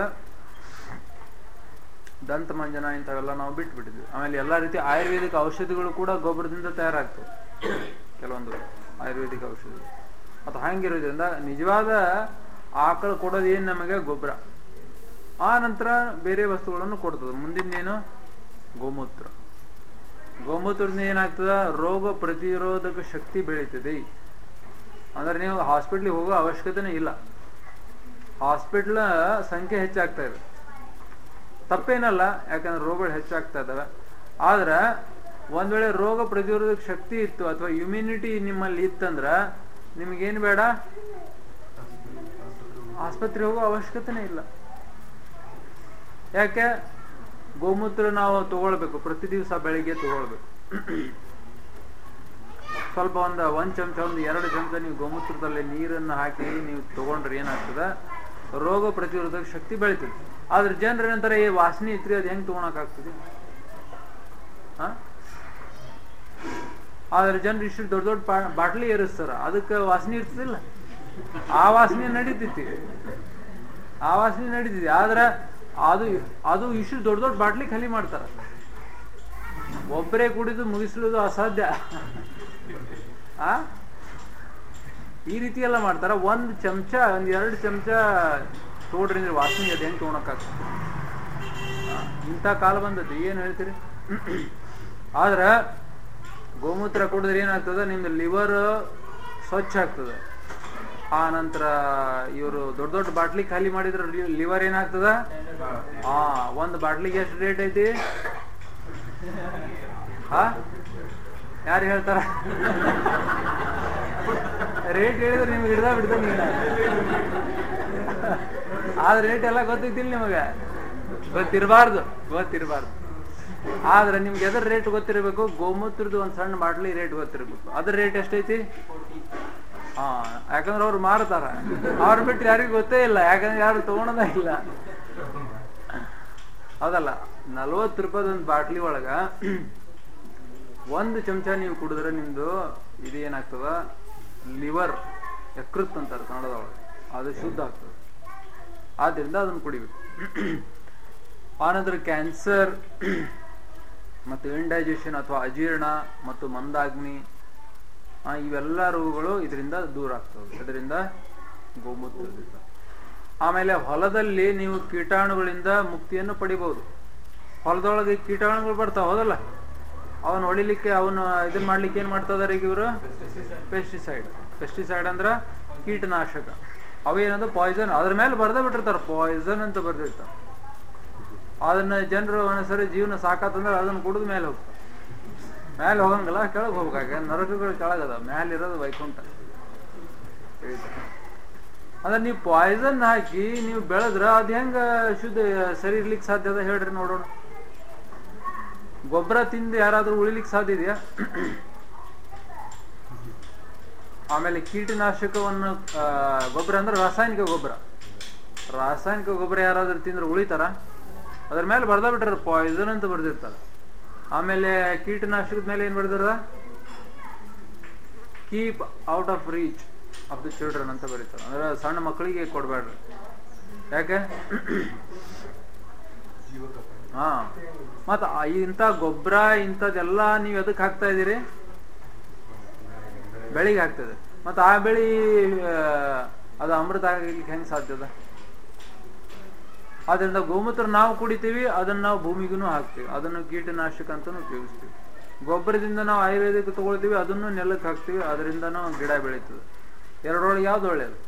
ದಂತ ಮಂಜನ ಇಂಥವೆಲ್ಲ ನಾವು ಬಿಟ್ಬಿಟ್ಟಿದ್ವಿ ಆಮೇಲೆ ಎಲ್ಲಾ ರೀತಿ ಆಯುರ್ವೇದಿಕ್ ಔಷಧಿಗಳು ಕೂಡ ಗೊಬ್ಬರದಿಂದ ತಯಾರಾಗ್ತವೆ ಕೆಲವೊಂದು ಆಯುರ್ವೇದಿಕ್ ಔಷಧಿ ಮತ್ತು ಹಂಗಿರೋದ್ರಿಂದ ನಿಜವಾದ ಆಕಳು ಕೊಡೋದು ಏನ್ ನಮಗೆ ಗೊಬ್ಬರ ಆ ನಂತರ ಬೇರೆ ವಸ್ತುಗಳನ್ನು ಕೊಡ್ತದೆ ಮುಂದಿನ ಗೋಮೂತ್ರ ಗೋಮೂತ್ರದಿಂದ ಏನಾಗ್ತದ ರೋಗ ಪ್ರತಿರೋಧಕ ಶಕ್ತಿ ಬೆಳೀತದೆ ಅಂದ್ರೆ ನೀವು ಹಾಸ್ಪಿಟ್ಲಿಗೆ ಹೋಗೋ ಅವಶ್ಯಕತೆನೇ ಇಲ್ಲ ಹಾಸ್ಪಿಟ್ಲ್ ಸಂಖ್ಯೆ ಹೆಚ್ಚಾಗ್ತಾ ಇದೆ ತಪ್ಪೇನಲ್ಲ ಯಾಕಂದ್ರೆ ರೋಗಗಳು ಹೆಚ್ಚಾಗ್ತಾ ಇದಾವೆ ಆದ್ರೆ ಒಂದ್ ವೇಳೆ ರೋಗ ಪ್ರತಿರೋಧಕ ಶಕ್ತಿ ಇತ್ತು ಅಥವಾ ಇಮ್ಯುನಿಟಿ ನಿಮ್ಮಲ್ಲಿ ಇತ್ತಂದ್ರ ನಿಮ್ಗೇನ್ ಬೇಡ ಆಸ್ಪತ್ರೆ ಹೋಗೋ ಅವಶ್ಯಕತೆನೇ ಇಲ್ಲ ಯಾಕೆ ಗೋಮೂತ್ರ ನಾವು ತಗೊಳ್ಬೇಕು ಪ್ರತಿ ದಿವಸ ಬೆಳಿಗ್ಗೆ ತಗೊಳ್ಬೇಕು ಸ್ವಲ್ಪ ಒಂದು ಒಂದ್ ಚಮಚ ಒಂದು ಎರಡು ಚಮಚ ನೀವು ಗೋಮೂತ್ರದಲ್ಲಿ ನೀರನ್ನು ಹಾಕಿ ನೀವು ತಗೊಂಡ್ರೆ ಏನಾಗ್ತದ ರೋಗ ಪ್ರತಿರೋಧಕ ಶಕ್ತಿ ಬೆಳಿತದೆ ಆದ್ರೆ ಜನರು ಏನಂತಾರೆ ಈ ವಾಸನೆ ಇತ್ರಿ ಅದು ಹೆಂಗ್ ತಗೊಳಕ್ ಆಗ್ತದೆ ಆ? ಆದ್ರೆ ಜನರು ಇಷ್ಟು ದೊಡ್ಡ ದೊಡ್ಡ ಪಾ- ಬಾಟ್ಲಿ ಏರಿಸ್ತಾರ ಅದಕ್ಕೆ ವಾಸನೆ ಇರ್ತದಿಲ್ಲ ಆ ವಾಸನೆ ನಡೀತೈತಿ ಆ ವಾಸನೆ ನಡೀತೈತಿ ಆದ್ರ ಅದು ಅದು ಇಷ್ಟು ದೊಡ್ಡ ದೊಡ್ಡ ಬಾಟ್ಲಿ ಖಾಲಿ ಮಾಡ್ತಾರ ಒಬ್ಬರೇ ಕುಡಿದು ಮುಗಿಸ್ಲುದು ಅಸಾಧ್ಯ ಆ ಈ ರೀತಿ ಎಲ್ಲ ಮಾಡ್ತಾರ ಒಂದ್ ಚಮಚ ಒಂದ್ ಎರಡು ಚಮಚ ತೋಡ್ರಿ ಅಂದ್ರೆ ವಾಸನೆ ಅದು ಹೆಂಗ್ ತೊಗೊಳಕ್ಕಾಗ್ತದೆ ಆ, ಇಂಥ ಕಾಲ ಬಂದದ್ದು ಏನ್ ಹೇಳ್ತೀರಿ ಆದ್ರ ಗೋಮೂತ್ರ ಕುಡಿದ್ರೆ ಏನಾಗ್ತದ ನಿಮ್ದು ಲಿವರ್ ಸ್ವಚ್ಛ ಆಗ್ತದ ಆ ನಂತರ ಇವರು ದೊಡ್ಡ ದೊಡ್ಡ ಬಾಟ್ಲಿ ಖಾಲಿ ಮಾಡಿದ್ರ ಲಿವರ್ ಏನಾಗ್ತದ ಹಾ ಒಂದ್ ಬಾಟ್ಲಿಗೆ ಎಷ್ಟು ರೇಟ್ ಐತಿ ಹಾ ಯಾರು ಹೇಳ್ತಾರ ರೇಟ್ ಹೇಳಿದ್ರೆ ನಿಮ್ಗೆ ಹಿಡ್ದ ಬಿಡ್ದ ನೀನ ಆದ್ರೆ ರೇಟ್ ಎಲ್ಲ ಗೊತ್ತೈತಿಲ್ಲ ನಿಮಗೆ ಗೊತ್ತಿರಬಾರ್ದು ಗೊತ್ತಿರಬಾರ್ದು ಆದ್ರೆ ನಿಮ್ಗೆ ಎದ್ರ ರೇಟ್ ಗೊತ್ತಿರಬೇಕು ಗೋಮೂತ್ರದ್ದು ಒಂದ್ ಸಣ್ಣ ಬಾಟ್ಲಿ ರೇಟ್ ಗೊತ್ತಿರಬೇಕು ಅದ್ರ ರೇಟ್ ಎಷ್ಟೈತಿ ಹಾ ಯಾಕಂದ್ರೆ ಅವ್ರು ಮಾರ್ತಾರ ಅವ್ರ ಬಿಟ್ಟು ಯಾರಿಗೂ ಗೊತ್ತೇ ಇಲ್ಲ ಯಾಕಂದ್ರೆ ಯಾರು ತಗೊಳೋದ ಇಲ್ಲ ಹೌದಲ್ಲ ನಲ್ವತ್ತು ರೂಪಾಯಿ ಒಂದು ಬಾಟ್ಲಿ ಒಳಗ ಒಂದು ಚಮಚ ನೀವು ಕುಡಿದ್ರೆ ನಿಮ್ದು ಇದು ಏನಾಗ್ತದ ಲಿವರ್ ಯಕೃತ್ ಅಂತಾರೆ ಕನ್ನಡದೊಳಗೆ ಅದು ಶುದ್ಧ ಆಗ್ತದೆ ಆದ್ರಿಂದ ಅದನ್ನ ಕುಡಿಬೇಕು ಆನಂತರ ಕ್ಯಾನ್ಸರ್ ಮತ್ತು ಇಂಡೈಜೆಷನ್ ಅಥವಾ ಅಜೀರ್ಣ ಮತ್ತು ಮಂದಾಗ್ನಿ ಆ, ಇವೆಲ್ಲ ರೋಗಗಳು ಇದರಿಂದ ದೂರ ಆಗ್ತವೆ ಇದರಿಂದ ಗೋಮೂತ್ರದಿಂದ ಆಮೇಲೆ ಹೊಲದಲ್ಲಿ ನೀವು ಕೀಟಾಣುಗಳಿಂದ ಮುಕ್ತಿಯನ್ನು ಪಡಿಬಹುದು ಹೊಲದೊಳಗೆ ಕೀಟಾಣುಗಳು ಬರ್ತಾವ ಹೌದಲ್ಲ ಅವನ್ ಹೊಡಿಲಿಕ್ಕೆ ಅವನು ಇದನ್ನ ಮಾಡ್ಲಿಕ್ಕೆ ಏನ್ ಮಾಡ್ತಾ ಇದಾರೆ ಈಗ ಇವರು ಪೆಸ್ಟಿಸೈಡ್ ಪೆಸ್ಟಿಸೈಡ್ ಅಂದ್ರ ಕೀಟನಾಶಕ ಅವೇನದು ಪಾಯ್ಸನ್ ಅದ್ರ ಮೇಲೆ ಬರ್ದೇ ಬಿಟ್ಟಿರ್ತಾರ ಪಾಯ್ಸನ್ ಅಂತ ಬರ್ದಿರ್ತಾರ ಅದನ್ನ ಜನರು ಒಂದ್ಸರಿ ಜೀವನ ಸಾಕಾತಂದ್ರೆ ಅದನ್ನ ಕುಡಿದ ಮೇಲೆ ಹೋಗ್ತಾರೆ ಮೇಲೆ ಹೋಗಂಗಿಲ್ಲ ಕೆಳಗೆ ಹೋಗ್ಬೇಕಾಗ ನರಕಗಳು ಕೆಳಗದ ಮೇಲೆ ಇರೋದು ವೈಕುಂಠ ಅಂದ್ರೆ ನೀವು ಪಾಯ್ಸನ್ ಹಾಕಿ ನೀವು ಬೆಳೆದ್ರ ಅದ್ ಹೆಂಗ ಶುದ್ಧ ಸರಿ ಇರ್ಲಿಕ್ಕೆ ಸಾಧ್ಯ ಅದ ಹೇಳ್ರಿ ನೋಡೋಣ ಗೊಬ್ಬರ ತಿಂದು ಯಾರಾದ್ರೂ ಉಳಿಲಿಕ್ಕೆ ಸಾಧ್ಯ ಇದೆಯಾ ಆಮೇಲೆ ಕೀಟನಾಶಕವನ್ನು ಆ, ಗೊಬ್ಬರ ಅಂದ್ರೆ ರಾಸಾಯನಿಕ ಗೊಬ್ಬರ ರಾಸಾಯನಿಕ ಗೊಬ್ಬರ ಯಾರಾದ್ರೂ ತಿಂದ್ರೆ ಉಳಿತಾರ ಅದ್ರ ಮೇಲೆ ಬರ್ದ ಬಿಟ್ಟಾರ ಪಾಯ್ಸನ್ ಅಂತ ಬರ್ದಿರ್ತಾರ ಆಮೇಲೆ ಕೀಟನಾಶಕದ ಮೇಲೆ ಏನ್ ಬರ್ದಿರ keep out of reach of the children ಅಂತ ಬರೀತಾರೆ ಅಂದ್ರೆ ಸಣ್ಣ ಮಕ್ಕಳಿಗೆ ಕೊಡ್ಬೇಡ್ರಿ ಯಾಕೆ ಹಾ ಮತ್ತ ಆ- ಇಂಥ ಗೊಬ್ಬರ ಇಂಥದ್ದೆಲ್ಲ ನೀವು ಎದಕ್ ಹಾಕ್ತಾ ಇದೀರಿ ಬೆಳಿಗ್ಗೆ ಆಗ್ತದೆ ಮತ್ತ ಆ ಬೆಳಿ ಆ, ಅದು ಅಮೃತ ಆಗ್ಲಿಕ್ಕೆ ಹೆಂಗ್ ಸಾಧ್ಯದ ಆದ್ರಿಂದ ಗೋಮೂತ್ರ ನಾವು ಕುಡಿತೀವಿ ಅದನ್ನ ನಾವು ಭೂಮಿಗೂ ಹಾಕ್ತೀವಿ ಅದನ್ನು ಕೀಟನಾಶಕ ಅಂತಾನು ಉಪಯೋಗಿಸ್ತೀವಿ ಗೊಬ್ಬರದಿಂದ ನಾವು ಆಯುರ್ವೇದಿಕ್ ತಗೊಳ್ತೀವಿ ಅದನ್ನು ನೆಲಕ್ಕೆ ಹಾಕ್ತೀವಿ ಅದರಿಂದನೂ ಗಿಡ ಬೆಳೀತದೆ ಎರಡರೊಳಗೆ ಯಾವ್ದು ಒಳ್ಳೆಯದು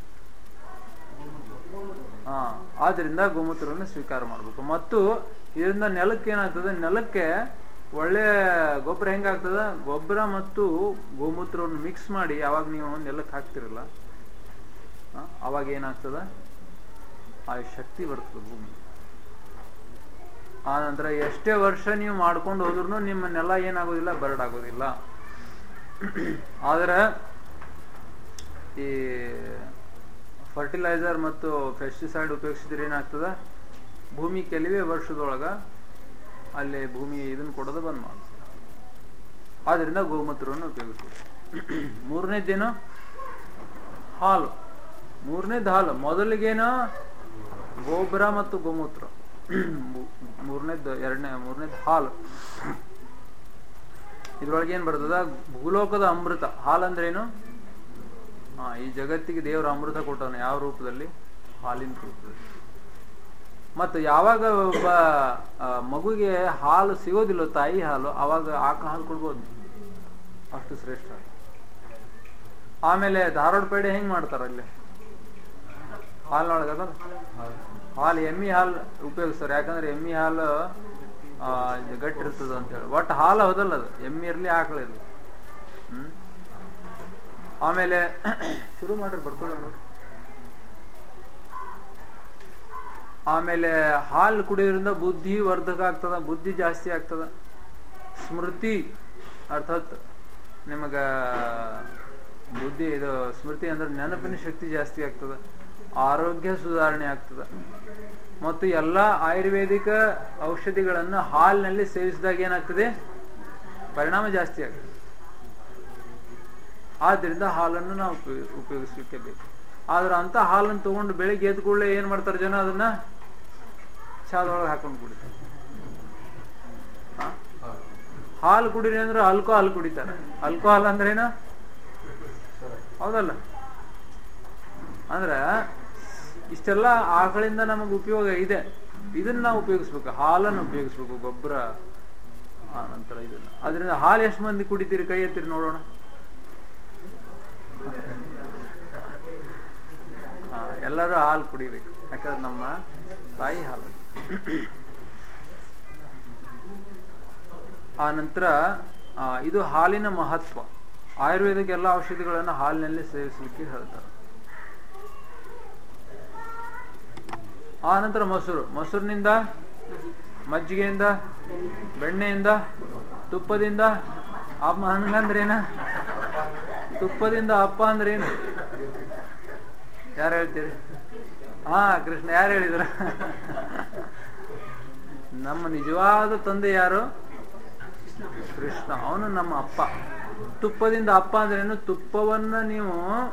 ಹಾ ಆದ್ರಿಂದ ಗೋಮೂತ್ರವನ್ನು ಸ್ವೀಕಾರ ಮಾಡ್ಬೇಕು ಮತ್ತು ಇದರಿಂದ ನೆಲಕ್ಕೆ ಏನಾಗ್ತದೆ ನೆಲಕ್ಕೆ ಒಳ್ಳೆ ಗೊಬ್ಬರ ಹೆಂಗಾಗ್ತದ ಗೊಬ್ಬರ ಮತ್ತು ಗೋಮೂತ್ರವನ್ನು ಮಿಕ್ಸ್ ಮಾಡಿ ಯಾವಾಗ ನೀವು ನೆಲಕ್ಕೆ ಹಾಕ್ತಿರಲ್ಲ ಆ, ಅವಾಗ ಏನಾಗ್ತದ ಆ ಶಕ್ತಿ ಬರ್ತದೆ ಭೂಮಿ ಆ ನಂತರ ಎಷ್ಟೇ ವರ್ಷ ನೀವು ಮಾಡ್ಕೊಂಡು ಹೋದ್ರು ನಿಮ್ಮ ನೆಲ ಏನಾಗೋದಿಲ್ಲ ಬರಡಾಗೋದಿಲ್ಲ ಆದ್ರೆ ಈ ಫರ್ಟಿಲೈಸರ್ ಮತ್ತು ಪೆಸ್ಟಿಸೈಡ್ ಉಪಯೋಗಿಸಿದ್ರೆ ಏನಾಗ್ತದ ಭೂಮಿ ಕೆಲವೇ ವರ್ಷದೊಳಗ ಅಲ್ಲಿ ಭೂಮಿ ಇದನ್ನ ಕೊಡೋದು ಬಂದ್ ಮಾಡ್ತದೆ ಆದ್ರಿಂದ ಗೋಮೂತ್ರವನ್ನು ಉಪಯೋಗಿಸ್ತೀವಿ ಮೂರನೇದ್ದೇನು ಹಾಲು ಮೂರನೇದು ಹಾಲು ಮೊದಲಿಗೇನು ಗೊಬ್ಬರ ಮತ್ತು ಗೋಮೂತ್ರ ಮೂರನೇದ್ದು ಎರಡನೇ ಮೂರನೇದು ಹಾಲು ಇದ್ರೊಳಗೆ ಏನ್ ಬರ್ತದ ಭೂಲೋಕದ ಅಮೃತ ಹಾಲು ಅಂದ್ರೇನು ಹಾ ಈ ಜಗತ್ತಿಗೆ ದೇವರ ಅಮೃತ ಕೊಟ್ಟವನು ಯಾವ ರೂಪದಲ್ಲಿ ಹಾಲಿನ ರೂಪದಲ್ಲಿ ಮತ್ತು ಯಾವಾಗ ಒಬ್ಬ ಆ, ಮಗುಗೆ ಹಾಲು ಸಿಗೋದಿಲ್ಲ ತಾಯಿ ಹಾಲು ಅವಾಗ ಆಕಳ ಹಾಲು ಕೊಡ್ಬೋದು ಅಷ್ಟು ಶ್ರೇಷ್ಠ ಆಮೇಲೆ ಧಾರವಾಡ ಪೇಡೆ ಹೆಂಗ್ ಮಾಡ್ತಾರ ಅಲ್ಲಿ ಹಾಲಿನೊಳಗೆ ಅದಲ್ಲ ಹಾಲು ಎಮ್ಮಿ ಹಾಲು ಉಪಯೋಗಿಸ್ತಾರೆ ಯಾಕಂದ್ರೆ ಎಮ್ಮಿ ಹಾಲು ಆ, ಗಟ್ಟಿ ಇರ್ತದ ಅಂತ ಹೇಳಿ ಒಟ್ಟು ಹಾಲು ಹೌದಲ್ಲ ಅದು ಎಮ್ಮಿ ಇರ್ಲಿ ಆಕಳ ಇರ್ಲಿ ಹ್ಮ್ ಆಮೇಲೆ ಶುರು ಮಾಡ್ರಿ ಬರ್ಕೊಳ್ಳ ನೋಡ್ರಿ ಆಮೇಲೆ ಹಾಲು ಕುಡಿಯೋದ್ರಿಂದ ಬುದ್ಧಿ ವರ್ಧಕ ಆಗ್ತದ ಬುದ್ಧಿ ಜಾಸ್ತಿ ಆಗ್ತದ ಸ್ಮೃತಿ ಅರ್ಥಾತ್ ನಿಮಗ ಬುದ್ಧಿ ಇದು ಸ್ಮೃತಿ ಅಂದ್ರೆ ನೆನಪಿನ ಶಕ್ತಿ ಜಾಸ್ತಿ ಆಗ್ತದ ಆರೋಗ್ಯ ಸುಧಾರಣೆ ಆಗ್ತದ ಮತ್ತು ಎಲ್ಲ ಆಯುರ್ವೇದಿಕ ಔಷಧಿಗಳನ್ನು ಹಾಲಿನಲ್ಲಿ ಸೇವಿಸಿದಾಗ ಏನಾಗ್ತದೆ ಪರಿಣಾಮ ಜಾಸ್ತಿ ಆಗ್ತದೆ ಆದ್ರಿಂದ ಹಾಲನ್ನು ನಾವು ಉಪಯೋ- ಉಪಯೋಗಿಸ್ಲಿಕ್ಕೆ ಬೇಕು ಆದ್ರೆ ಅಂತ ಹಾಲನ್ನು ತಗೊಂಡು ಬೆಳಿಗ್ಗೆ ಎದ್ದ ಕೂಡಲೇ ಏನ್ ಮಾಡ್ತಾರೆ ಜನ ಅದನ್ನ ಚಾದೊಳಗೆ ಹಾಕೊಂಡು ಕುಡಿತಾರೆ ಆ? ಹಾಲು ಕುಡೀರಿ ಅಂದ್ರೆ ಆಲ್ಕೋಹಾಲ್ ಕುಡಿತಾರೆ ಆಲ್ಕೋಹಾಲ್ ಅಂದ್ರೇನು ಹೌದಲ್ಲ ಅಂದ್ರ ಇಷ್ಟೆಲ್ಲ ಆಕಳಿಂದ ನಮಗೆ ಉಪಯೋಗ ಇದೆ ಇದನ್ನ ನಾವು ಉಪಯೋಗಿಸ್ಬೇಕು ಹಾಲನ್ನು ಉಪಯೋಗಿಸ್ಬೇಕು ಗೊಬ್ಬರ ಆ ನಂತರ ಇದನ್ನ ಅದರಿಂದ ಹಾಲು ಎಷ್ಟು ಮಂದಿ ಕುಡಿತೀರಿ ಕೈ ಎತ್ತಿರಿ ನೋಡೋಣ ಹಾ, ಎಲ್ಲರೂ ಹಾಲು ಕುಡಿಬೇಕು ಯಾಕಂದ್ರೆ ನಮ್ಮ ತಾಯಿ ಹಾಲು ಆ ನಂತರ ಆ, ಇದು ಹಾಲಿನ ಮಹತ್ವ ಆಯುರ್ವೇದಿಕ್ ಎಲ್ಲ ಔಷಧಿಗಳನ್ನು ಹಾಲಿನಲ್ಲಿ ಸೇವಿಸಲಿಕ್ಕೆ ಹೇಳ್ತಾರೆ ಆ ನಂತರ ಮೊಸರು ಮೊಸರಿನಿಂದ ಮಜ್ಜಿಗೆಯಿಂದ ಬೆಣ್ಣೆಯಿಂದ ತುಪ್ಪದಿಂದ ಅಮ್ಮ ಹಂಗಂದ್ರೇನ ತುಪ್ಪದಿಂದ ಅಪ್ಪ ಅಂದ್ರೇನು ಯಾರು ಹೇಳ್ತೀರಿ ಹಾ ಕೃಷ್ಣ ಯಾರು ಹೇಳಿದ್ರ ನಮ್ಮ ನಿಜವಾದ ತಂದೆ ಯಾರು ಕೃಷ್ಣ ಅವನು ನಮ್ಮ ಅಪ್ಪ ತುಪ್ಪದಿಂದ ಅಪ್ಪ ಅಂದ್ರೇನು ತುಪ್ಪವನ್ನ ನೀವು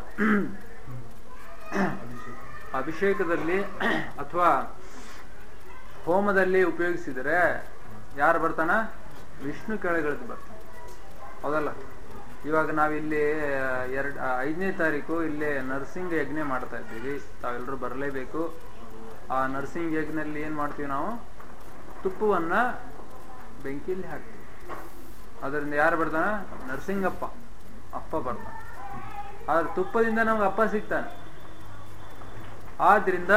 ಅಭಿಷೇಕದಲ್ಲಿ ಅಥವಾ ಹೋಮದಲ್ಲಿ ಉಪಯೋಗಿಸಿದರೆ ಯಾರು ಬರ್ತಾನ ವಿಷ್ಣು ಕೆಳಗಿಳಿದು ಬರ್ತಾನೆ ಹೌದಲ್ಲ ಇವಾಗ ನಾವಿಲ್ಲಿ ಎರಡ್ ಐದನೇ ತಾರೀಕು ಇಲ್ಲೇ ನರ್ಸಿಂಗ್ ಯಜ್ಞ ಮಾಡ್ತಾ ಇದ್ದೀವಿ ತಾವೆಲ್ಲರೂ ಬರಲೇಬೇಕು ಆ ನರ್ಸಿಂಗ್ ಯಜ್ಞದಲ್ಲಿ ಏನ್ ಮಾಡ್ತೀವಿ ನಾವು ತುಪ್ಪವನ್ನ ಬೆಂಕಿಯಲ್ಲಿ ಹಾಕ್ತೀವಿ ಅದರಿಂದ ಯಾರು ಬರ್ತಾನ ನರಸಿಂಗಪ್ಪ ಅಪ್ಪ ಬರ್ತಾನೆ ಆದ್ರೆ ತುಪ್ಪದಿಂದ ನಮ್ಗೆ ಅಪ್ಪ ಸಿಗ್ತಾನೆ ಆದ್ರಿಂದ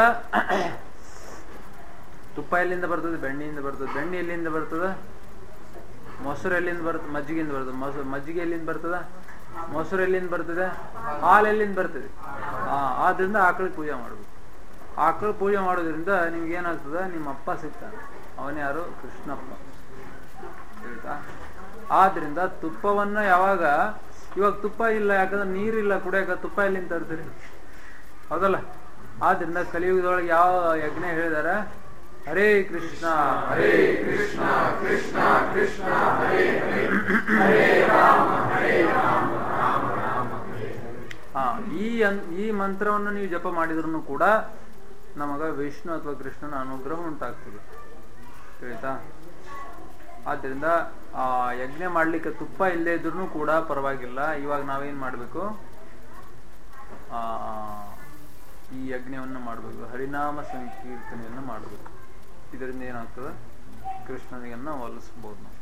ತುಪ್ಪ ಎಲ್ಲಿಂದ ಬರ್ತದೆ ಬೆಣ್ಣೆಯಿಂದ ಬರ್ತದೆ ಬೆಣ್ಣೆ ಎಲ್ಲಿಂದ ಬರ್ತದ ಮೊಸರು ಎಲ್ಲಿಂದ ಬರ್ತದೆ ಮಜ್ಜಿಗೆಯಿಂದ ಬರ್ತದೆ ಮೊಸರು ಮಜ್ಜಿಗೆ ಎಲ್ಲಿಂದ ಬರ್ತದ ಮೊಸರು ಎಲ್ಲಿಂದ ಬರ್ತದೆ ಹಾಲು ಎಲ್ಲಿಂದ ಬರ್ತದೆ ಆ ಆದ್ರಿಂದ ಆಕಳಿಗೆ ಪೂಜೆ ಮಾಡ್ಬೇಕು ಆಕಳು ಪೂಜೆ ಮಾಡೋದ್ರಿಂದ ನಿಮ್ಗೆ ಏನಾಗ್ತದ ನಿಮ್ಮ ಅಪ್ಪ ಸಿಗ್ತಾನೆ ಅವನೇ ಯಾರು ಕೃಷ್ಣಪ್ಪ ಆಯ್ತಾ ಆದ್ರಿಂದ ತುಪ್ಪವನ್ನ ಯಾವಾಗ ಇವಾಗ ತುಪ್ಪ ಇಲ್ಲ ಯಾಕಂದ್ರೆ ನೀರಿಲ್ಲ ಕುಡಿಯಕ ತುಪ್ಪ ಎಲ್ಲಿಂದ ತರ್ತೀರಿ ಹೌದಲ್ಲ ಆದ್ರಿಂದ ಕಲಿಯುಗದೊಳಗೆ ಯಾವ ಯಜ್ಞ ಹೇಳಿದಾರ ಹರೇ ಕೃಷ್ಣ ಹರೇ ಕೃಷ್ಣ ಕೃಷ್ಣ ಕೃಷ್ಣ ಹರೇ ಹರೇ ಹರೇ ರಾಮ ಹರೇ ರಾಮ ರಾಮ ರಾಮ ಹರೇ ಹರೇ ಹಾ ಈ ಅನ್- ಈ ಮಂತ್ರವನ್ನು ನೀವು ಜಪ ಮಾಡಿದ್ರು ಕೂಡ ನಮಗ ವಿಷ್ಣು ಅಥವಾ ಕೃಷ್ಣನ ಅನುಗ್ರಹ ಉಂಟಾಗ್ತದೆ ತಿಳಿತಾ ಆದ್ರಿಂದ ಆ ಯಜ್ಞ ಮಾಡ್ಲಿಕ್ಕೆ ತುಪ್ಪ ಇಲ್ಲದೆ ಇದ್ರೂ ಕೂಡ ಪರವಾಗಿಲ್ಲ ಇವಾಗ ನಾವೇನ್ ಮಾಡ್ಬೇಕು ಆ ಈ ಯಜ್ಞವನ್ನು ಮಾಡಬೇಕು ಹರಿನಾಮ ಸಂಕೀರ್ತನೆಯನ್ನು ಮಾಡಬೇಕು ಇದರಿಂದ ಏನಾಗ್ತದೆ ಕೃಷ್ಣನಿಗನ್ನ ಒಲಿಸ್ಬೋದು ನಾವು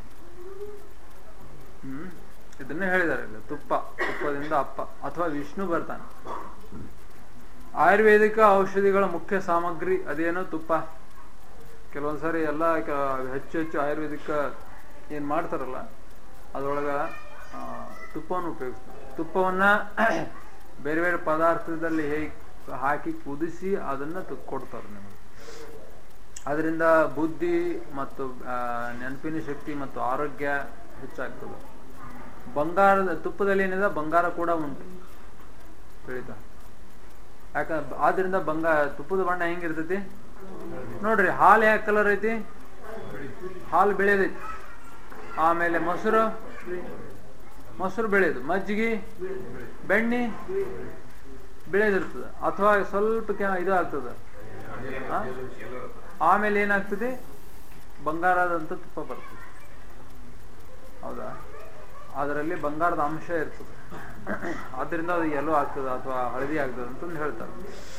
ಹ್ಮ್ ಇದನ್ನೇ ಹೇಳಿದಾರೆ ಇಲ್ಲಿ ತುಪ್ಪ ತುಪ್ಪದಿಂದ ಅಪ್ಪ ಅಥವಾ ವಿಷ್ಣು ಬರ್ತಾನೆ ಆಯುರ್ವೇದಿಕ ಔಷಧಿಗಳ ಮುಖ್ಯ ಸಾಮಗ್ರಿ ಅದೇನು ತುಪ್ಪ ಕೆಲವೊಂದ್ಸರಿ ಎಲ್ಲ ಕ- ಹೆಚ್ಚು ಹೆಚ್ಚು ಆಯುರ್ವೇದಿಕ ಏನ್ ಮಾಡ್ತಾರಲ್ಲ ಅದ್ರೊಳಗ ಆ, ತುಪ್ಪವನ್ನು ಉಪಯೋಗಿಸ್ತಾರೆ ತುಪ್ಪವನ್ನ ಬೇರೆ ಬೇರೆ ಪದಾರ್ಥದಲ್ಲಿ ಹೇಗೆ ಹಾಕಿ ಕುದಿಸಿ ಅದನ್ನ ತು- ಕೊಡ್ತಾರೆ ನಿಮಗೆ ಅದರಿಂದ ಬುದ್ಧಿ ಮತ್ತು ಆ, ನೆನಪಿನ ಶಕ್ತಿ ಮತ್ತು ಆರೋಗ್ಯ ಹೆಚ್ಚಾಗ್ತದೆ ಬಂಗಾರದ ತುಪ್ಪದಲ್ಲಿ ಏನಿದೆ ಬಂಗಾರ ಕೂಡ ಉಂಟು ತಿಳಿತಾ ಯಾಕ ಆದ್ರಿಂದ ಬಂಗಾರ ತುಪ್ಪದ ಬಣ್ಣ ಹೆಂಗಿರ್ತೈತಿ ನೋಡ್ರಿ ಹಾಲು ಯಾವ ಕಲರ್ ಐತಿ ಹಾಲು ಬೆಳೆದೈತಿ ಆಮೇಲೆ ಮೊಸರು ಮೊಸರು ಬೆಳೆಯೋದು ಮಜ್ಜಿಗೆ ಬೆಣ್ಣೆ ಬೆಳೆದಿರ್ತದೆ ಅಥವಾ ಸ್ವಲ್ಪ ಕೆ- ಇದು ಆಗ್ತದೆ ಆ? ಆಮೇಲೆ ಏನಾಗ್ತದೆ ಬಂಗಾರದಂತ ತುಪ್ಪ ಬರ್ತದೆ ಹೌದಾ ಅದರಲ್ಲಿ ಬಂಗಾರದ ಅಂಶ ಇರ್ತದೆ ಆದ್ರಿಂದ ಅದು ಎಲ್ಲೋ ಆಗ್ತದೆ ಅಥವಾ ಹಳದಿ ಆಗ್ತದೆ ಅಂತಂದು ಹೇಳ್ತಾರೆ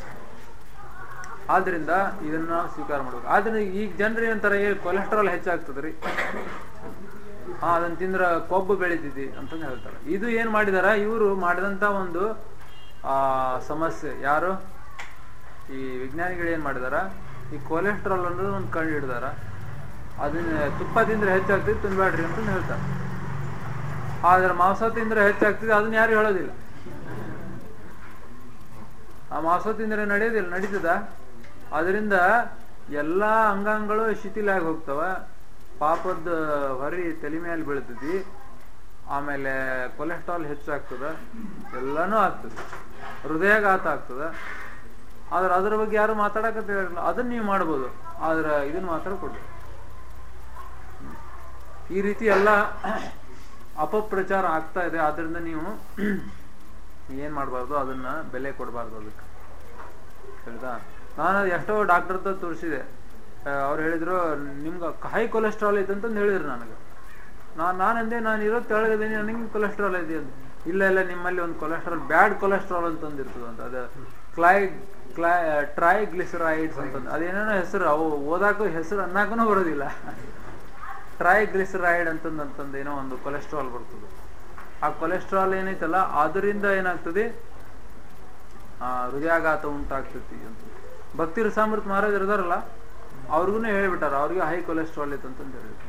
ಆದ್ರಿಂದ ಇದನ್ನ ಸ್ವೀಕಾರ ಮಾಡ್ಬೇಕು ಆದ್ರಿಂದ ಈಗ ಜನರು ಏನಂತಾರೆ ಏ ಕೊಲೆಸ್ಟ್ರಾಲ್ ಹೆಚ್ಚಾಗ್ತದೆ ರೀ ಹಾ ಅದನ್ನ ತಿಂದ್ರ ಕೊಬ್ಬು ಬೆಳಿತೈತಿ ಅಂತಂದು ಹೇಳ್ತಾರೆ ಇದು ಏನ್ ಮಾಡಿದಾರ ಇವರು ಮಾಡಿದಂತ ಒಂದು ಆ ಸಮಸ್ಯೆ ಯಾರು ಈ ವಿಜ್ಞಾನಿಗಳು ಏನ್ ಮಾಡಿದಾರ ಈ ಕೊಲೆಸ್ಟ್ರಾಲ್ ಅನ್ನೋದು ಒಂದು ಕಂಡು ಹಿಡ್ದಾರ ಅದನ್ನ ತುಪ್ಪ ತಿಂದ್ರೆ ಹೆಚ್ಚಾಗ್ತದೆ ತಿನ್ಬೇಡ್ರಿ ಅಂತಂದು ಹೇಳ್ತಾರೆ ಆದ್ರೆ ಮಾಂಸ ತಿಂದ್ರೆ ಹೆಚ್ಚಾಗ್ತದೆ ಅದನ್ನ ಯಾರು ಹೇಳೋದಿಲ್ಲ ಆ ಮಾಂಸ ತಿಂದ್ರೆ ನಡೆಯೋದಿಲ್ಲ ನಡೀತದ ಅದರಿಂದ ಎಲ್ಲಾ ಅಂಗಾಂಗಗಳು ಶಿಥಿಲ ಆಗಿ ಹೋಗ್ತಾವ ಪಾಪದ ಹೊರಿ ತಲೆ ಮೇಲೆ ಬೀಳ್ತೈತಿ ಆಮೇಲೆ ಕೊಲೆಸ್ಟ್ರಾಲ್ ಹೆಚ್ಚಾಗ್ತದ ಎಲ್ಲಾನು ಆಗ್ತದೆ ಹೃದಯಾಘಾತ ಆಗ್ತದ ಆದ್ರೆ ಅದ್ರ ಬಗ್ಗೆ ಯಾರು ಮಾತಾಡಕತ್ತ ಹೇಳಿಲ್ಲ ಅದನ್ನ ನೀವು ಮಾಡ್ಬೋದು ಆದ್ರೆ ಇದನ್ನ ಮಾತ್ರ ಕೊಡ್ರಿ ಈ ರೀತಿ ಎಲ್ಲ ಅಪಪ್ರಚಾರ ಆಗ್ತಾ ಇದೆ ಆದ್ರಿಂದ ನೀವು ಏನ್ ಮಾಡಬಾರ್ದು ಅದನ್ನ ಬೆಲೆ ಕೊಡಬಾರ್ದು ಅದಕ್ಕೆ ತಿಳಿದಾ ನಾನು ಎಷ್ಟೋ ಡಾಕ್ಟರ್ ಹತ್ರ ತೋರಿಸಿದೆ ಅವ್ರು ಹೇಳಿದ್ರು ನಿಮ್ಗೆ ಹೈ ಕೊಲೆಸ್ಟ್ರಾಲ್ ಐತೆ ಅಂತಂದು ಹೇಳಿದ್ರು ನನಗೆ ನಾನು ನಾನಂದೆ ನಾನು ಇರೋ ತೆಳಗದೀನಿ ನನಗೆ ಕೊಲೆಸ್ಟ್ರಾಲ್ ಇದೆ ಅಂತ ಇಲ್ಲ ಇಲ್ಲ ನಿಮ್ಮಲ್ಲಿ ಒಂದು ಕೊಲೆಸ್ಟ್ರಾಲ್ ಬ್ಯಾಡ್ ಕೊಲೆಸ್ಟ್ರಾಲ್ ಅಂತಂದು ಇರ್ತದೆ ಅಂತ ಅದು ಕ್ಲೈ ಕ್ಲೈ ಟ್ರೈಗ್ಲಿಸರೈಡ್ಸ್ ಅಂತಂದು ಅದೇನೇನೋ ಹೆಸರು ಅವು ಓದಾಕು ಹೆಸರು ಅನ್ನಕ್ಕೂ ಬರೋದಿಲ್ಲ ಟ್ರೈಗ್ಲಿಸರೈಡ್ ಅಂತಂದು ಅಂತಂದು ಏನೋ ಒಂದು ಕೊಲೆಸ್ಟ್ರಾಲ್ ಬರ್ತದೆ ಆ ಕೊಲೆಸ್ಟ್ರಾಲ್ ಏನೈತಲ್ಲ ಅದರಿಂದ ಏನಾಗ್ತದೆ ಆ ಹೃದಯಾಘಾತ ಉಂಟಾಗ್ತೈತಿ ಅಂತ ಭಕ್ತಿ ರಸಾಮೃತ ಮಹಾರಾಜ್ ಇರ್ದಾರಲ್ಲ ಅವ್ರಿಗೂ ಹೇಳ್ಬಿಟ್ಟಾರ ಅವ್ರಿಗೆ ಹೈ ಕೊಲೆಸ್ಟ್ರಾಲ್ ಐತೆ ಅಂತಂದು ಹೇಳಿದ್ರು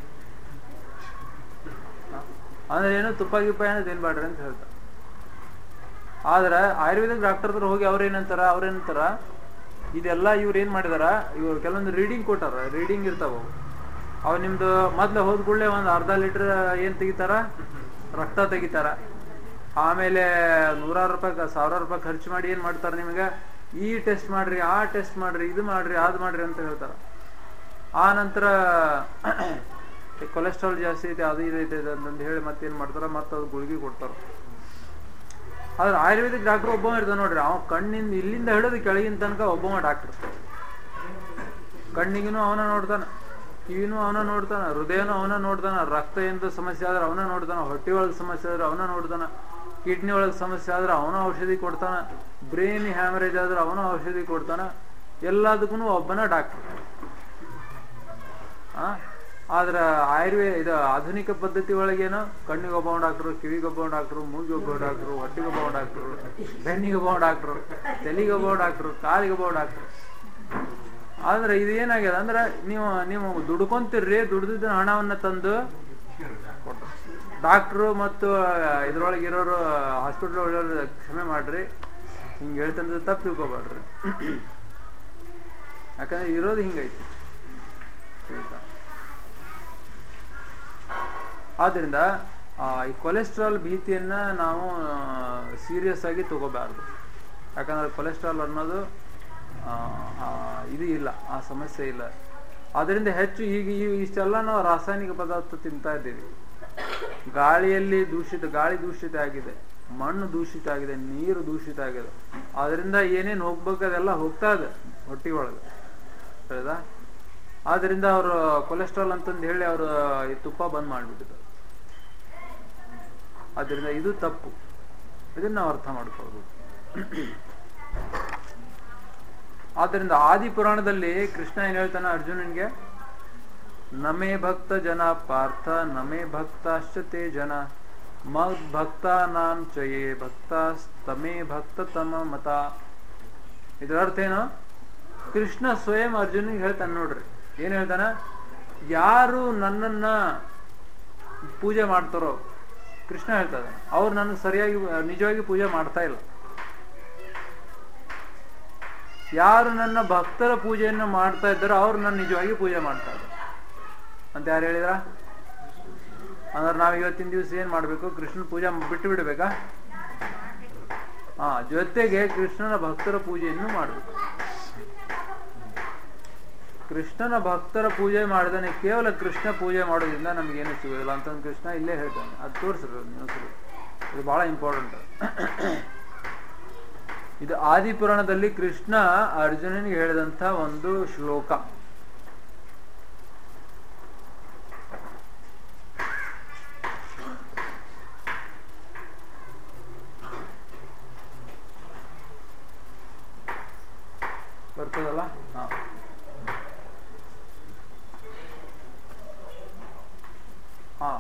ಅಂದ್ರೆ ಏನು ತುಪ್ಪ ಗಿಪ್ಪ ಏನೋ ತಿನ್ಬೇಡ್ರಿ ಅಂತ ಹೇಳ್ತಾರೆ ಆದ್ರೆ ಆಯುರ್ವೇದಿಕ್ ಡಾಕ್ಟರ್ ಹತ್ರ ಹೋಗಿ ಅವ್ರೇನಂತಾರ ಅವ್ರೇನಂತಾರ ಇದೆಲ್ಲ ಇವ್ರು ಏನ್ ಮಾಡಿದಾರ ಇವ್ರು ಕೆಲವೊಂದು ರೀಡಿಂಗ್ ಕೊಟ್ಟಾರ ರೀಡಿಂಗ್ ಇರ್ತಾವ ಅವು. ಅವ್ ನಿಮ್ದು ಮೊದ್ಲು ಹೋದ್ ಕೂಡಲೇ ಒಂದ್ ಅರ್ಧ ಲೀಟರ್ ಏನ್ ತೆಗಿತಾರ ರಕ್ತ ತೆಗಿತಾರ ಆಮೇಲೆ ನೂರಾರು ರೂಪಾಯಿ ಸಾವಿರಾರು ರೂಪಾಯಿ ಖರ್ಚು ಮಾಡಿ ಏನ್ ಮಾಡ್ತಾರ ನಿಮಗೆ ಈ ಟೆಸ್ಟ್ ಮಾಡ್ರಿ ಆ ಟೆಸ್ಟ್ ಮಾಡ್ರಿ ಇದು ಮಾಡ್ರಿ ಅದ್ ಮಾಡ್ರಿ ಅಂತ ಹೇಳ್ತಾರ ಆ ನಂತರ ಕೊಲೆಸ್ಟ್ರಾಲ್ ಜಾಸ್ತಿ ಐತೆ ಅದು ಇದು ಐತೆ ಅಂತಂದು ಹೇಳಿ ಮತ್ತೇನ್ ಮಾಡ್ತಾರ ಮತ್ತೆ ಅದು ಗುಳಿಗೆ ಕೊಡ್ತಾರ ಆದ್ರೆ ಆಯುರ್ವೇದಿಕ್ ಡಾಕ್ಟರ್ ಒಬ್ಬ ಇರ್ತಾನ ನೋಡ್ರಿ ಅವ ಕಣ್ಣಿಂದ ಇಲ್ಲಿಂದ ಹಿಡಿದು ಕೆಳಗಿನ ತನಕ ಒಬ್ಬವ ಡಾಕ್ಟರ್ ಕಣ್ಣಿಗೂ ಅವನ ನೋಡ್ತಾನ ಕಿವಿನೂ ಅವನ ನೋಡ್ತಾನ ಹೃದಯನೂ ಅವನ ನೋಡ್ತಾನ ರಕ್ತ ಎಂತ ಸಮಸ್ಯೆ ಆದ್ರೆ ಅವನ ನೋಡ್ತಾನ ಹೊಟ್ಟೆ ಒಳಗೆ ಸಮಸ್ಯೆ ಆದ್ರೆ ಅವನ ನೋಡ್ತಾನ ಕಿಡ್ನಿ ಒಳಗೆ ಸಮಸ್ಯೆ ಆದ್ರೆ ಅವನ ಔಷಧಿ ಕೊಡ್ತಾನ ಬ್ರೈನ್ ಹ್ಯಾಮರೇಜ್ ಆದ್ರೆ ಅವನ ಔಷಧಿ ಕೊಡ್ತಾನ ಎಲ್ಲದಕ್ಕೂ ಒಬ್ಬನ ಡಾಕ್ಟರ್ ಆ ಆದ್ರೆ ಆಯುರ್ವೇದ ಇದು ಆಧುನಿಕ ಪದ್ಧತಿ ಒಳಗೇನು ಕಣ್ಣಿಗೆ ಒಬ್ಬ ಡಾಕ್ಟ್ರು ಕಿವಿಗೆ ಒಬ್ಬ ಡಾಕ್ಟ್ರು ಮೂಗಿಗೆ ಒಬ್ಬ ಡಾಕ್ಟ್ರು ಹೊಟ್ಟಿಗೆ ಒಬ್ಬ ಡಾಕ್ಟ್ರು ಬೆನ್ನಿಗೆ ಒಬ್ಬ ಡಾಕ್ಟ್ರು ತಲೆಗೆ ಒಬ್ಬ ಡಾಕ್ಟ್ರು ಕಾಲಿಗೆ ಒಬ್ಬ ಡಾಕ್ಟ್ರು ಆದ್ರೆ ಇದು ಏನಾಗ್ಯದ ಅಂದ್ರೆ ನೀವು ನೀವು ದುಡ್ಕೊಂತಿರ್ರಿ ದುಡ್ದಿದ್ದ ಹಣವನ್ನ ತಂದು ಡಾಕ್ಟ್ರು ಮತ್ತು ಇದ್ರೊಳಗೆ ಇರೋರು ಹಾಸ್ಪಿಟಲ್ ಒಳ್ಳೆಯವ್ರು ಕ್ಷಮೆ ಮಾಡ್ರಿ ಹಿಂಗೆ ಹೇಳ್ತಂದ್ರೆ ತಪ್ಪು ತಿಳ್ಕೊಬೇಡ್ರಿ ಯಾಕಂದ್ರೆ ಇರೋದು ಹಿಂಗೈತಿ ಆಯ್ತಾ? ಆದ್ರಿಂದ ಆ, ಈ ಕೊಲೆಸ್ಟ್ರಾಲ್ ಭೀತಿಯನ್ನ ನಾವು ಸೀರಿಯಸ್ ಆಗಿ ತಗೋಬಾರ್ದು ಯಾಕಂದ್ರೆ ಕೊಲೆಸ್ಟ್ರಾಲ್ ಅನ್ನೋದು ಆ, ಆ, ಇದು ಇಲ್ಲ ಆ ಸಮಸ್ಯೆ ಇಲ್ಲ ಅದರಿಂದ ಹೆಚ್ಚು ಈಗ ಈ ಇಷ್ಟೆಲ್ಲ ನಾವು ರಾಸಾಯನಿಕ ಪದಾರ್ಥ ತಿಂತಾ ಇದ್ದೀವಿ ಗಾಳಿಯಲ್ಲಿ ದೂಷಿತ ಗಾಳಿ ದೂಷಿತ ಆಗಿದೆ ಮಣ್ಣು ದೂಷಿತ ಆಗಿದೆ ನೀರು ದೂಷಿತ ಆಗಿದೆ ಅದರಿಂದ ಏನೇನು ಹೋಗ್ಬೇಕು ಅದೆಲ್ಲ ಹೋಗ್ತಾ ಇದೆ ಹೊಟ್ಟಿ ಒಳಗೆ ಹೌದಾ ಆದ್ರಿಂದ ಅವರು ಕೊಲೆಸ್ಟ್ರಾಲ್ ಅಂತಂದು ಹೇಳಿ ಅವರು ಈ ತುಪ್ಪ ಬಂದ್ ಮಾಡಿಬಿಟ್ಟಿದ್ದಾರೆ ಆದ್ರಿಂದ ಇದು ತಪ್ಪು ಇದನ್ನ ನಾವು ಅರ್ಥ ಮಾಡ್ಕೊಳ್ಬೇಕು ಆದ್ದರಿಂದ ಆದಿ ಪುರಾಣದಲ್ಲಿ ಕೃಷ್ಣ ಏನ್ ಹೇಳ್ತಾನೆ ಅರ್ಜುನನ್ಗೆ ನಮೇ ಭಕ್ತ ಜನ ಪಾರ್ಥ ನಮೇ ಭಕ್ತಾಶ್ಚ ತೇ ಜನ ಮದ್ ಭಕ್ತ ನಾಂ ಚಯೇ ಭಕ್ತಾಸ್ತಮೇ ಭಕ್ತ ತಮ ಮತ ಇದರ ಅರ್ಥ ಏನು ಕೃಷ್ಣ ಸ್ವಯಂ ಅರ್ಜುನಿಗೆ ಹೇಳ್ತಾನೆ ನೋಡ್ರಿ ಏನ್ ಹೇಳ್ತಾನ ಯಾರು ನನ್ನನ್ನ ಪೂಜೆ ಮಾಡ್ತಾರೋ ಕೃಷ್ಣ ಹೇಳ್ತಾ ಇದ್ದಾನೆ ಅವ್ರು ನನ್ನ ಸರಿಯಾಗಿ ನಿಜವಾಗಿ ಪೂಜೆ ಮಾಡ್ತಾ ಇಲ್ಲ ಯಾರು ನನ್ನ ಭಕ್ತರ ಪೂಜೆಯನ್ನು ಮಾಡ್ತಾ ಇದ್ದಾರೋ ಅವ್ರು ನನ್ನ ನಿಜವಾಗಿ ಪೂಜೆ ಮಾಡ್ತಾ ಇದ್ದಾರೆ ಅಂತ ಯಾರು ಹೇಳಿದ್ರ ಅಂದ್ರೆ ನಾವ್ ಇವತ್ತಿನ ದಿವಸ ಏನ್ ಮಾಡ್ಬೇಕು ಕೃಷ್ಣನ ಪೂಜೆ ಬಿಟ್ಟು ಬಿಡ್ಬೇಕಾ ಹಾ ಜೊತೆಗೆ ಕೃಷ್ಣನ ಭಕ್ತರ ಪೂಜೆಯನ್ನು ಮಾಡ್ಬೇಕು ಕೃಷ್ಣನ ಭಕ್ತರ ಪೂಜೆ ಮಾಡಿದಾನೆ ಕೇವಲ ಕೃಷ್ಣ ಪೂಜೆ ಮಾಡೋದ್ರಿಂದ ನಮಗೇನು ಸಿಗೋದಿಲ್ಲ ಅಂತ ಕೃಷ್ಣ ಇಲ್ಲೇ ಹೇಳ್ತಾನೆ ಅದು ತೋರಿಸ್ರಿ ನ್ಯೂಸ್ ಇದು ಬಹಳ ಇಂಪಾರ್ಟೆಂಟ್ ಇದು ಆದಿ ಪುರಾಣದಲ್ಲಿ ಕೃಷ್ಣ ಅರ್ಜುನನಿಗೆ ಹೇಳಿದಂತ ಒಂದು ಶ್ಲೋಕ ಬರ್ತದಲ್ಲ ಹಾ ಹಾ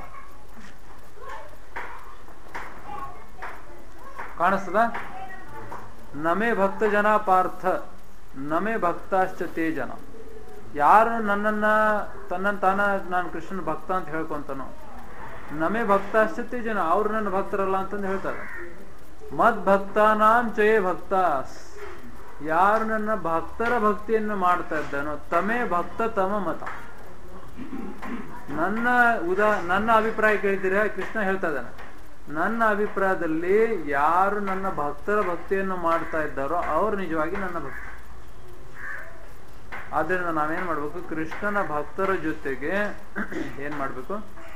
ಕಾಣಿಸ್ತದ ನಮೇ ಭಕ್ತ ಜನ ಪಾರ್ಥ ನಮೇ ಭಕ್ತಾಶ್ಚ ತೇ ಜನ ಯಾರು ನನ್ನನ್ನ ತನ್ನನ್ನು ತಾನ ನಾನು ಕೃಷ್ಣನ ಭಕ್ತ ಅಂತ ಹೇಳ್ಕೊಂತಾನೋ ನಮೇ ಭಕ್ತಾಶ್ಚ ತೇ ಜನ ಅವ್ರು ನನ್ನ ಭಕ್ತರಲ್ಲ ಅಂತಂದು ಹೇಳ್ತಾರೆ ಮದ್ ಭಕ್ತಾನಾಂ ಚಯೇ ಭಕ್ತಾಸ್ ಯಾರು ನನ್ನ ಭಕ್ತರ ಭಕ್ತಿಯನ್ನು ಮಾಡ್ತಾ ಇದ್ದಾನೋ ತಮೇ ಭಕ್ತ ತಮ ಮತ ನನ್ನ ಉದಾ ನನ್ನ ಅಭಿಪ್ರಾಯ ಕೇಳಿದ್ದೀರಾ ಕೃಷ್ಣ ಹೇಳ್ತಾ ಇದ್ದಾನೆ ನನ್ನ ಅಭಿಪ್ರಾಯದಲ್ಲಿ ಯಾರು ನನ್ನ ಭಕ್ತರ ಭಕ್ತಿಯನ್ನು ಮಾಡ್ತಾ ಇದ್ದಾರೋ ಅವ್ರು ನಿಜವಾಗಿ ನನ್ನ ಭಕ್ತ ಆದ್ರಿಂದ ನಾವೇನ್ ಮಾಡ್ಬೇಕು ಕೃಷ್ಣನ ಭಕ್ತರ ಜೊತೆಗೆ ಏನ್ ಮಾಡ್ಬೇಕು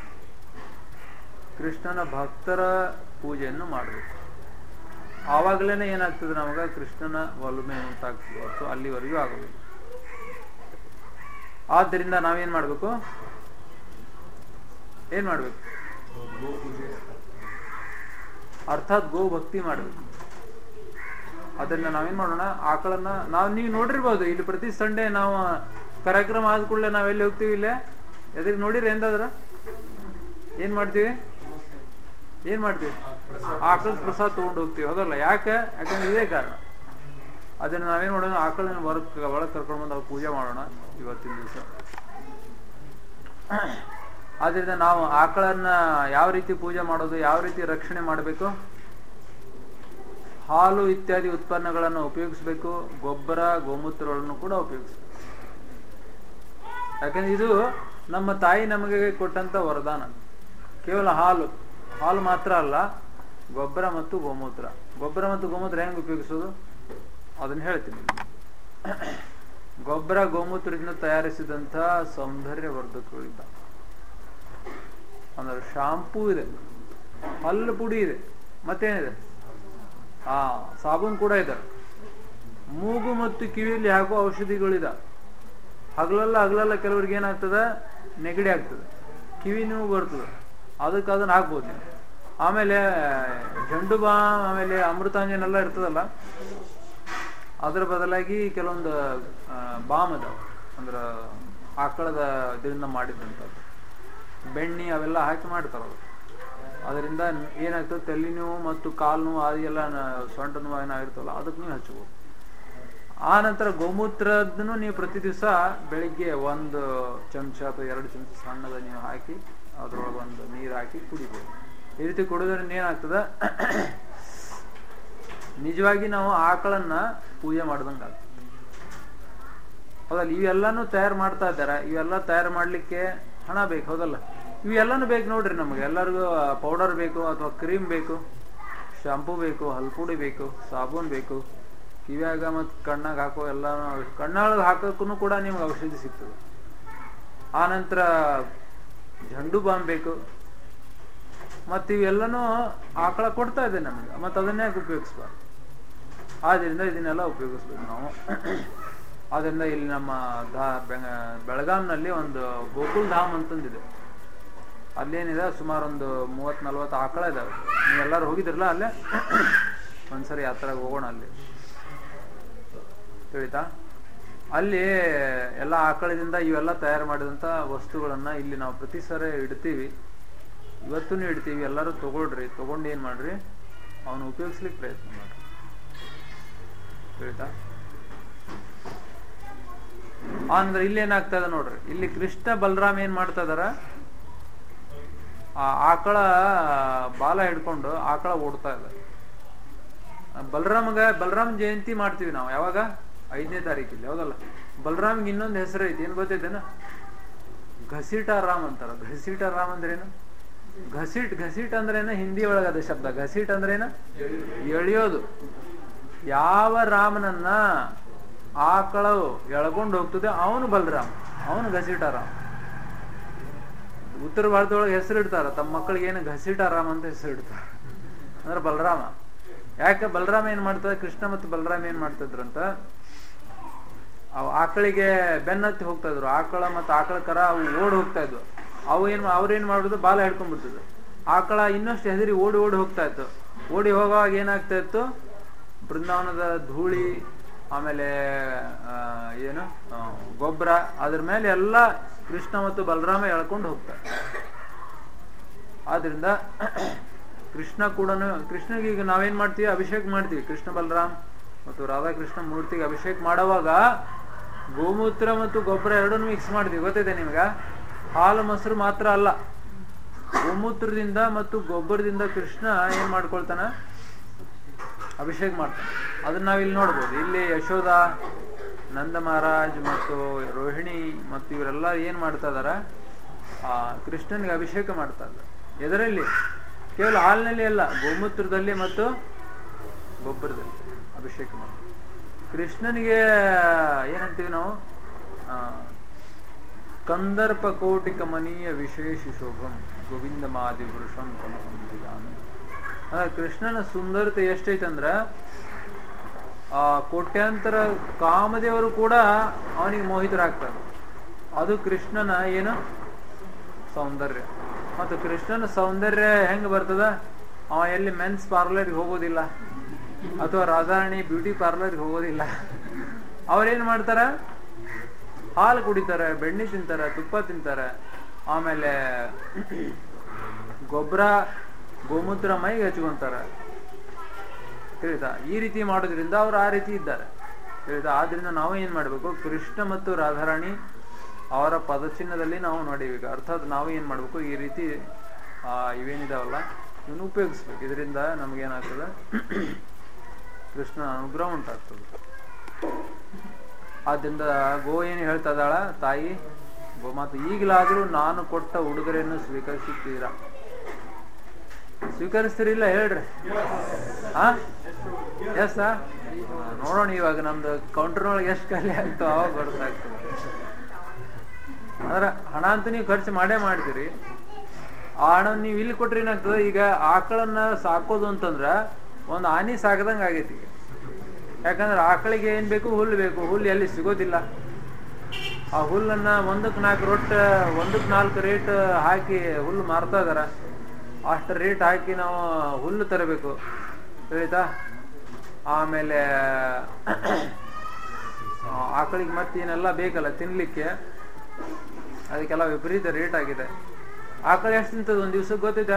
ಕೃಷ್ಣನ ಭಕ್ತರ ಪೂಜೆಯನ್ನು ಮಾಡಬೇಕು ಆವಾಗಲೇ ಏನಾಗ್ತದೆ ನಮಗ ಕೃಷ್ಣನ ಒಲುಮೆ ಉಂಟಾಗ್ತದೆ ಹೊರತು ಅಲ್ಲಿವರೆಗೂ ಆಗಬೇಕು ಆದ್ದರಿಂದ ನಾವೇನ್ ಮಾಡ್ಬೇಕು ಏನ್ ಮಾಡ್ಬೇಕು ಅರ್ಥಾತ್ ಗೋ ಭಕ್ತಿ ಮಾಡ್ಬೇಕು ಅದನ್ನ ನಾವೇನ್ ಮಾಡೋಣ ಆಕಳನ್ನ ನಾವ್ ನೀವು ನೋಡಿರ್ಬೋದು ಇಲ್ಲಿ ಪ್ರತಿ ಸಂಡೇ ನಾವು ಕಾರ್ಯಕ್ರಮ ಆದ ಕೂಡಲೇ ನಾವೆಲ್ಲಿ ಹೋಗ್ತೀವಿ ಇಲ್ಲೇ ಎದಕ್ ನೋಡಿರಿ ಎಂದಾದ್ರ ಏನ್ ಮಾಡ್ತೀವಿ ಏನ್ ಮಾಡ್ತೀವಿ ಆಕಳದ ಪ್ರಸಾದ ತಗೊಂಡು ಹೋಗ್ತೀವಿ ಹೌದಲ್ಲ ಯಾಕೆ ಯಾಕಂದ್ರೆ ಇದೇ ಕಾರಣ ಅದನ್ನ ನಾವೇನ್ ಮಾಡೋಣ ಆಕಳನ್ನ ಹೊರಗ್ ಒಳಗ್ ಕರ್ಕೊಂಡು ಬಂದು ಅವ್ರು ಪೂಜೆ ಮಾಡೋಣ ಇವತ್ತಿನ ದಿವಸ ಆದ್ರಿಂದ ನಾವು ಆಕಳನ್ನ ಯಾವ ರೀತಿ ಪೂಜೆ ಮಾಡೋದು ಯಾವ ರೀತಿ ರಕ್ಷಣೆ ಮಾಡಬೇಕು ಹಾಲು ಇತ್ಯಾದಿ ಉತ್ಪನ್ನಗಳನ್ನು ಉಪಯೋಗಿಸ್ಬೇಕು ಗೊಬ್ಬರ ಗೋಮೂತ್ರಗಳನ್ನು ಕೂಡ ಉಪಯೋಗಿಸ್ಬೇಕು ಯಾಕಂದ್ರೆ ಇದು ನಮ್ಮ ತಾಯಿ ನಮಗೆ ಕೊಟ್ಟಂತ ವರದಾನ ಕೇವಲ ಹಾಲು ಹಾಲು ಮಾತ್ರ ಅಲ್ಲ ಗೊಬ್ಬರ ಮತ್ತು ಗೋಮೂತ್ರ ಗೊಬ್ಬರ ಮತ್ತು ಗೋಮೂತ್ರ ಹೆಂಗ್ ಉಪಯೋಗಿಸೋದು ಅದನ್ನ ಹೇಳ್ತೀನಿ ಗೊಬ್ಬರ ಗೋಮೂತ್ರದಿಂದ ತಯಾರಿಸಿದಂತ ಸೌಂದರ್ಯವರ್ಧಕಗಳಿಂದ ಅಂದ್ರೆ ಶಾಂಪೂ ಇದೆ ಹಲ್ಲು ಪುಡಿ ಇದೆ ಮತ್ತೇನಿದೆ ಆ ಸಾಬೂನ್ ಕೂಡ ಇದೆ ಮೂಗು ಮತ್ತು ಕಿವಿಯಲ್ಲಿ ಹಾಕುವ ಔಷಧಿಗಳಿದ ಹಗಲಲ್ಲ ಹಗಲಲ್ಲ ಕೆಲವ್ರಿಗೆ ಏನಾಗ್ತದ ನೆಗಡಿ ಆಗ್ತದೆ ಕಿವಿ ನೋವು ಬರ್ತದೆ ಅದಕ್ಕೆ ಅದನ್ನ ಹಾಕ್ಬೋದು ನೀವು ಆಮೇಲೆ ಜಂಡು ಬಾಮ್ ಆಮೇಲೆ ಅಮೃತಾಂಜನ್ ಎಲ್ಲ ಇರ್ತದಲ್ಲ ಅದ್ರ ಬದಲಾಗಿ ಕೆಲವೊಂದು ಆ, ಬಾಮ್ ಅದಾವ ಅಂದ್ರ ಆಕಳದ ಇದರಿಂದ ಮಾಡಿದಂಥದ್ದು ಬೆಣ್ಣೆ ಅವೆಲ್ಲ ಹಾಕಿ ಮಾಡ್ತಾರ ಅದು ಅದರಿಂದ ಏನಾಗ್ತದೆ ತಲೆ ನೋವು ಮತ್ತು ಕಾಲು ನೋವು ಅದೆಲ್ಲ ನ- ಸೊಂಟ ನೋವು ಏನಾಗಿರ್ತವಲ್ಲ ಅದಕ್ಕೆ ನೀವು ಹಚ್ಬೋದು ಆ ನಂತರ ಗೋಮೂತ್ರದನ್ನು ನೀವು ಪ್ರತಿ ದಿವಸ ಬೆಳಿಗ್ಗೆ ಒಂದು ಚಮಚ ಅಥವಾ ಎರಡು ಚಮಚ ಸಣ್ಣದ ನೀವು ಹಾಕಿ ಅದ್ರೊಳಗೆ ಒಂದು ನೀರು ಹಾಕಿ ಕುಡಿಬೋದು ಈ ರೀತಿ ಕುಡಿಯೋದ್ರಿಂದ ಏನಾಗ್ತದ ನಿಜವಾಗಿ ನಾವು ಆಕಳನ್ನ ಪೂಜೆ ಮಾಡ್ದಂಗೆ ಆಗ್ತದೆ ಹೌದಲ್ಲ ಇವೆಲ್ಲಾನು ತಯಾರು ಮಾಡ್ತಾ ಇದ್ದಾರೆ ಇವೆಲ್ಲ ತಯಾರು ಮಾಡ್ಲಿಕ್ಕೆ ಹಣ ಬೇಕು ಹೌದಲ್ಲ ಇವೆಲ್ಲಾನು ಬೇಕು ನೋಡ್ರಿ ನಮಗೆ ಎಲ್ಲರಿಗೂ ಪೌಡರ್ ಬೇಕು ಅಥವಾ ಕ್ರೀಮ್ ಬೇಕು ಶಾಂಪೂ ಬೇಕು ಹಲ್ಪುಡಿ ಬೇಕು ಸಾಬೂನ್ ಬೇಕು ಕಿವ್ಯಾಗ ಮತ್ತು ಕಣ್ಣಾಗ ಹಾಕೋ ಎಲ್ಲ ಕಣ್ಣೊಳಗೆ ಹಾಕೋಕ್ಕೂ ಕೂಡ ನಿಮ್ಗೆ ಔಷಧಿ ಸಿಗ್ತದೆ ಆ ನಂತರ ಜಂಡು ಬಾಂಬ್ ಬೇಕು ಮತ್ತು ಇವೆಲ್ಲನೂ ಆಕಳ ಕೊಡ್ತಾ ಇದೆ ನಮಗೆ ಮತ್ತು ಅದನ್ನೇ ಉಪಯೋಗಿಸ್ಬಾರ್ದು ಆದ್ರಿಂದ ಇದನ್ನೆಲ್ಲ ಉಪಯೋಗಿಸ್ಬೇಕು ನಾವು ಆದ್ರಿಂದ ಇಲ್ಲಿ ನಮ್ಮ ಧಾ ಬೆಂಗ- ಬೆಳಗಾಂನಲ್ಲಿ ಒಂದು ಗೋಕುಲ್ ಧಾಮ್ ಅಂತಂದಿದೆ ಅಲ್ಲೇನಿದೆ ಸುಮಾರು ಒಂದು ಮೂವತ್ ನಲ್ವತ್ತು ಆಕಳ ಇದಾವೆ ನೀವೆಲ್ಲರೂ ಹೋಗಿದ್ರಲ್ಲ ಅಲ್ಲೇ ಒಂದ್ಸರಿ ಯಾತ್ರೆಗೆ ಹೋಗೋಣ ಅಲ್ಲಿ ತಿಳಿತಾ ಅಲ್ಲಿ ಎಲ್ಲ ಆಕಳದಿಂದ ಇವೆಲ್ಲ ತಯಾರು ಮಾಡಿದಂತ ವಸ್ತುಗಳನ್ನ ಇಲ್ಲಿ ನಾವು ಪ್ರತಿ ಸರಿ ಇಡ್ತೀವಿ ಇವತ್ತೂ ಇಡ್ತೀವಿ ಎಲ್ಲರೂ ತಗೊಳ್ರಿ ತಗೊಂಡು ಏನ್ ಮಾಡ್ರಿ ಅವನು ಉಪಯೋಗಿಸ್ಲಿಕ್ಕೆ ಪ್ರಯತ್ನ ಮಾಡ್ರಿ ತಿಳಿತಾ ಅಂದ್ರೆ ಇಲ್ಲಿ ಏನಾಗ್ತಾ ಇದೆ ನೋಡ್ರಿ ಇಲ್ಲಿ ಕೃಷ್ಣ ಬಲರಾಮ್ ಏನ್ ಮಾಡ್ತಾ ಇದಾರ ಆ ಆಕಳ ಬಾಲ ಹಿಡ್ಕೊಂಡು ಆಕಳ ಓಡ್ತಾ ಇದೆ ಬಲರಾಮಗ ಬಲರಾಮ್ ಜಯಂತಿ ಮಾಡ್ತೀವಿ ನಾವು ಯಾವಾಗ ಐದನೇ ತಾರೀಕಿಲ್ಲಿ ಹೌದಲ್ಲ ಬಲರಾಮ್ಗೆ ಇನ್ನೊಂದು ಹೆಸರು ಐತಿ ಏನ್ ಗೊತ್ತೈತೇನ ಘಸೀಟ ರಾಮ್ ಅಂತಾರ ಘಸೀಟ ರಾಮ್ ಅಂದ್ರೇನು ಘಸೀಟ್ ಘಸೀಟ್ ಅಂದ್ರೇನ ಹಿಂದಿ ಒಳಗದ ಶಬ್ದ ಘಸೀಟ್ ಅಂದ್ರೇನ ಎಳೆಯೋದು ಯಾವ ರಾಮನನ್ನ ಆಕಳವು ಎಳ್ಕೊಂಡು ಹೋಗ್ತದೆ ಅವನು ಬಲರಾಮ್ ಅವನು ಘಸೀಟ ರಾಮ್ ಉತ್ತರ ಭಾರತದೊಳಗೆ ಹೆಸರು ಇಡ್ತಾರ ತಮ್ಮ ಮಕ್ಕಳಿಗೆ ಏನು ಘಸೀಟ ರಾಮ್ ಅಂತ ಹೆಸರು ಇಡ್ತಾರ ಅಂದ್ರೆ ಬಲರಾಮ ಯಾಕೆ ಬಲರಾಮ ಏನ್ ಮಾಡ್ತದೆ ಕೃಷ್ಣ ಮತ್ತು ಬಲರಾಮ ಏನ್ ಮಾಡ್ತಿದ್ರಂತ ಅವು ಆಕಳಿಗೆ ಬೆನ್ನತ್ತಿ ಹೋಗ್ತಾ ಇದ್ರು ಆಕಳ ಮತ್ತು ಆಕಳ ಕರ ಅವು ಓಡ್ ಹೋಗ್ತಾ ಇದ್ವು ಅವು ಏನ್ ಅವ್ರೇನ್ ಮಾಡುದು ಬಾಲ ಹಿಡ್ಕೊಂಡ್ಬಿಡ್ತಿದ್ರು ಆಕಳ ಇನ್ನಷ್ಟು ಹೆದರಿ ಓಡಿ ಓಡಿ ಹೋಗ್ತಾ ಇತ್ತು ಓಡಿ ಹೋಗುವಾಗ ಏನಾಗ್ತಾ ಇತ್ತು ಬೃಂದಾವನದ ಧೂಳಿ ಆಮೇಲೆ ಆ, ಏನು ಆ, ಗೊಬ್ಬರ ಅದ್ರ ಮೇಲೆ ಎಲ್ಲ ಕೃಷ್ಣ ಮತ್ತು ಬಲರಾಮ ಎಳ್ಕೊಂಡು ಹೋಗ್ತಾರೆ ಆದ್ರಿಂದ ಕೃಷ್ಣ ಕೂಡ ಕೃಷ್ಣಗೆ ಈಗ ನಾವೇನ್ ಮಾಡ್ತೀವಿ ಅಭಿಷೇಕ ಮಾಡ್ತೀವಿ ಕೃಷ್ಣ ಬಲರಾಮ್ ಮತ್ತು ರಾಧಾಕೃಷ್ಣ ಮೂರ್ತಿಗೆ ಅಭಿಷೇಕ ಮಾಡುವಾಗ ಗೋಮೂತ್ರ ಮತ್ತು ಗೊಬ್ಬರ ಎರಡನ್ನೂ ಮಿಕ್ಸ್ ಮಾಡ್ತೀವಿ ಗೊತ್ತಿದೆ ನಿಮ್ಗ ಹಾಲು ಮೊಸರು ಮಾತ್ರ ಅಲ್ಲ ಗೋಮೂತ್ರದಿಂದ ಮತ್ತು ಗೊಬ್ಬರದಿಂದ ಕೃಷ್ಣ ಏನ್ ಮಾಡ್ಕೊಳ್ತಾನ ಅಭಿಷೇಕ ಮಾಡ್ತಾನೆ ಅದನ್ನ ನಾವಿಲ್ಲಿ ನೋಡ್ಬೋದು ಇಲ್ಲಿ ಯಶೋಧ ನಂದ ಮಹಾರಾಜ್ ಮತ್ತು ರೋಹಿಣಿ ಮತ್ತು ಇವರೆಲ್ಲ ಏನ್ ಮಾಡ್ತಾ ಇದಾರ ಆ ಕೃಷ್ಣನಿಗೆ ಅಭಿಷೇಕ ಮಾಡ್ತಾ ಇದ್ದಾರೆ ಎದರಲ್ಲಿ ಕೇವಲ ಹಾಲಿನಲ್ಲಿ ಅಲ್ಲ ಗೋಮೂತ್ರದಲ್ಲಿ ಮತ್ತು ಗೊಬ್ಬರದಲ್ಲಿ ಅಭಿಷೇಕ ಮಾಡ್ತಾರೆ ಕೃಷ್ಣನಿಗೆ ಏನಂತೀವಿ ನಾವು ಆ, ಕಂದರ್ಪ ಕೋಟಿ ಕಮನೀಯ ವಿಶೇಷ ಶೋಭಂ ಗೋವಿಂದ ಮಾದಿ ಪುರುಷಂ ಅಂದ್ರೆ ಕೃಷ್ಣನ ಸುಂದರತೆ ಎಷ್ಟೈತಂದ್ರ ಆ ಕೋಟ್ಯಾಂತರ ಕಾಮದೇವರು ಕೂಡ ಅವನಿಗೆ ಮೋಹಿತರಾಗ್ತಾರೆ ಅದು ಕೃಷ್ಣನ ಏನು ಸೌಂದರ್ಯ ಮತ್ತು ಕೃಷ್ಣನ ಸೌಂದರ್ಯ ಹೆಂಗ್ ಬರ್ತದ ಅವ ಎಲ್ಲಿ ಮೆನ್ಸ್ ಪಾರ್ಲರ್ಗೆ ಹೋಗೋದಿಲ್ಲ ಅಥವಾ ರಾಧಾರಾಣಿ ಬ್ಯೂಟಿ ಪಾರ್ಲರ್ಗೆ ಹೋಗೋದಿಲ್ಲ ಅವ್ರೇನ್ ಮಾಡ್ತಾರ ಹಾಲು ಕುಡಿತಾರೆ ಬೆಣ್ಣೆ ತಿಂತಾರೆ ತುಪ್ಪ ತಿಂತಾರೆ ಆಮೇಲೆ ಗೊಬ್ಬರ ಗೋಮೂತ್ರ ಮೈಗೆ ಹಚ್ಕೊಂತಾರೆ ತಿಳಿತಾ ಈ ರೀತಿ ಮಾಡೋದ್ರಿಂದ ಅವ್ರು ಆ ರೀತಿ ಇದ್ದಾರೆ ತಿಳಿತಾ ಆದ್ರಿಂದ ನಾವು ಏನ್ ಮಾಡ್ಬೇಕು ಕೃಷ್ಣ ಮತ್ತು ರಾಧಾರಾಣಿ ಅವರ ಪದಚಿಹ್ನದಲ್ಲಿ ನಾವು ನೋಡಿಬೇಕು ಅರ್ಥಾತ್ ನಾವು ಏನ್ ಮಾಡ್ಬೇಕು ಈ ರೀತಿ ಆ ಇವೇನಿದಾವಲ್ಲ ಇವನ್ನ ಉಪಯೋಗಿಸ್ಬೇಕು ಇದರಿಂದ ನಮಗೇನಾಗ್ತದೆ ಕೃಷ್ಣ ಅನುಗ್ರಹ ಉಂಟಾಗ್ತದೆ ಆದ್ರಿಂದ ಗೋ ಏನು ಹೇಳ್ತಾ ಇದ್ದಾಳ ತಾಯಿ ಗೋಮಾತು ಈಗಲಾದ್ರೂ ನಾನು ಕೊಟ್ಟ ಉಡುಗೊರೆಯನ್ನು ಸ್ವೀಕರಿಸುತ್ತೀರಾ ಸ್ವೀಕರಿಸ್ತೀರಿಲ್ಲ ಹೇಳ್ರಿ ಆ ಎಸ್ ನೋಡೋಣ ಇವಾಗ ನಮ್ದು ಕೌಂಟರ್ನೊಳಗೆ ಎಷ್ಟು ಖಾಲಿ ಆಗ್ತಾವ ಅವಾಗ ಗೊತ್ತಾಗ್ತದೆ ಅಂದ್ರೆ ಹಣ ಅಂತ ನೀವು ಖರ್ಚು ಮಾಡೇ ಮಾಡ್ತೀರಿ ಆ ಹಣ ನೀವು ಇಲ್ಲಿ ಕೊಟ್ರೆ ಏನಾಗ್ತದೆ ಈಗ ಆಕಳನ್ನ ಸಾಕೋದು ಅಂತಂದ್ರ ಒಂದು ಆನಿ ಸಾಕದಂಗ ಆಗೈತಿ ಈಗ ಯಾಕಂದ್ರೆ ಆಕಳಿಗೆ ಏನ್ ಬೇಕು ಹುಲ್ಲು ಬೇಕು ಹುಲ್ಲು ಎಲ್ಲಿ ಸಿಗೋದಿಲ್ಲ ಆ ಹುಲ್ಲನ್ನ ಒಂದಕ್ಕೆ ನಾಲ್ಕು ರೊಟ್ಟ ಒಂದಕ್ಕೆ ನಾಲ್ಕು ರೇಟ್ ಹಾಕಿ ಹುಲ್ಲು ಮಾರ್ತಾ ಇದಾರ ಅಷ್ಟು ರೇಟ್ ಹಾಕಿ ನಾವು ಹುಲ್ಲು ತರಬೇಕು ತಿಳಿತಾ ಆಮೇಲೆ ಆ, ಆಕಳಿಗೆ ಮತ್ತೇನೆಲ್ಲ ಬೇಕಲ್ಲ ತಿನ್ಲಿಕ್ಕೆ ಅದಕ್ಕೆಲ್ಲ ವಿಪರೀತ ರೇಟ್ ಆಗಿದೆ ಆಕಳು ಎಷ್ಟು ತಿಂತದ ಒಂದು ದಿವ್ಸಕ್ಕೆ ಗೊತ್ತಿದೆ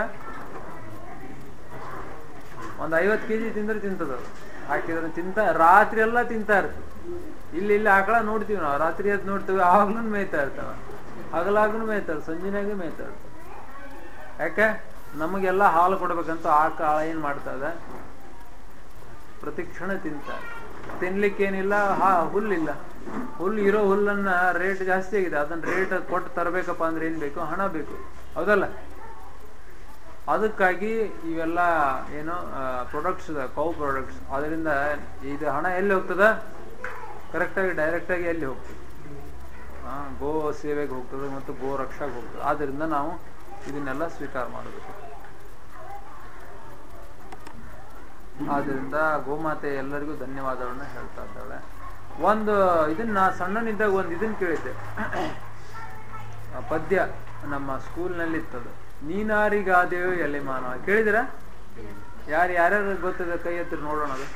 ಒಂದು ಐವತ್ತು ಕೆ ಜಿ ತಿಂದ್ರೆ ತಿಂತದ ಅದು. ಹಾಕಿದ್ರೆ ತಿಂತ ರಾತ್ರಿ ಎಲ್ಲ ತಿಂತಾ ಇರ್ತದೆ ಇಲ್ಲಿ ಇಲ್ಲಿ ಆಕಳ ನೋಡ್ತೀವಿ ನಾವು ರಾತ್ರಿ ಎದ್ದು ನೋಡ್ತೀವಿ ಆವಾಗ್ಲೂ ಮೇಯ್ತಾ ಇರ್ತಾವ ಹಗಲಾಗ್ಲೂ ಮೇಯ್ತಾವೆ ಸಂಜಿನಾಗೆ ಮೇಯ್ತಾ ಇರ್ತವೆ ಯಾಕೆ ನಮಗೆಲ್ಲ ಹಾಲು ಕೊಡ್ಬೇಕಂತ ಆಕಳ ಏನ್ ಮಾಡ್ತಾ ಇದೆ ಪ್ರತಿ ಕ್ಷಣ ತಿಂತಾರೆ ತಿನ್ಲಿಕ್ಕೇನಿಲ್ಲ ಹಾ ಹುಲ್ಲಿಲ್ಲ ಹುಲ್ಲು ಇರೋ ಹುಲ್ಲನ್ನ ರೇಟ್ ಜಾಸ್ತಿ ಆಗಿದೆ ಅದನ್ನ ರೇಟ್ ಕೊಟ್ಟು ತರಬೇಕಪ್ಪ ಅಂದ್ರೆ ಏನ್ ಬೇಕು ಹಣ ಬೇಕು ಹೌದಲ್ಲ ಅದಕ್ಕಾಗಿ ಇವೆಲ್ಲ ಏನು ಪ್ರೊಡಕ್ಟ್ಸ್ ಕೌ ಪ್ರಾಡಕ್ಟ್ಸ್ ಅದರಿಂದ ಇದು ಹಣ ಎಲ್ಲಿ ಹೋಗ್ತದ ಕರೆಕ್ಟಾಗಿ ಡೈರೆಕ್ಟಾಗಿ ಎಲ್ಲಿ ಹೋಗ್ತದೆ ಆ, ಗೋ ಸೇವೆಗೆ ಹೋಗ್ತದೆ ಮತ್ತು ಗೋ ರಕ್ಷಾಗೆ ಹೋಗ್ತದೆ ಆದ್ದರಿಂದ ನಾವು ಇದನ್ನೆಲ್ಲ ಸ್ವೀಕಾರ ಮಾಡಬೇಕು ಆದ್ದರಿಂದ ಗೋಮಾತೆ ಎಲ್ಲರಿಗೂ ಧನ್ಯವಾದಗಳನ್ನ ಹೇಳ್ತಾ ಇದ್ದಾಳೆ ಒಂದು ಇದನ್ನ ಸಣ್ಣನಿದ್ದಾಗ ಒಂದು ಇದನ್ನ ಕೇಳಿದ್ದೆ ಆ ಪದ್ಯ ನಮ್ಮ ಸ್ಕೂಲ್ನಲ್ಲಿ ಇತ್ತದು ನೀನಾರಿಗಾದೇವು ಎಲೆ ಮಾನವ ಕೇಳಿದಿರ ಯಾರು ಯಾರ್ಯಾರು ಗೊತ್ತಿದೆ ಕೈ ಎತ್ತಿ ನೋಡೋಣ ಅದು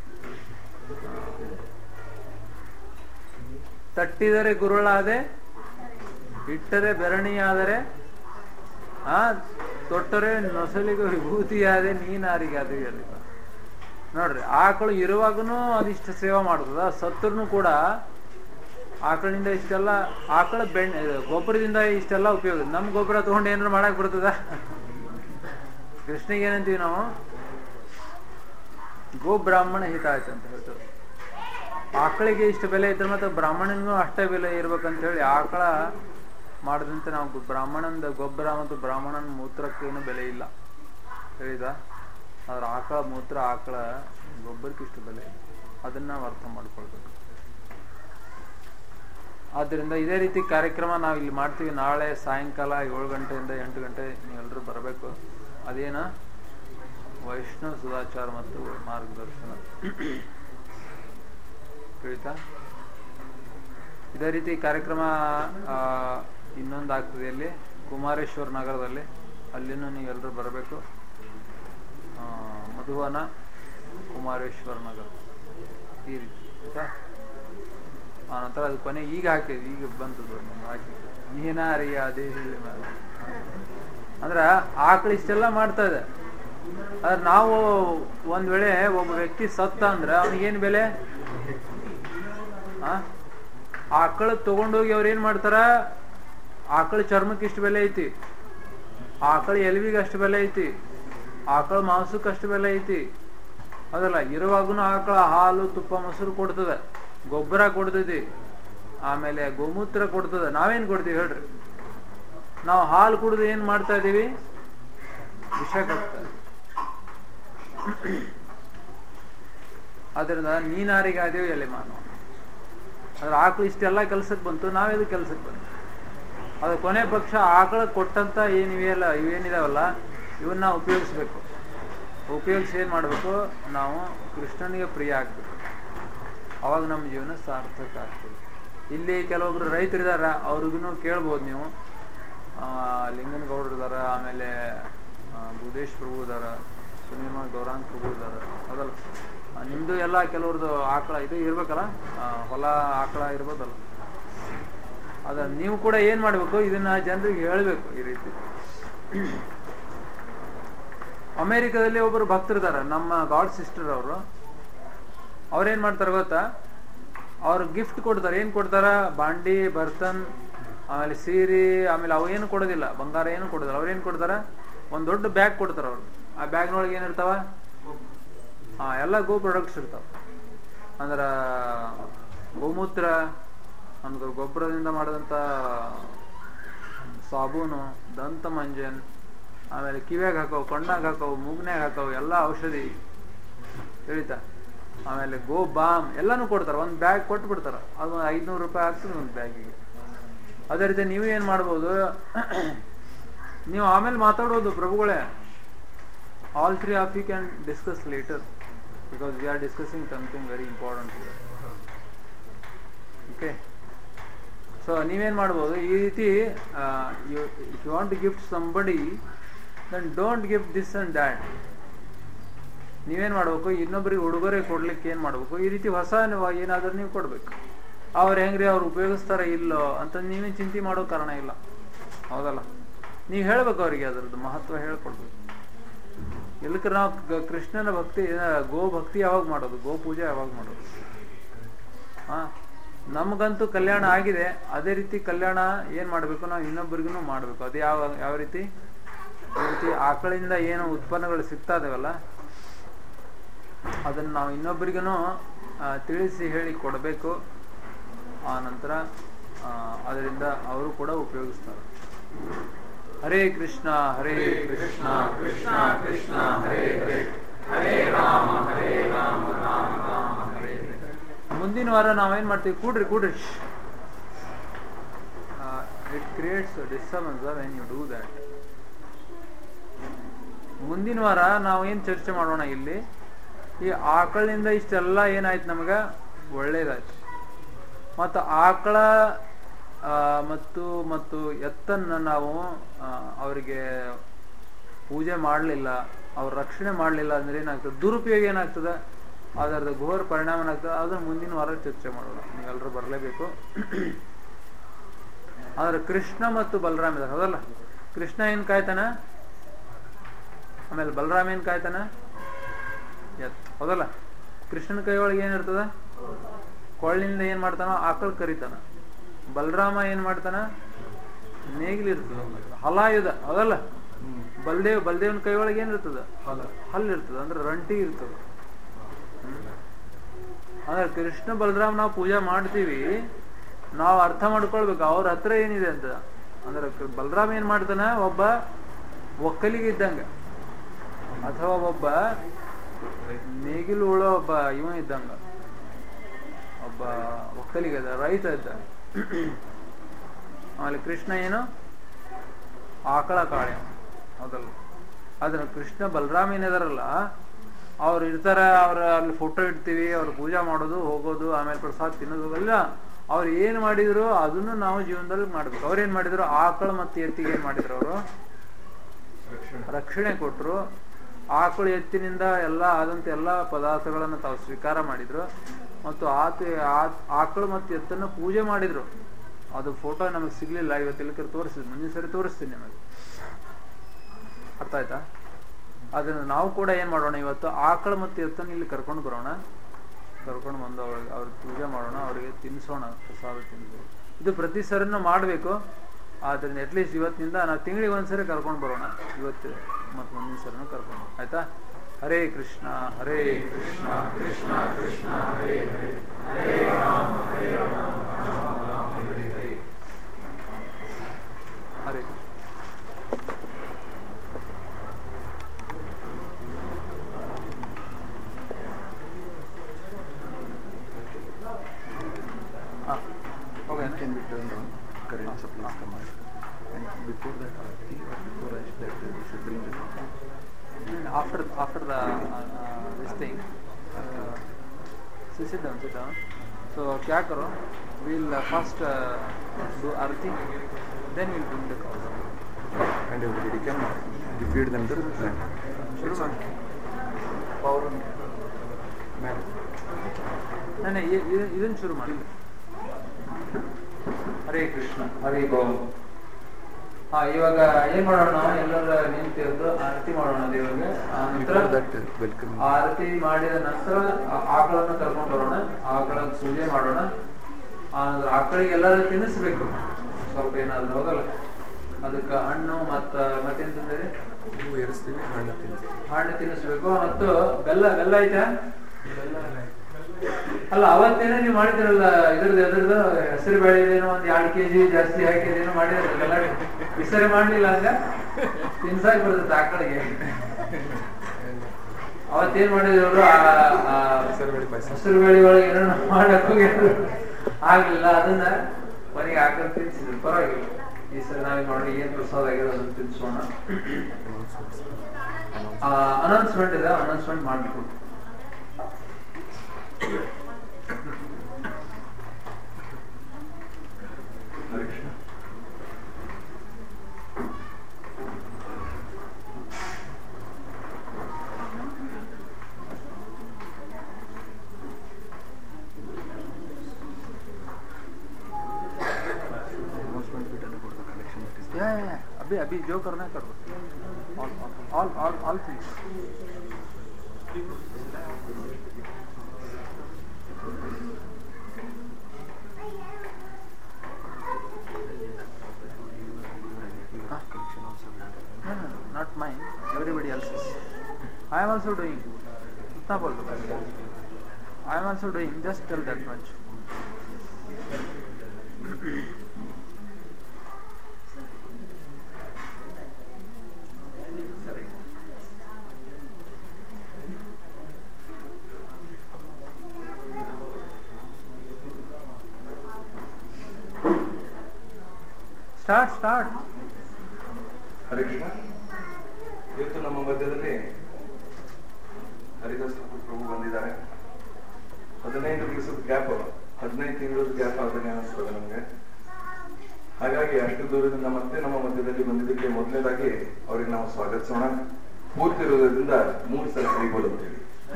ತಟ್ಟಿದರೆ ಗುರುಳಾದೆ ಇಟ್ಟರೆ ಬೆರಣಿಯಾದರೆ ಆ ತೊಟ್ಟರೆ ನೊಸಲಿಗೆ ವಿಭೂತಿಯಾದೆ ನೀನಾರಿಗಾದೆ ಎಲೆ ಮಾನವ. ನೋಡ್ರಿ ಆಕಳು ಇರುವಾಗನು ಅದಿಷ್ಟು ಸೇವೆ ಮಾಡ್ತದ ಸತ್ತರ್ನು ಕೂಡ ಆಕಳಿಂದ ಇಷ್ಟೆಲ್ಲ ಆಕಳ ಬೆಣ್ಣೆ ಇದು ಗೊಬ್ಬರದಿಂದ ಇಷ್ಟೆಲ್ಲ ಉಪಯೋಗ ನಮ್ ಗೊಬ್ಬರ ತಗೊಂಡು ಏನಾರು ಮಾಡಕ್ ಬರ್ತದ ಕೃಷ್ಣಿಗೆ ಏನಂತೀವಿ ನಾವು ಗೋ ಬ್ರಾಹ್ಮಣ ಹಿತ ಆಯ್ತು ಅಂತ ಹೇಳ್ತೇವೆ ಆಕಳಿಗೆ ಇಷ್ಟು ಬೆಲೆ ಇದ್ರೆ ಮತ್ತೆ ಬ್ರಾಹ್ಮಣನಿಗೂ ಅಷ್ಟೇ ಬೆಲೆ ಇರ್ಬೇಕಂತ ಹೇಳಿ ಆಕಳ ಮಾಡದಂತೆ ನಾವು ಗೊ- ಬ್ರಾಹ್ಮಣಂದ ಗೊಬ್ಬರ ಮತ್ತು ಬ್ರಾಹ್ಮಣನ ಮೂತ್ರಕ್ಕೆ ಏನು ಬೆಲೆ ಇಲ್ಲ ಹೇಳಿದ ಆದ್ರೆ ಆಕಳ ಮೂತ್ರ ಆಕಳ ಗೊಬ್ಬರಕ್ಕೆ ಇಷ್ಟು ಬೆಲೆ ಇದೆ. ಅದನ್ನ ನಾವು ಅರ್ಥ ಮಾಡ್ಕೊಳ್ಬೇಕು ಆದ್ದರಿಂದ ಇದೇ ರೀತಿ ಕಾರ್ಯಕ್ರಮ ನಾವು ಇಲ್ಲಿ ಮಾಡ್ತೀವಿ ನಾಳೆ ಸಾಯಂಕಾಲ ಏಳು ಗಂಟೆಯಿಂದ ಎಂಟು ಗಂಟೆ ನೀವೆಲ್ಲರೂ ಬರಬೇಕು ಅದೇನ ವೈಷ್ಣವ ಸುಧಾಚಾರ ಮತ್ತು ಮಾರ್ಗದರ್ಶನ ತಿಳಿತಾ ಇದೇ ರೀತಿ ಕಾರ್ಯಕ್ರಮ ಆ, ಇನ್ನೊಂದು ಆಗ್ತದೆ ಇಲ್ಲಿ ಕುಮಾರೇಶ್ವರ ನಗರದಲ್ಲಿ ಅಲ್ಲಿನೂ ನೀವೆಲ್ಲರೂ ಬರಬೇಕು ಆ, ಮಧುವನ ಕುಮಾರೇಶ್ವರ ನಗರ ಈ ರೀತಿ ಆಯ್ತಾ ಆ ನಂತರ ಅದು ಕೊನೆ ಈಗ ಹಾಕಿದ್ವಿ ಈಗ ಬಂತದ್ದು ನಮ್ಗೆ ಹಾಕಿದ್ದು ನೀನಾರಿಯ ಅದೇ ಹೇಳಿ ಮೇಲೆ ಅಂದ್ರ ಆಕಳು ಇಷ್ಟೆಲ್ಲ ಮಾಡ್ತಾ ಇದೆ ಆದ್ರೆ ನಾವು ಒಂದ್ ವೇಳೆ ಒಬ್ಬ ವ್ಯಕ್ತಿ ಸತ್ತ ಅಂದ್ರೆ ಅವನಿಗೇನ್ ಬೆಲೆ ಆ ಆಕಳು ತಗೊಂಡೋಗಿ ಅವ್ರು ಏನ್ ಮಾಡ್ತಾರ ಆಕಳ ಚರ್ಮಕ್ಕೆ ಇಷ್ಟು ಬೆಲೆ ಐತಿ ಆಕಳ ಎಲ್ವಿಗೆ ಅಷ್ಟು ಬೆಲೆ ಐತಿ ಆಕಳ ಮಾಂಸಕ್ಕೆ ಅಷ್ಟು ಬೆಲೆ ಐತಿ ಅದಲ್ಲ ಇರುವಾಗೂ ಆಕಳ ಹಾಲು ತುಪ್ಪ ಮೊಸರು ಕೊಡ್ತದೆ ಗೊಬ್ಬರ ಕೊಡ್ತೈತಿ ಆಮೇಲೆ ಗೋಮೂತ್ರ ಕೊಡ್ತದೆ ನಾವೇನ್ ಕೊಡ್ತೀವಿ ಹೇಳ್ರಿ ನಾವು ಹಾಲು ಕುಡಿದು ಏನ್ ಮಾಡ್ತಾ ಇದೀವಿ ವಿಷ ಕೊಡ್ತಾ ಅದರಿಂದ ನೀನಾರಿಗಾದೇವು ಎಲೆ ಮಾನವ ಅದ್ರ ಆಕಳು ಇಷ್ಟೆಲ್ಲ ಕೆಲ್ಸಕ್ಕೆ ಬಂತು ನಾವೆದು ಕೆಲ್ಸಕ್ಕೆ ಬಂತು ಅದು ಕೊನೆ ಪಕ್ಷ ಆಕಳ ಕೊಟ್ಟಂತ ಏನಿವೆಯಲ್ಲ ಇವೇನಿದಾವಲ್ಲ ಇವನ್ನ ಉಪಯೋಗಿಸ್ಬೇಕು ಉಪಯೋಗಿಸಿ ಏನ್ ಮಾಡ್ಬೇಕು ನಾವು ಕೃಷ್ಣನಿಗೆ ಪ್ರಿಯ ಆಗ್ಬೇಕು ಅವಾಗ ನಮ್ಮ ಜೀವನ ಸಾರ್ಥಕ ಆಗ್ತದೆ ಇಲ್ಲಿ ಕೆಲವೊಬ್ರು ರೈತರಿದಾರ ಅವ್ರಿಗೂ ಕೇಳ್ಬೋದು ನೀವು ಆ, ಲಿಂಗನಗೌಡರು ಇದಾರ ಆಮೇಲೆ ಆ, ಭೂದೇಶ್ ಪ್ರಭು ಇದಾರ ಸುನೀರ್ಮ ಗೌರಾಂಗ್ ಪ್ರಭು ಇದಾರ ಅದಲ್ಲ ಆ, ನಿಮ್ದು ಎಲ್ಲ ಕೆಲವ್ರದ್ದು ಆಕಳ ಇದು ಇರ್ಬೇಕಲ್ಲ ಆ, ಹೊಲ ಆಕಳ ಇರ್ಬೋದಲ್ಲ ಅದ ನೀವು ಕೂಡ ಏನ್ ಮಾಡ್ಬೇಕು ಇದನ್ನ ಜನರಿಗೆ ಹೇಳ್ಬೇಕು ಈ ರೀತಿ ಅಮೆರಿಕದಲ್ಲಿ ಒಬ್ಬರು ಭಕ್ತರಿದಾರ ನಮ್ಮ ಗಾಡ್ ಸಿಸ್ಟರ್ ಅವರು ಅವ್ರೇನ್ ಮಾಡ್ತಾರೆ ಗೊತ್ತಾ ಅವ್ರು ಗಿಫ್ಟ್ ಕೊಡ್ತಾರೆ ಏನ್ ಕೊಡ್ತಾರ ಬಾಂಡಿ ಬರ್ತನ್ ಆಮೇಲೆ ಸೀರೆ ಆಮೇಲೆ ಅವು ಏನು ಕೊಡೋದಿಲ್ಲ ಬಂಗಾರ ಏನು ಕೊಡೋದಿಲ್ಲ ಅವ್ರೇನ್ ಕೊಡ್ತಾರ ಒಂದ್ ದೊಡ್ಡ ಬ್ಯಾಗ್ ಕೊಡ್ತಾರ ಅವ್ರು ಆ ಬ್ಯಾಗ್ನೊಳಗೆ ಏನಿರ್ತಾವ ಹಾ ಎಲ್ಲ ಗೋ ಪ್ರಾಡಕ್ಟ್ಸ್ ಇರ್ತಾವ ಅಂದ್ರ ಗೋಮೂತ್ರ ಅಂದ್ರೆ ಗೊಬ್ಬರದಿಂದ ಮಾಡಿದಂತ ಸಾಬೂನು ದಂತ ಮಂಜನ್ ಆಮೇಲೆ ಕಿವ್ಯಾಗ ಹಾಕವು ಕಣ್ಣಾಗ ಹಾಕವು ಮೂಗ್ನ್ಯಾಗ ಹಾಕವು ಎಲ್ಲ ಔಷಧಿ ತಿಳಿತಾ ಆಮೇಲೆ ಗೋ ಬಾಮ್ ಎಲ್ಲಾನು ಕೊಡ್ತಾರ ಒಂದ್ ಬ್ಯಾಗ್ ಕೊಟ್ಟು ಬಿಡ್ತಾರ ಅದು ಐದ್ನೂರು ರೂಪಾಯಿ ಆಗ್ತದೆ ಒಂದು ಬ್ಯಾಗಿಗೆ ಅದೇ ರೀತಿ ನೀವು ಏನ್ ಮಾಡ್ಬೋದು ನೀವು ಆಮೇಲೆ ಮಾತಾಡೋದು ಪ್ರಭುಗಳೇ all three of you can discuss later because we are discussing something very important okay so ನೀವೇನ್ ಮಾಡ್ಬೋದು ಈ ರೀತಿ if you want gift somebody then don't give this and that ನೀವೇನ್ ಮಾಡ್ಬೇಕು ಇನ್ನೊಬ್ಬರಿಗೆ ಉಡುಗೊರೆ ಕೊಡ್ಲಿಕ್ಕೆ ಏನ್ ಮಾಡ್ಬೇಕು ಈ ರೀತಿ ಹೊಸ ಏನಾದ್ರೂ ನೀವು ಕೊಡ್ಬೇಕು ಅವ್ರು ಹೆಂಗ್ರಿ ಅವ್ರು ಉಪಯೋಗಿಸ್ತಾರ ಇಲ್ಲೋ ಅಂತ ನೀವೇ ಚಿಂತೆ ಮಾಡೋ ಕಾರಣ ಇಲ್ಲ ಹೌದಲ್ಲ ನೀವು ಹೇಳ್ಬೇಕು ಅವರಿಗೆ ಅದ್ರದ್ದು ಮಹತ್ವ ಹೇಳ್ಕೊಡ್ಬೇಕು ಇಲ್ಲಕ್ಕೆ ನಾವು ಗ- ಕೃಷ್ಣನ ಭಕ್ತಿ ಆ, ಗೋ ಭಕ್ತಿ ಯಾವಾಗ ಮಾಡೋದು ಗೋ ಪೂಜೆ ಯಾವಾಗ ಮಾಡೋದು ಹಾ ನಮಗಂತೂ ಕಲ್ಯಾಣ ಆಗಿದೆ ಅದೇ ರೀತಿ ಕಲ್ಯಾಣ ಏನ್ ಮಾಡ್ಬೇಕು ನಾವು ಇನ್ನೊಬ್ಬರಿಗೂ ಮಾಡ್ಬೇಕು ಅದು ಯಾವ ಯಾವ ರೀತಿ ಈ ರೀತಿ ಆಕಳಿಂದ ಏನು ಉತ್ಪನ್ನಗಳು ಸಿಗ್ತಾ ಇದಾವಲ್ಲ ಅದನ್ನ ನಾವು ಇನ್ನೊಬ್ಬರಿಗೂ ತಿಳಿಸಿ ಹೇಳಿ ಕೊಡಬೇಕು ಆ ನಂತರ ಆ, ಅದರಿಂದ ಅವರು ಕೂಡ ಉಪಯೋಗಿಸ್ತಾರೆ ಹರೇ ಕೃಷ್ಣ ಹರೇ ಕೃಷ್ಣ ಕೃಷ್ಣ ಕೃಷ್ಣ ಹರೇ ಹರೇ ಹರೇ ರಾಮ ಹರೇ ರಾಮ ರಾಮ ರಾಮ ಹರೇ ಹರೇ ಮುಂದಿನ ವಾರ ನಾವೇನ್ ಮಾಡ್ತೀವಿ ಕೂಡ್ರಿ ಕೂಡ್ರಿ it creates disturbance when you do that ಮುಂದಿನ ವಾರ ನಾವು ಏನ್ ಚರ್ಚೆ ಮಾಡೋಣ ಇಲ್ಲಿ ಈ ಆಕಳಿಂದ ಇಷ್ಟೆಲ್ಲ ಏನಾಯ್ತು ನಮಗ ಒಳ್ಳೇದಾಯ್ತು ಮತ್ತು ಆಕಳ ಆ, ಮತ್ತು ಮತ್ತು ಎತ್ತನ್ನ ನಾವು ಆ, ಅವರಿಗೆ ಪೂಜೆ ಮಾಡಲಿಲ್ಲ ಅವ್ರ ರಕ್ಷಣೆ ಮಾಡಲಿಲ್ಲ ಅಂದ್ರೆ ಏನಾಗ್ತದೆ ದುರುಪಯೋಗ ಏನಾಗ್ತದೆ ಅದರದ ಘೋರ ಪರಿಣಾಮ ಏನಾಗ್ತದೆ ಅದನ್ನ ಮುಂದಿನ ವಾರ ಚರ್ಚೆ ಮಾಡೋಣ ನೀವೆಲ್ಲರೂ ಬರಲೇಬೇಕು ಆದ್ರೆ ಕೃಷ್ಣ ಮತ್ತು ಬಲರಾಮ ಇದಾರೆ ಹೌದಲ್ಲ ಕೃಷ್ಣ ಏನ್ ಕಾಯ್ತಾನ ಆಮೇಲೆ ಬಲರಾಮ ಏನ್ ಕಾಯ್ತಾನ ಎತ್ ಹೌದಲ್ಲ ಕೃಷ್ಣನ ಕೈ ಒಳಗೆ ಏನಿರ್ತದ ಕೊಳ್ಳಿಂದ ಏನ್ ಮಾಡ್ತಾನ ಆಕಳು ಕರಿತಾನ ಬಲರಾಮ ಏನ್ ಮಾಡ್ತಾನ ನೇಗಿಲಿರ್ತದ ಹಲಾಯುಧ ಹೌದಲ್ಲ ಬಲ್ದೇವ್ ಬಲ್ದೇವನ ಕೈ ಒಳಗೆ ಏನಿರ್ತದ ಹಲ್ಲು ಇರ್ತದ ಅಂದ್ರೆ ರಂಟಿ ಇರ್ತದ ಅಂದ್ರೆ ಕೃಷ್ಣ ಬಲರಾಮ್ ನಾವು ಪೂಜೆ ಮಾಡ್ತೀವಿ ನಾವು ಅರ್ಥ ಮಾಡ್ಕೊಳ್ಬೇಕು ಅವ್ರ ಹತ್ರ ಏನಿದೆ ಅಂತ ಅಂದ್ರೆ ಕ- ಬಲರಾಮ್ ಏನ್ ಮಾಡ್ತಾನ ಒಬ್ಬ ಒಕ್ಕಲಿಗೆ ಇದ್ದಂಗ ಅಥವಾ ಒಬ್ಬ ನೇಗಿಲು ಉಳೋ ಒಬ್ಬ ಇವ ಇದ್ದಂಗ ಒಬ್ಬ ಒಕ್ಕಲಿಗ ಇದ್ದ ರೈತ ಇದ್ದ ಆಮೇಲೆ ಕೃಷ್ಣ ಏನು ಆಕಳ ಕಾಳೆ ಹೌದಲ್ಲ ಆದ್ರೆ ಕೃಷ್ಣ ಬಲರಾಮ್ ಏನಿದಾರಲ್ಲ ಅವ್ರು ಇರ್ತಾರ ಅವ್ರ ಅಲ್ಲಿ ಫೋಟೋ ಇಡ್ತೀವಿ ಅವ್ರ ಪೂಜಾ ಮಾಡೋದು ಹೋಗೋದು ಆಮೇಲೆ ಪ್ರಸಾದ ತಿನ್ನೋದು ಎಲ್ಲ ಅವ್ರು ಏನ್ ಮಾಡಿದ್ರು ಅದನ್ನು ನಾವು ಜೀವನದಲ್ಲಿ ಮಾಡ್ಬೇಕು ಅವ್ರು ಏನ್ ಮಾಡಿದ್ರು ಆಕಳ ಮತ್ತೆ ಎತ್ತಿಗೆ ಏನ್ ಮಾಡಿದ್ರು ಅವರು ರಕ್ಷಣೆ ಕೊಟ್ರು ಆಕಳು ಎತ್ತಿನಿಂದ ಎಲ್ಲ ಆದಂತ ಎಲ್ಲ ಪದಾರ್ಥಗಳನ್ನು ತಾವು ಸ್ವೀಕಾರ ಮಾಡಿದ್ರು ಮತ್ತು ಆತ ಆ- ಆಕಳು ಮತ್ತು ಎತ್ತನ್ನು ಪೂಜೆ ಮಾಡಿದ್ರು ಅದು ಫೋಟೋ ನಮಗೆ ಸಿಗ್ಲಿಲ್ಲ ಇವತ್ತು ಇಲ್ಲಕ್ಕೆ ತೋರಿಸಿದ್ ಮುಂದಿನ ಸರಿ ತೋರಿಸ್ತೀನಿ ನಿಮಗೆ ಅರ್ಥ ಆಯ್ತಾ ಅದನ್ನ ನಾವು ಕೂಡ ಏನ್ ಮಾಡೋಣ ಇವತ್ತು ಆಕಳ ಮತ್ತು ಎತ್ತನ್ನು ಇಲ್ಲಿ ಕರ್ಕೊಂಡು ಬರೋಣ ಕರ್ಕೊಂಡು ಬಂದು ಅವ್ರಿಗೆ ಅವ್ರಿಗೆ ಪೂಜೆ ಮಾಡೋಣ ಅವರಿಗೆ ತಿನ್ನಿಸೋಣ ಪ್ರಸಾದ ತಿನ್ನಿಸೋಣ ಇದು ಪ್ರತಿ ಸರಿನೂ ಮಾಡಬೇಕು ಆದ್ರಿಂದ ಅಟ್ಲೀಸ್ಟ್ ಇವತ್ತಿನಿಂದ ನಾವು ತಿಂಗಳಿಗೆ ಒಂದ್ಸರಿ ಕರ್ಕೊಂಡು ಬರೋಣ ಇವತ್ತು ಮತ್ತು ಮುಂದಿನ ಸರಿನೂ ಕರ್ಕೊಂಡು ಆಯ್ತಾ ಹರೇ ಕೃಷ್ಣ ಹರೇ ಕೃಷ್ಣ ಕೃಷ್ಣ ಕೃಷ್ಣ ಹರೇ ಹರೇ ಹರೇ ರಾಮ ಹರೇ ರಾಮ ರಾಮ ರಾಮ ಹರೇ ಹರೇ ಹರೇ ಕೃಷ್ಣ ಹಾ okay Can be turned on. Current supplies come out. And before that aarti or before I that uh, we should bring the after after the uh, uh, this thing uh, so sit down sit down so क्या करो we'll uh, first uh, do arti then we'll bring the cow and everybody can uh, feed them the plant. It's on. Power on. Man. नहीं नहीं ये ये- ಇದನ್ನ ಶುರು ಮಾಡಿ ಹರೇ ಕೃಷ್ಣ ಹರೇ ಗೋಮ್ ಹಾ ಇವಾಗ ಏನ್ ಮಾಡೋಣ ನಾವು ಎಲ್ಲರ ನಿಂತಿದ್ದು ಆರತಿ ಮಾಡೋಣ ದೇವರಿಗೆ ಆ ನಂತರ Before that, uh, welcome. ಆರತಿ ಮಾಡಿದ ನಂತರ ಆ- ಆಕಳನ್ನು ಕರ್ಕೊಂಡು ಬರೋಣ ಆಕಳ ಪೂಜೆ ಮಾಡೋಣ ಆ ನಂತರ ಆಕಳಿಗೆ ಎಲ್ಲರೂ ತಿನ್ನಿಸ್ಬೇಕು ಸ್ವಲ್ಪ ಏನಾದ್ರು ಹೋಗಲ್ಲ ಅದಕ್ಕೆ ಹಣ್ಣು ಮತ್ತ ಮತ್ತೆಂತಂದ್ರೆ ಹೂವು ಏರಿಸ್ತೀವಿ ಹಣ್ಣು ತಿಂತೀವಿ ಹಣ್ಣು ತಿನ್ನಿಸ್ಬೇಕು ಮತ್ತು ಬೆಲ್ಲ ಬೆಲ್ಲ ಐತಾ ಅಲ್ಲ ಅವತ್ತೇನೋ ನೀವು ಮಾಡಿದಿರಲ್ಲ ಇದ್ರದ್ದು ಎದ್ರದ್ದು ಹೆಸರು ಬೇಳೆದೇನೋ ಒಂದ್ ಎರಡು ಕೆಜಿ ಜಾಸ್ತಿ ಹಾಕಿದೇನೋ ಮಾಡಿದ್ರಲ್ಲ ಬೆಲ್ಲ ಈ ಸರಿ ಮಾಡ್ಲಿಲ್ಲ ಹಂಗ ತಿನ್ಸಾಕ್ ಬರ್ತದೆ ಆಕಳಿಗೆ ಅವತ್ತೇನ್ ಮಾಡಿದ್ರು ಅವರು ಹೆಸರುಬೇಳೆ ಪಾಯಸ. ಹೆಸರು ಬೇಳೆ ಒಳಗೆ ಏನೋ ಮಾಡಕ್ ಹೋಗಿ ಆಗ್ಲಿಲ್ಲ ಅದನ್ನ ಮನೆಗೆ ಆಕಳ ತಿನ್ಸಿದ್ರು ಪರವಾಗಿಲ್ಲ ಈ ಸರಿ ನಾವೇನ್ ಮಾಡಿ ಏನ್ ಪ್ರಸಾದ ಆಗಿದೆ ಅದನ್ನ ತಿನ್ಸೋಣ ಅನೌನ್ಸ್ಮೆಂಟ್ ಇದೆ ಅನೌನ್ಸ್ಮೆಂಟ್ ಮಾಡ್ಬಿಟ್ಟು अभी अभी जो करना है कर दो all all all all things No, no, not mine. Everybody else's. I am also doing. इतना बोल दो I am also doing. Just tell that much. Start, start. ಹರೇ ಕೃಷ್ಣ ಇವತ್ತು ನಮ್ಮ ಮಧ್ಯದಲ್ಲಿ ಹರಿದಾಸ್ ಠಾಕೂರ್ ಪ್ರಭು ಬಂದಿದ್ದಾರೆ ಹದಿನೈದು ದಿವಸದ ಗ್ಯಾಪ್ ಹದಿನೈದು ತಿಂಗಳ ಗ್ಯಾಪ್ ಆದ್ರೆ ಅನಿಸ್ತದೆ ನಮ್ಗೆ ಹಾಗಾಗಿ ಅಷ್ಟು ದೂರದಿಂದ ಮತ್ತೆ ನಮ್ಮ ಮಧ್ಯದಲ್ಲಿ ಬಂದಿದ್ದಕ್ಕೆ ಮೊದಲನೇದಾಗಿ ಅವ್ರಿಗೆ ನಾವು ಸ್ವಾಗತಿಸೋಣ ಪೂರ್ತಿ ಇರೋದ್ರಿಂದ ಮೂರು ಸಲ ಹರಿಬೋಲ್ ಅಂತೇಳಿ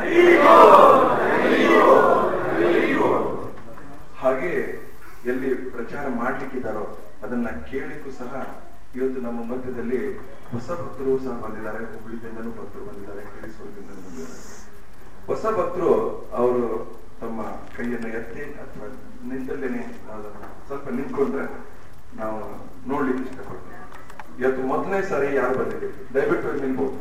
ಹಾಗೆ ಎಲ್ಲಿ ಪ್ರಚಾರ ಮಾಡ್ಲಿಕ್ಕಿದ್ದಾರೋ ಅದನ್ನ ಕೇಳಲಿಕ್ಕೂ ಸಹ ಇವತ್ತು ನಮ್ಮ ಮಧ್ಯದಲ್ಲಿ ಹೊಸ ಭಕ್ತರು ಸಹ ಬಂದಿದ್ದಾರೆ ಹುಬ್ಳಿದಿಂದನೂ ಭಕ್ತರು ಬಂದಿದ್ದಾರೆ ಕೇಳಿಸುವುದರಿಂದನೂ ಬಂದಿದ್ದಾರೆ ಹೊಸ ಭಕ್ತರು ಅವರು ತಮ್ಮ ಕೈಯನ್ನು ಎತ್ತಿ ಅಥವಾ ನಿಂತಲ್ಲೇನೆ ಅದನ್ನ ಸ್ವಲ್ಪ ನಿಂತ್ಕೊಂಡ್ರೆ ನಾವು ನೋಡ್ಲಿಕ್ಕೆ ಇಷ್ಟಪಡ್ತೀವಿ ಇವತ್ತು ಮೊದಲನೇ ಸಾರಿ ಯಾರು ಬಂದಿದ್ದೀವಿ ದಯವಿಟ್ಟು ಇಲ್ಲಿ ನಿಲ್ಬೋದು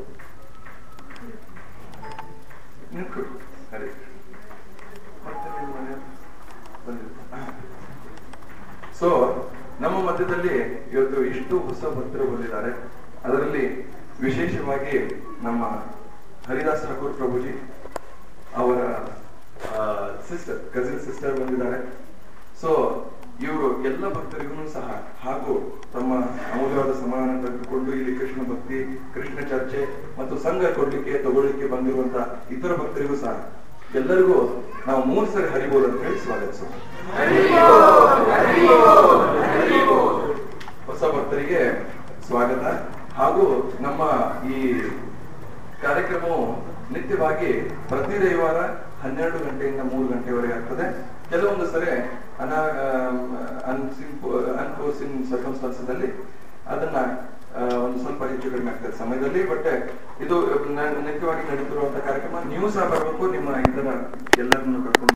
ನಿಂತ್ಕೊಳ್ಳಿ ಸರಿ ಮತ್ತೆ ನಿಮ್ಮ ಮನೆ ಬಂದಿದ್ದೀರಾ? ಸೊ ನಮ್ಮ ಮಧ್ಯದಲ್ಲಿ ಇವತ್ತು ಇಷ್ಟು ಹೊಸ ಭಕ್ತರು ಬಂದಿದ್ದಾರೆ ಅದರಲ್ಲಿ ವಿಶೇಷವಾಗಿ ನಮ್ಮ ಹರಿದಾಸ್ ಠಾಕೂರ್ ಪ್ರಭುಜಿ ಅವರ ಸಿಸ್ಟರ್ ಕಸಿನ್ ಸಿಸ್ಟರ್ ಬಂದಿದ್ದಾರೆ ಸೊ ಇವರು ಎಲ್ಲ ಭಕ್ತರಿಗೂ ಸಹ ಹಾಗೂ ತಮ್ಮ ಅಮೂಲ್ಯವಾದ ಸಮಯವನ್ನು ತೆಗೆದುಕೊಂಡು ಇಲ್ಲಿ ಕೃಷ್ಣ ಭಕ್ತಿ ಕೃಷ್ಣ ಚರ್ಚೆ ಮತ್ತು ಸಂಘ ಕೊಡ್ಲಿಕ್ಕೆ ತಗೊಳ್ಳಿಕ್ಕೆ ಬಂದಿರುವಂತ ಇತರ ಭಕ್ತರಿಗೂ ಸಹ ಎಲ್ಲರಿಗೂ ನಾವು ಮೂರು ಸರಿ ಹರಿಬೋದು ಅಂತ ಹೇಳಿ ಸ್ವಾಗತಿಸೋಣ ಹೊಸ ಭಕ್ತರಿಗೆ ಸ್ವಾಗತ ಹಾಗೂ ನಮ್ಮ ಈ ಕಾರ್ಯಕ್ರಮವು ನಿತ್ಯವಾಗಿ ಪ್ರತಿ ರವಿವಾರ ಹನ್ನೆರಡು ಗಂಟೆಯಿಂದ ಮೂರು ಗಂಟೆವರೆಗೆ ಆಗ್ತದೆ ಕೆಲವೊಂದು ಸರಿ ಅನಾ ಅನ್ಫೋರ್ಸಿನ್ ಸರ್ಕಮ್ಸ್ಟಾನ್ಸಸ್ ಅಲ್ಲಿ ಅದನ್ನ ಆ, ಒಂದು ಸ್ವಲ್ಪ ಹೆಚ್ಚು ಕಡಿಮೆ ಆಗ್ತದೆ ಸಮಯದಲ್ಲಿ ಬಟ್ ಇದು ನ- ನಿತ್ಯವಾಗಿ ನಡೀತಿರುವಂತ ಕಾರ್ಯಕ್ರಮ ನೀವು ಸಹ ಬರಬೇಕು ನಿಮ್ಮ ಇದರ ಎಲ್ಲರನ್ನು ಕರ್ಕೊಂಡು